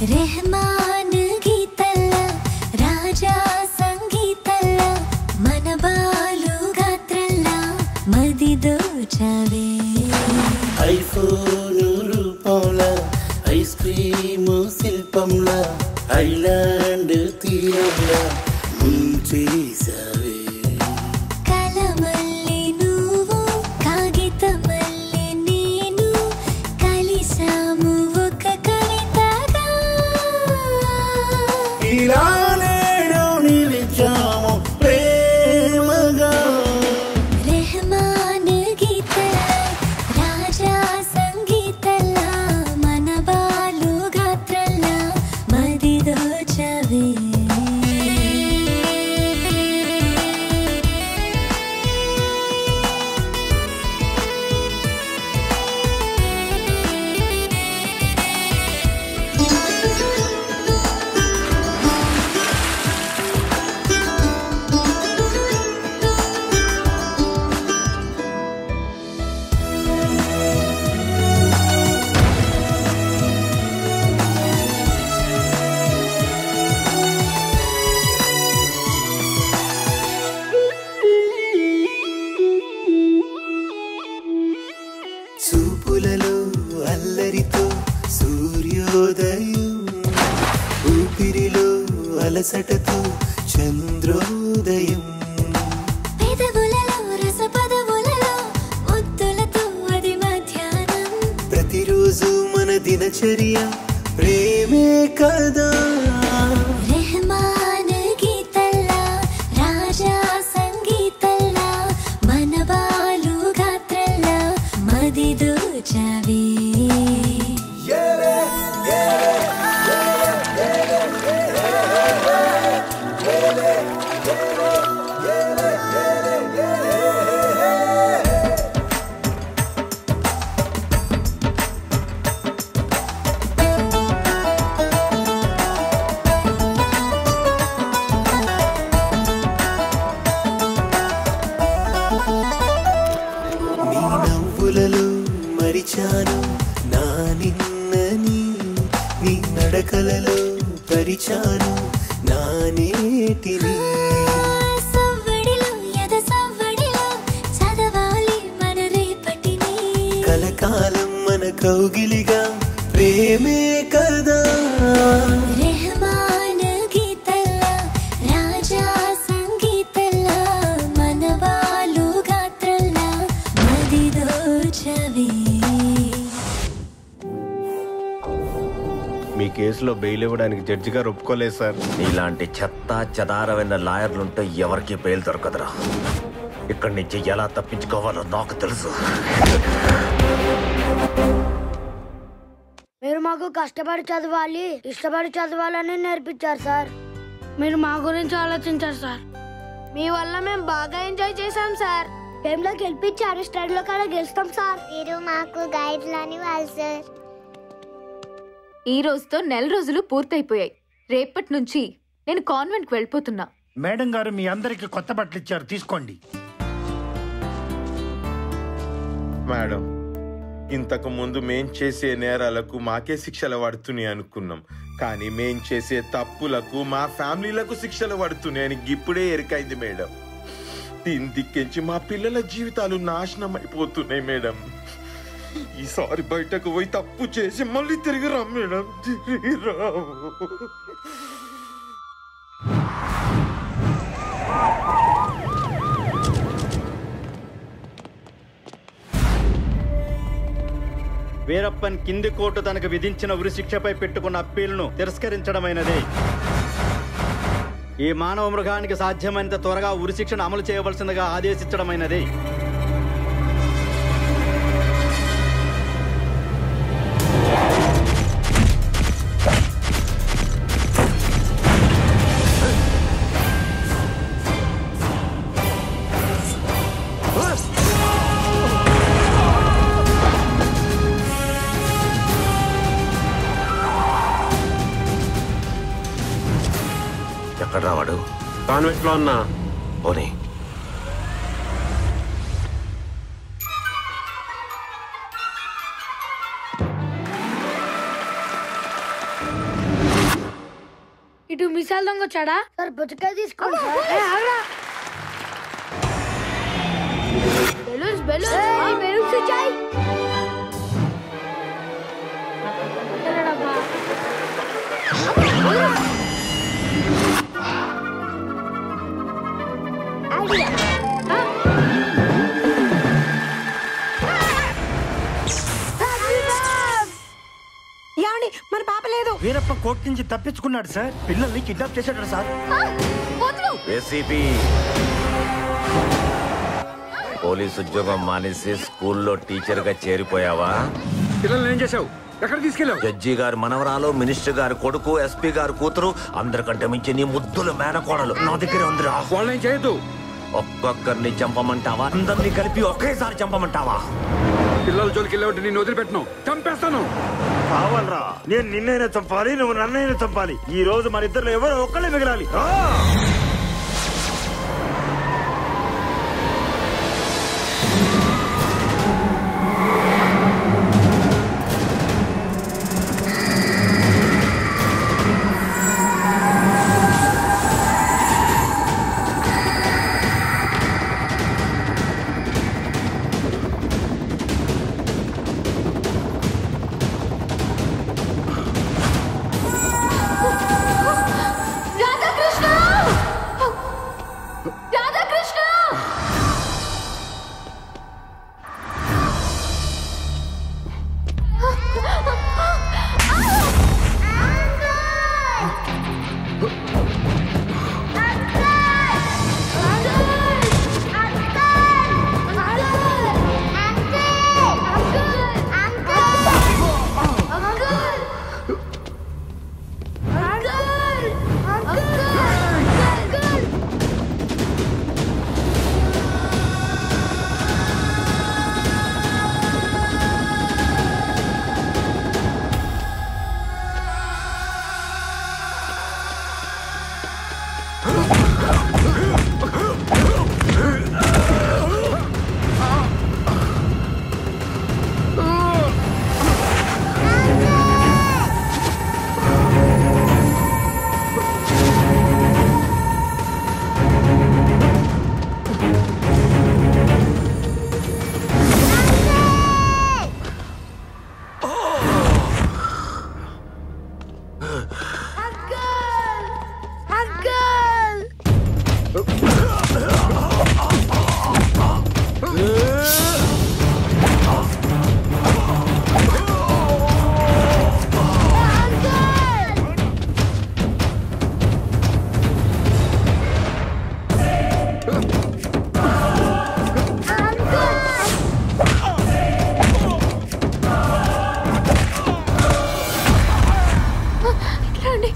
రెహమాన్ గీతల్ల రాజా సంగీతల్ల మన బాలు గాత్రల్ల మది దోచవే ఐఫోన్ రూపంలా ఐస్ క్రీమ్ శిల్పంలా ఐలాండ్ తీరంలా ముంచేసావే కలమల్లి నువ్వు కాగితమల్లి నేను కలిసాము ఒక కవితగా ఇలా నేడు నిలిచాము ప్రేమగా రెహమాన్ గీతల్ల రాజా సంగీతల్ల మన బాలు గాత్రల్ల మది దోచవే చూపులలో అల్లరితో సూర్యోదయం ఊపిరిలో అలసటతో చంద్రోదయం పెదవులలో రస పదవులలో ముద్దులతో అది మధ్యాహ్నం ప్రతిరోజు మన దినచర్య ప్రేమే కదా రెహమాన్ గీతల్ల రాజా సంగీతల్ల మన బాలు గాత్రల్ల మది దోచవే నీ నవ్వులలో మరిచాను నా నిన్నని నీ నడకలలో పరిచాను నా నేటిని సవ్వడిలో ఎద సవ్వడిలో చదవాలి మన రేపటిని కలకాలం మన కౌగిలిగా ప్రేమే కదా రెహమాన్ గీతల్ల రాజా సంగీతల్ల మన బాలు గాత్రల్ల మది దోచవే మీ కేసులో బెయిల్ ఇవ్వడానికి జడ్జి గారు ఒప్పుకోలేదు సార్ ఇలాంటి చెత్త చెదారమైన లాయర్లుంటే ఎవరికి బెయిల్ దొరకదురా ఇక్కడి నుంచి ఎలా తప్పించుకోవాలో నాకు తెలుసు మీరు మాకు కష్టపడి చదవాలి ఇష్టపడి చదవాలని నేర్పించారు సార్ మీరు మా గురించి ఆలోచించారు సార్ మీ వల్ల మేము బాగా ఎంజాయ్ చేశాం సార్ గేమ్లో గెలిపించారు స్టడీలో కూడా గెలుస్తాం సార్ మీరు మాకు గైడ్ లాని వాళ్ళు సార్ ఈ రోజుతో నెల రోజులు పూర్తయిపోయాయి రేపటి నుంచి నేను కాన్వెంట్కి వెళ్ళిపోతున్నా మేడం గారు మీ అందరికి కొత్త బట్టలు ఇచ్చారు తీసుకోండి మేడం ఇంతకు ముందు మేం చేసే నేరాలకు మాకే శిక్షలు పడుతున్నాయి అనుకున్నాం కానీ మేం చేసే తప్పులకు మా ఫ్యామిలీలకు శిక్షలు పడుతున్నాయి అని ఇప్పుడే ఎరికైంది మేడం దీని దిక్కించి మా పిల్లల జీవితాలు నాశనం అయిపోతున్నాయి మేడం ఈసారి బయటకు పోయి తప్పు చేసి మళ్ళీ తిరిగి రా మేడం తిరిగి రావు వీరప్పన్ కింది కోర్టు తనకు విధించిన ఉరిశిక్షపై పెట్టుకున్న అప్పీలును తిరస్కరించడమైనది ఈ మానవ మృగానికి సాధ్యమైనంత త్వరగా ఉరిశిక్షను అమలు చేయవలసిందిగా ఆదేశించడమైనది ఎక్కడ రావాడు కాన్వెంట్ లో ఉన్నా పోనీ దొంగ వచ్చాడా సార్ పుచ్చకాయ తీసుకోండి సార్ ఏ, ఆగ్రా. బెలూన్స్ బెలూన్స్ ఆ, బెలూన్స్ వచ్చాయి ఎక్కడబ్బా? ఐడియా. ఆ. ఏమండి మన పాప లేదు వీరప్ప కోర్టు నుంచి తప్పించుకున్నాడు సార్ పిల్లల్ని కిడ్నాప్ చేశాడు సార్ ఏసీపీ పోలీస్ ఉద్యోగం మానేసి స్కూల్లో టీచర్ గా చేరిపోయావా పిల్లల్ని ఏం చేసావు ఎక్కడ తీసుకెళ్ళావు జడ్జి గారి మనవరాలు మినిస్టర్ గారి కొడుకు ఎస్పీ గారి కూతురు అందరికంటే మించి నీ ముద్దుల మేనకోడలు నా దగ్గర ఉందిరా వాళ్ళని చేయొద్దు ఒక్కొక్కరిని చంపమంటావా అందరినీ కలిపి ఒకేసారి చంపమంటావా పిల్లల జోలికి వెళ్ళేవాటి నేను వదిలిపెట్టను చంపేస్తాను కావాలరా నేను నిన్నైనా చంపాలి నువ్వు నన్నైనా చంపాలి ఈ రోజు మన ఇద్దరు ఎవరో ఒక్కళ్ళే మిగలాలి ఆ! రాధాకృష్ణ రాధాకృష్ణ రండి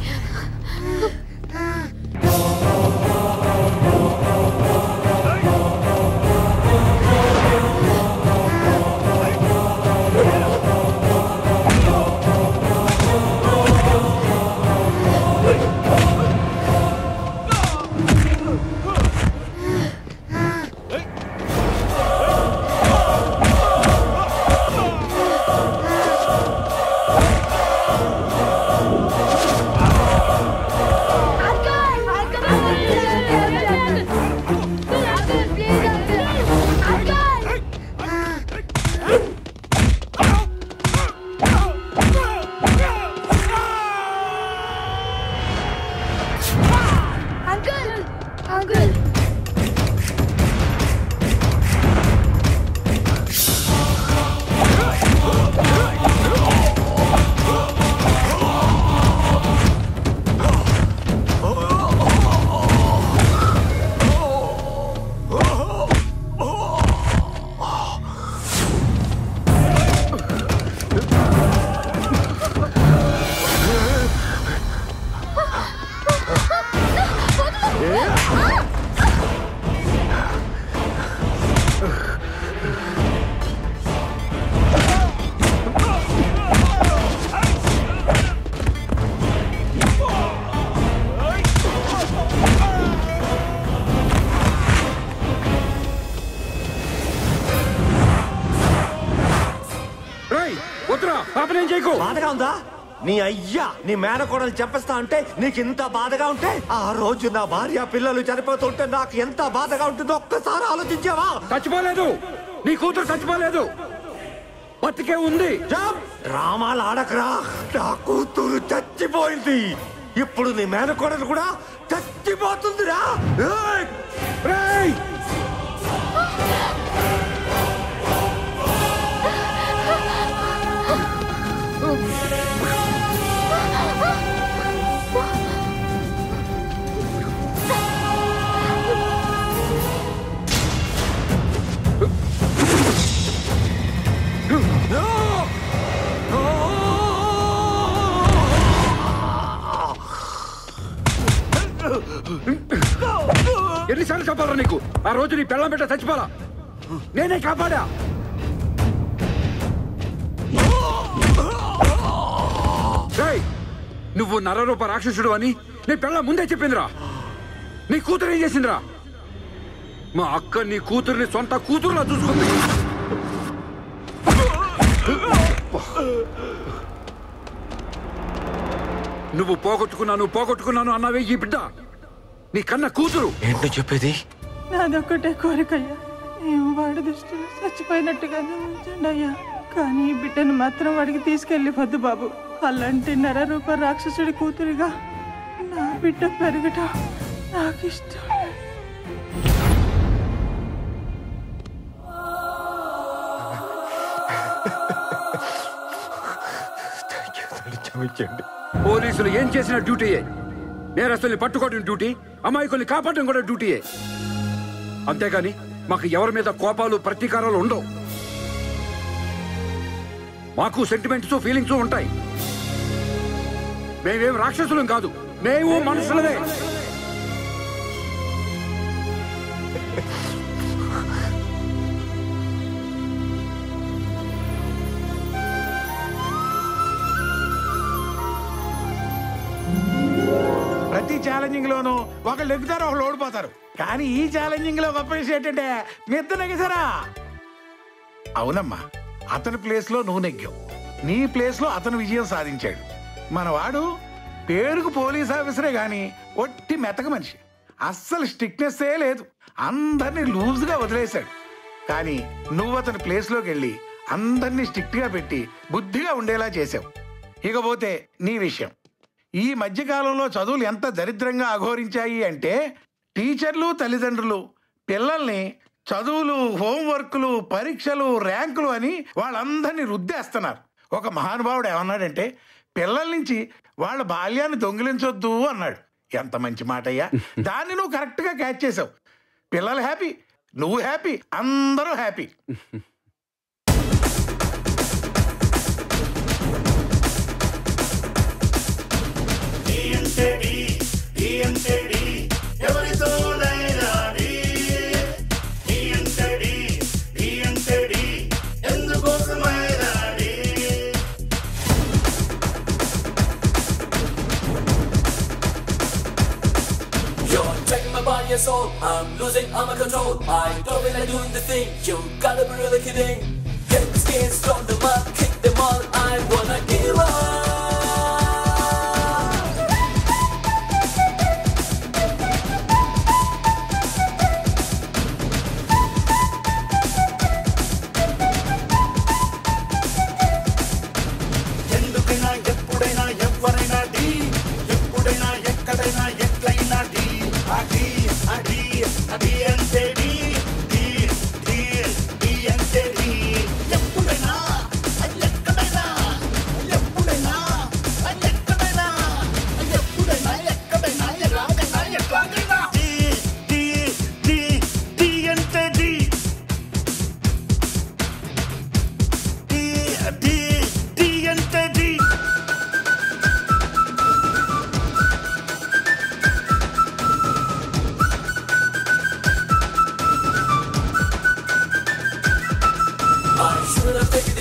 అంకుల్ అంకుల్ రేయ్ వద్దురా పాపనేం చేయకు బాధగా ఉందా నీ అయ్యా నీ మేనకోడలు చెప్పేస్తా అంటే నీకు ఇంత బాధగా ఉంటే ఆ రోజు నా భార్య పిల్లలు చనిపోతుంటే నాకు ఎంత బాధగా ఉంటుందో ఒక్కసారి ఆలోచించావా చచ్చిపోలేదు నీ కూతురు చచ్చిపోలేదు బతికే ఉంది డ్రామాలు ఆడకరా నా కూతురు చచ్చిపోయింది ఇప్పుడు నీ మేనకోడలు కూడా చచ్చిపోతుందిరా ఏయ్! రేయ్! ఎన్నిసార్లు చెప్పాలరా నీకు ఆ రోజు నీ పెళ్ళం బిడ్డ చచ్చిపోలా నేనే కాపాడా రేయ్, నువ్వు నరరూప రాక్షసుడు అని నీ పెళ్ళ ముందే చెప్పిందిరా నీ కూతురు ఏం చేసిందిరా మా అక్క నీ కూతుర్ని సొంత కూతురులా చూసుకుంది నువ్వు పోగొట్టుకున్నాను పోగొట్టుకున్నాను అన్నావే ఈ బిడ్డ నీ కన్న కూతురు ఏంటో చెప్పేది నాదొక్కటే కోరికయ్యా మేము వాడి దృష్టిలో చచ్చిపోయినట్టుగానే ఉంచండి అయ్యా కానీ ఈ బిడ్డను మాత్రం వాడికి తీసుకెళ్ళి వద్దు బాబు అలాంటి నరరూప రాక్షసుడి కూతురిగా నా బిడ్డ పెరగటం నాకు ఇష్టం లేదు. పోలీసులు ఏం చేసిన డ్యూటీయే నేరస్తుల్ని పట్టుకోవడం డ్యూటీ అమాయకుల్ని కాపాడడం కూడా డ్యూటీయే అంతేగాని మాకు ఎవరి మీద కోపాలు ప్రతీకారాలు ఉండవు మాకు సెంటిమెంట్స్ ఫీలింగ్స్ ఉంటాయి మేమేం రాక్షసులం కాదు మేము మనుషులమే ప్రతి ఛాలెంజింగ్ లోను ఒకళ్ళు ఎక్కుతారు ఒకళ్ళు ఓడిపోతారు కానీ ఈ ఛాలెంజింగ్ లో గొప్ప విషయం ఏంటంటే మీ ఇద్దరు నెగ్గేశారా అవునమ్మా అతని ప్లేస్ లో నువ్వు నెగ్గావు నీ ప్లేస్ లో అతను విజయం సాధించాడు మనవాడు పేరుకు పోలీస్ ఆఫీసరే గాని ఒట్టి మెతక మనిషి అస్సలు స్ట్రిక్ట్నెస్ ఏ లేదు అందరినీ లూజ్ గా వదిలేశాడు కానీ నువ్వు అతని ప్లేస్ లోకి వెళ్ళి అందరినీ స్ట్రిక్ట్ గా పెట్టి బుద్ధిగా ఉండేలా చేసావు ఇకపోతే నీ విషయం ఈ మధ్యకాలంలో చదువులు ఎంత దరిద్రంగా అఘోరించాయి అంటే టీచర్లు తల్లిదండ్రులు పిల్లల్ని చదువులు హోంవర్క్లు పరీక్షలు ర్యాంకులు అని వాళ్ళందరినీ రుద్దేస్తున్నారు ఒక మహానుభావుడు ఏమన్నాడంటే పిల్లల నుంచి వాళ్ళ బాల్యాన్ని దొంగిలించొద్దు అన్నాడు ఎంత మంచి మాట అయ్యా దాన్ని నువ్వు కరెక్ట్గా క్యాచ్ చేసావు పిల్లలు హ్యాపీ నువ్వు హ్యాపీ అందరూ హ్యాపీ ఎవరితోనైనా ఢీ. ఢీ అంటే ఢీ. ఢీ అంటే ఢీ. ఎందుకోసమైనా ఢీ. You're taking my body and soul. I'm losing all my control. I don't feel like doing the thing. You gotta be really kidding. Get the skins from the mud, kick them all. I wanna give up. ఎందుకైనా ఎప్పుడైనా ఎవరైనా ఢీ. ఎప్పుడైనా ఎక్కడైనా ఎట్లయినా ఢీ. ఆ ఢీ, ఆ ఢీ, ఆ ఢీ అంటే ఢీ. ఢీ, ఢీ, ఢీ అంటే ఢీ. ఎప్పుడైనా, ఎక్కడైనా, ఎప్పుడైనా, ఎక్కడైనా, ఎప్పుడైనా, ఎక్కడైనా, ఎలాగైనా, ఎట్లాగైనా. ఢీ, ఢీ, ఢీ, ఢీ అంటే ఢీ. ఢీ, ఢీ, ఢీ అంటే ఢీ. I should have taken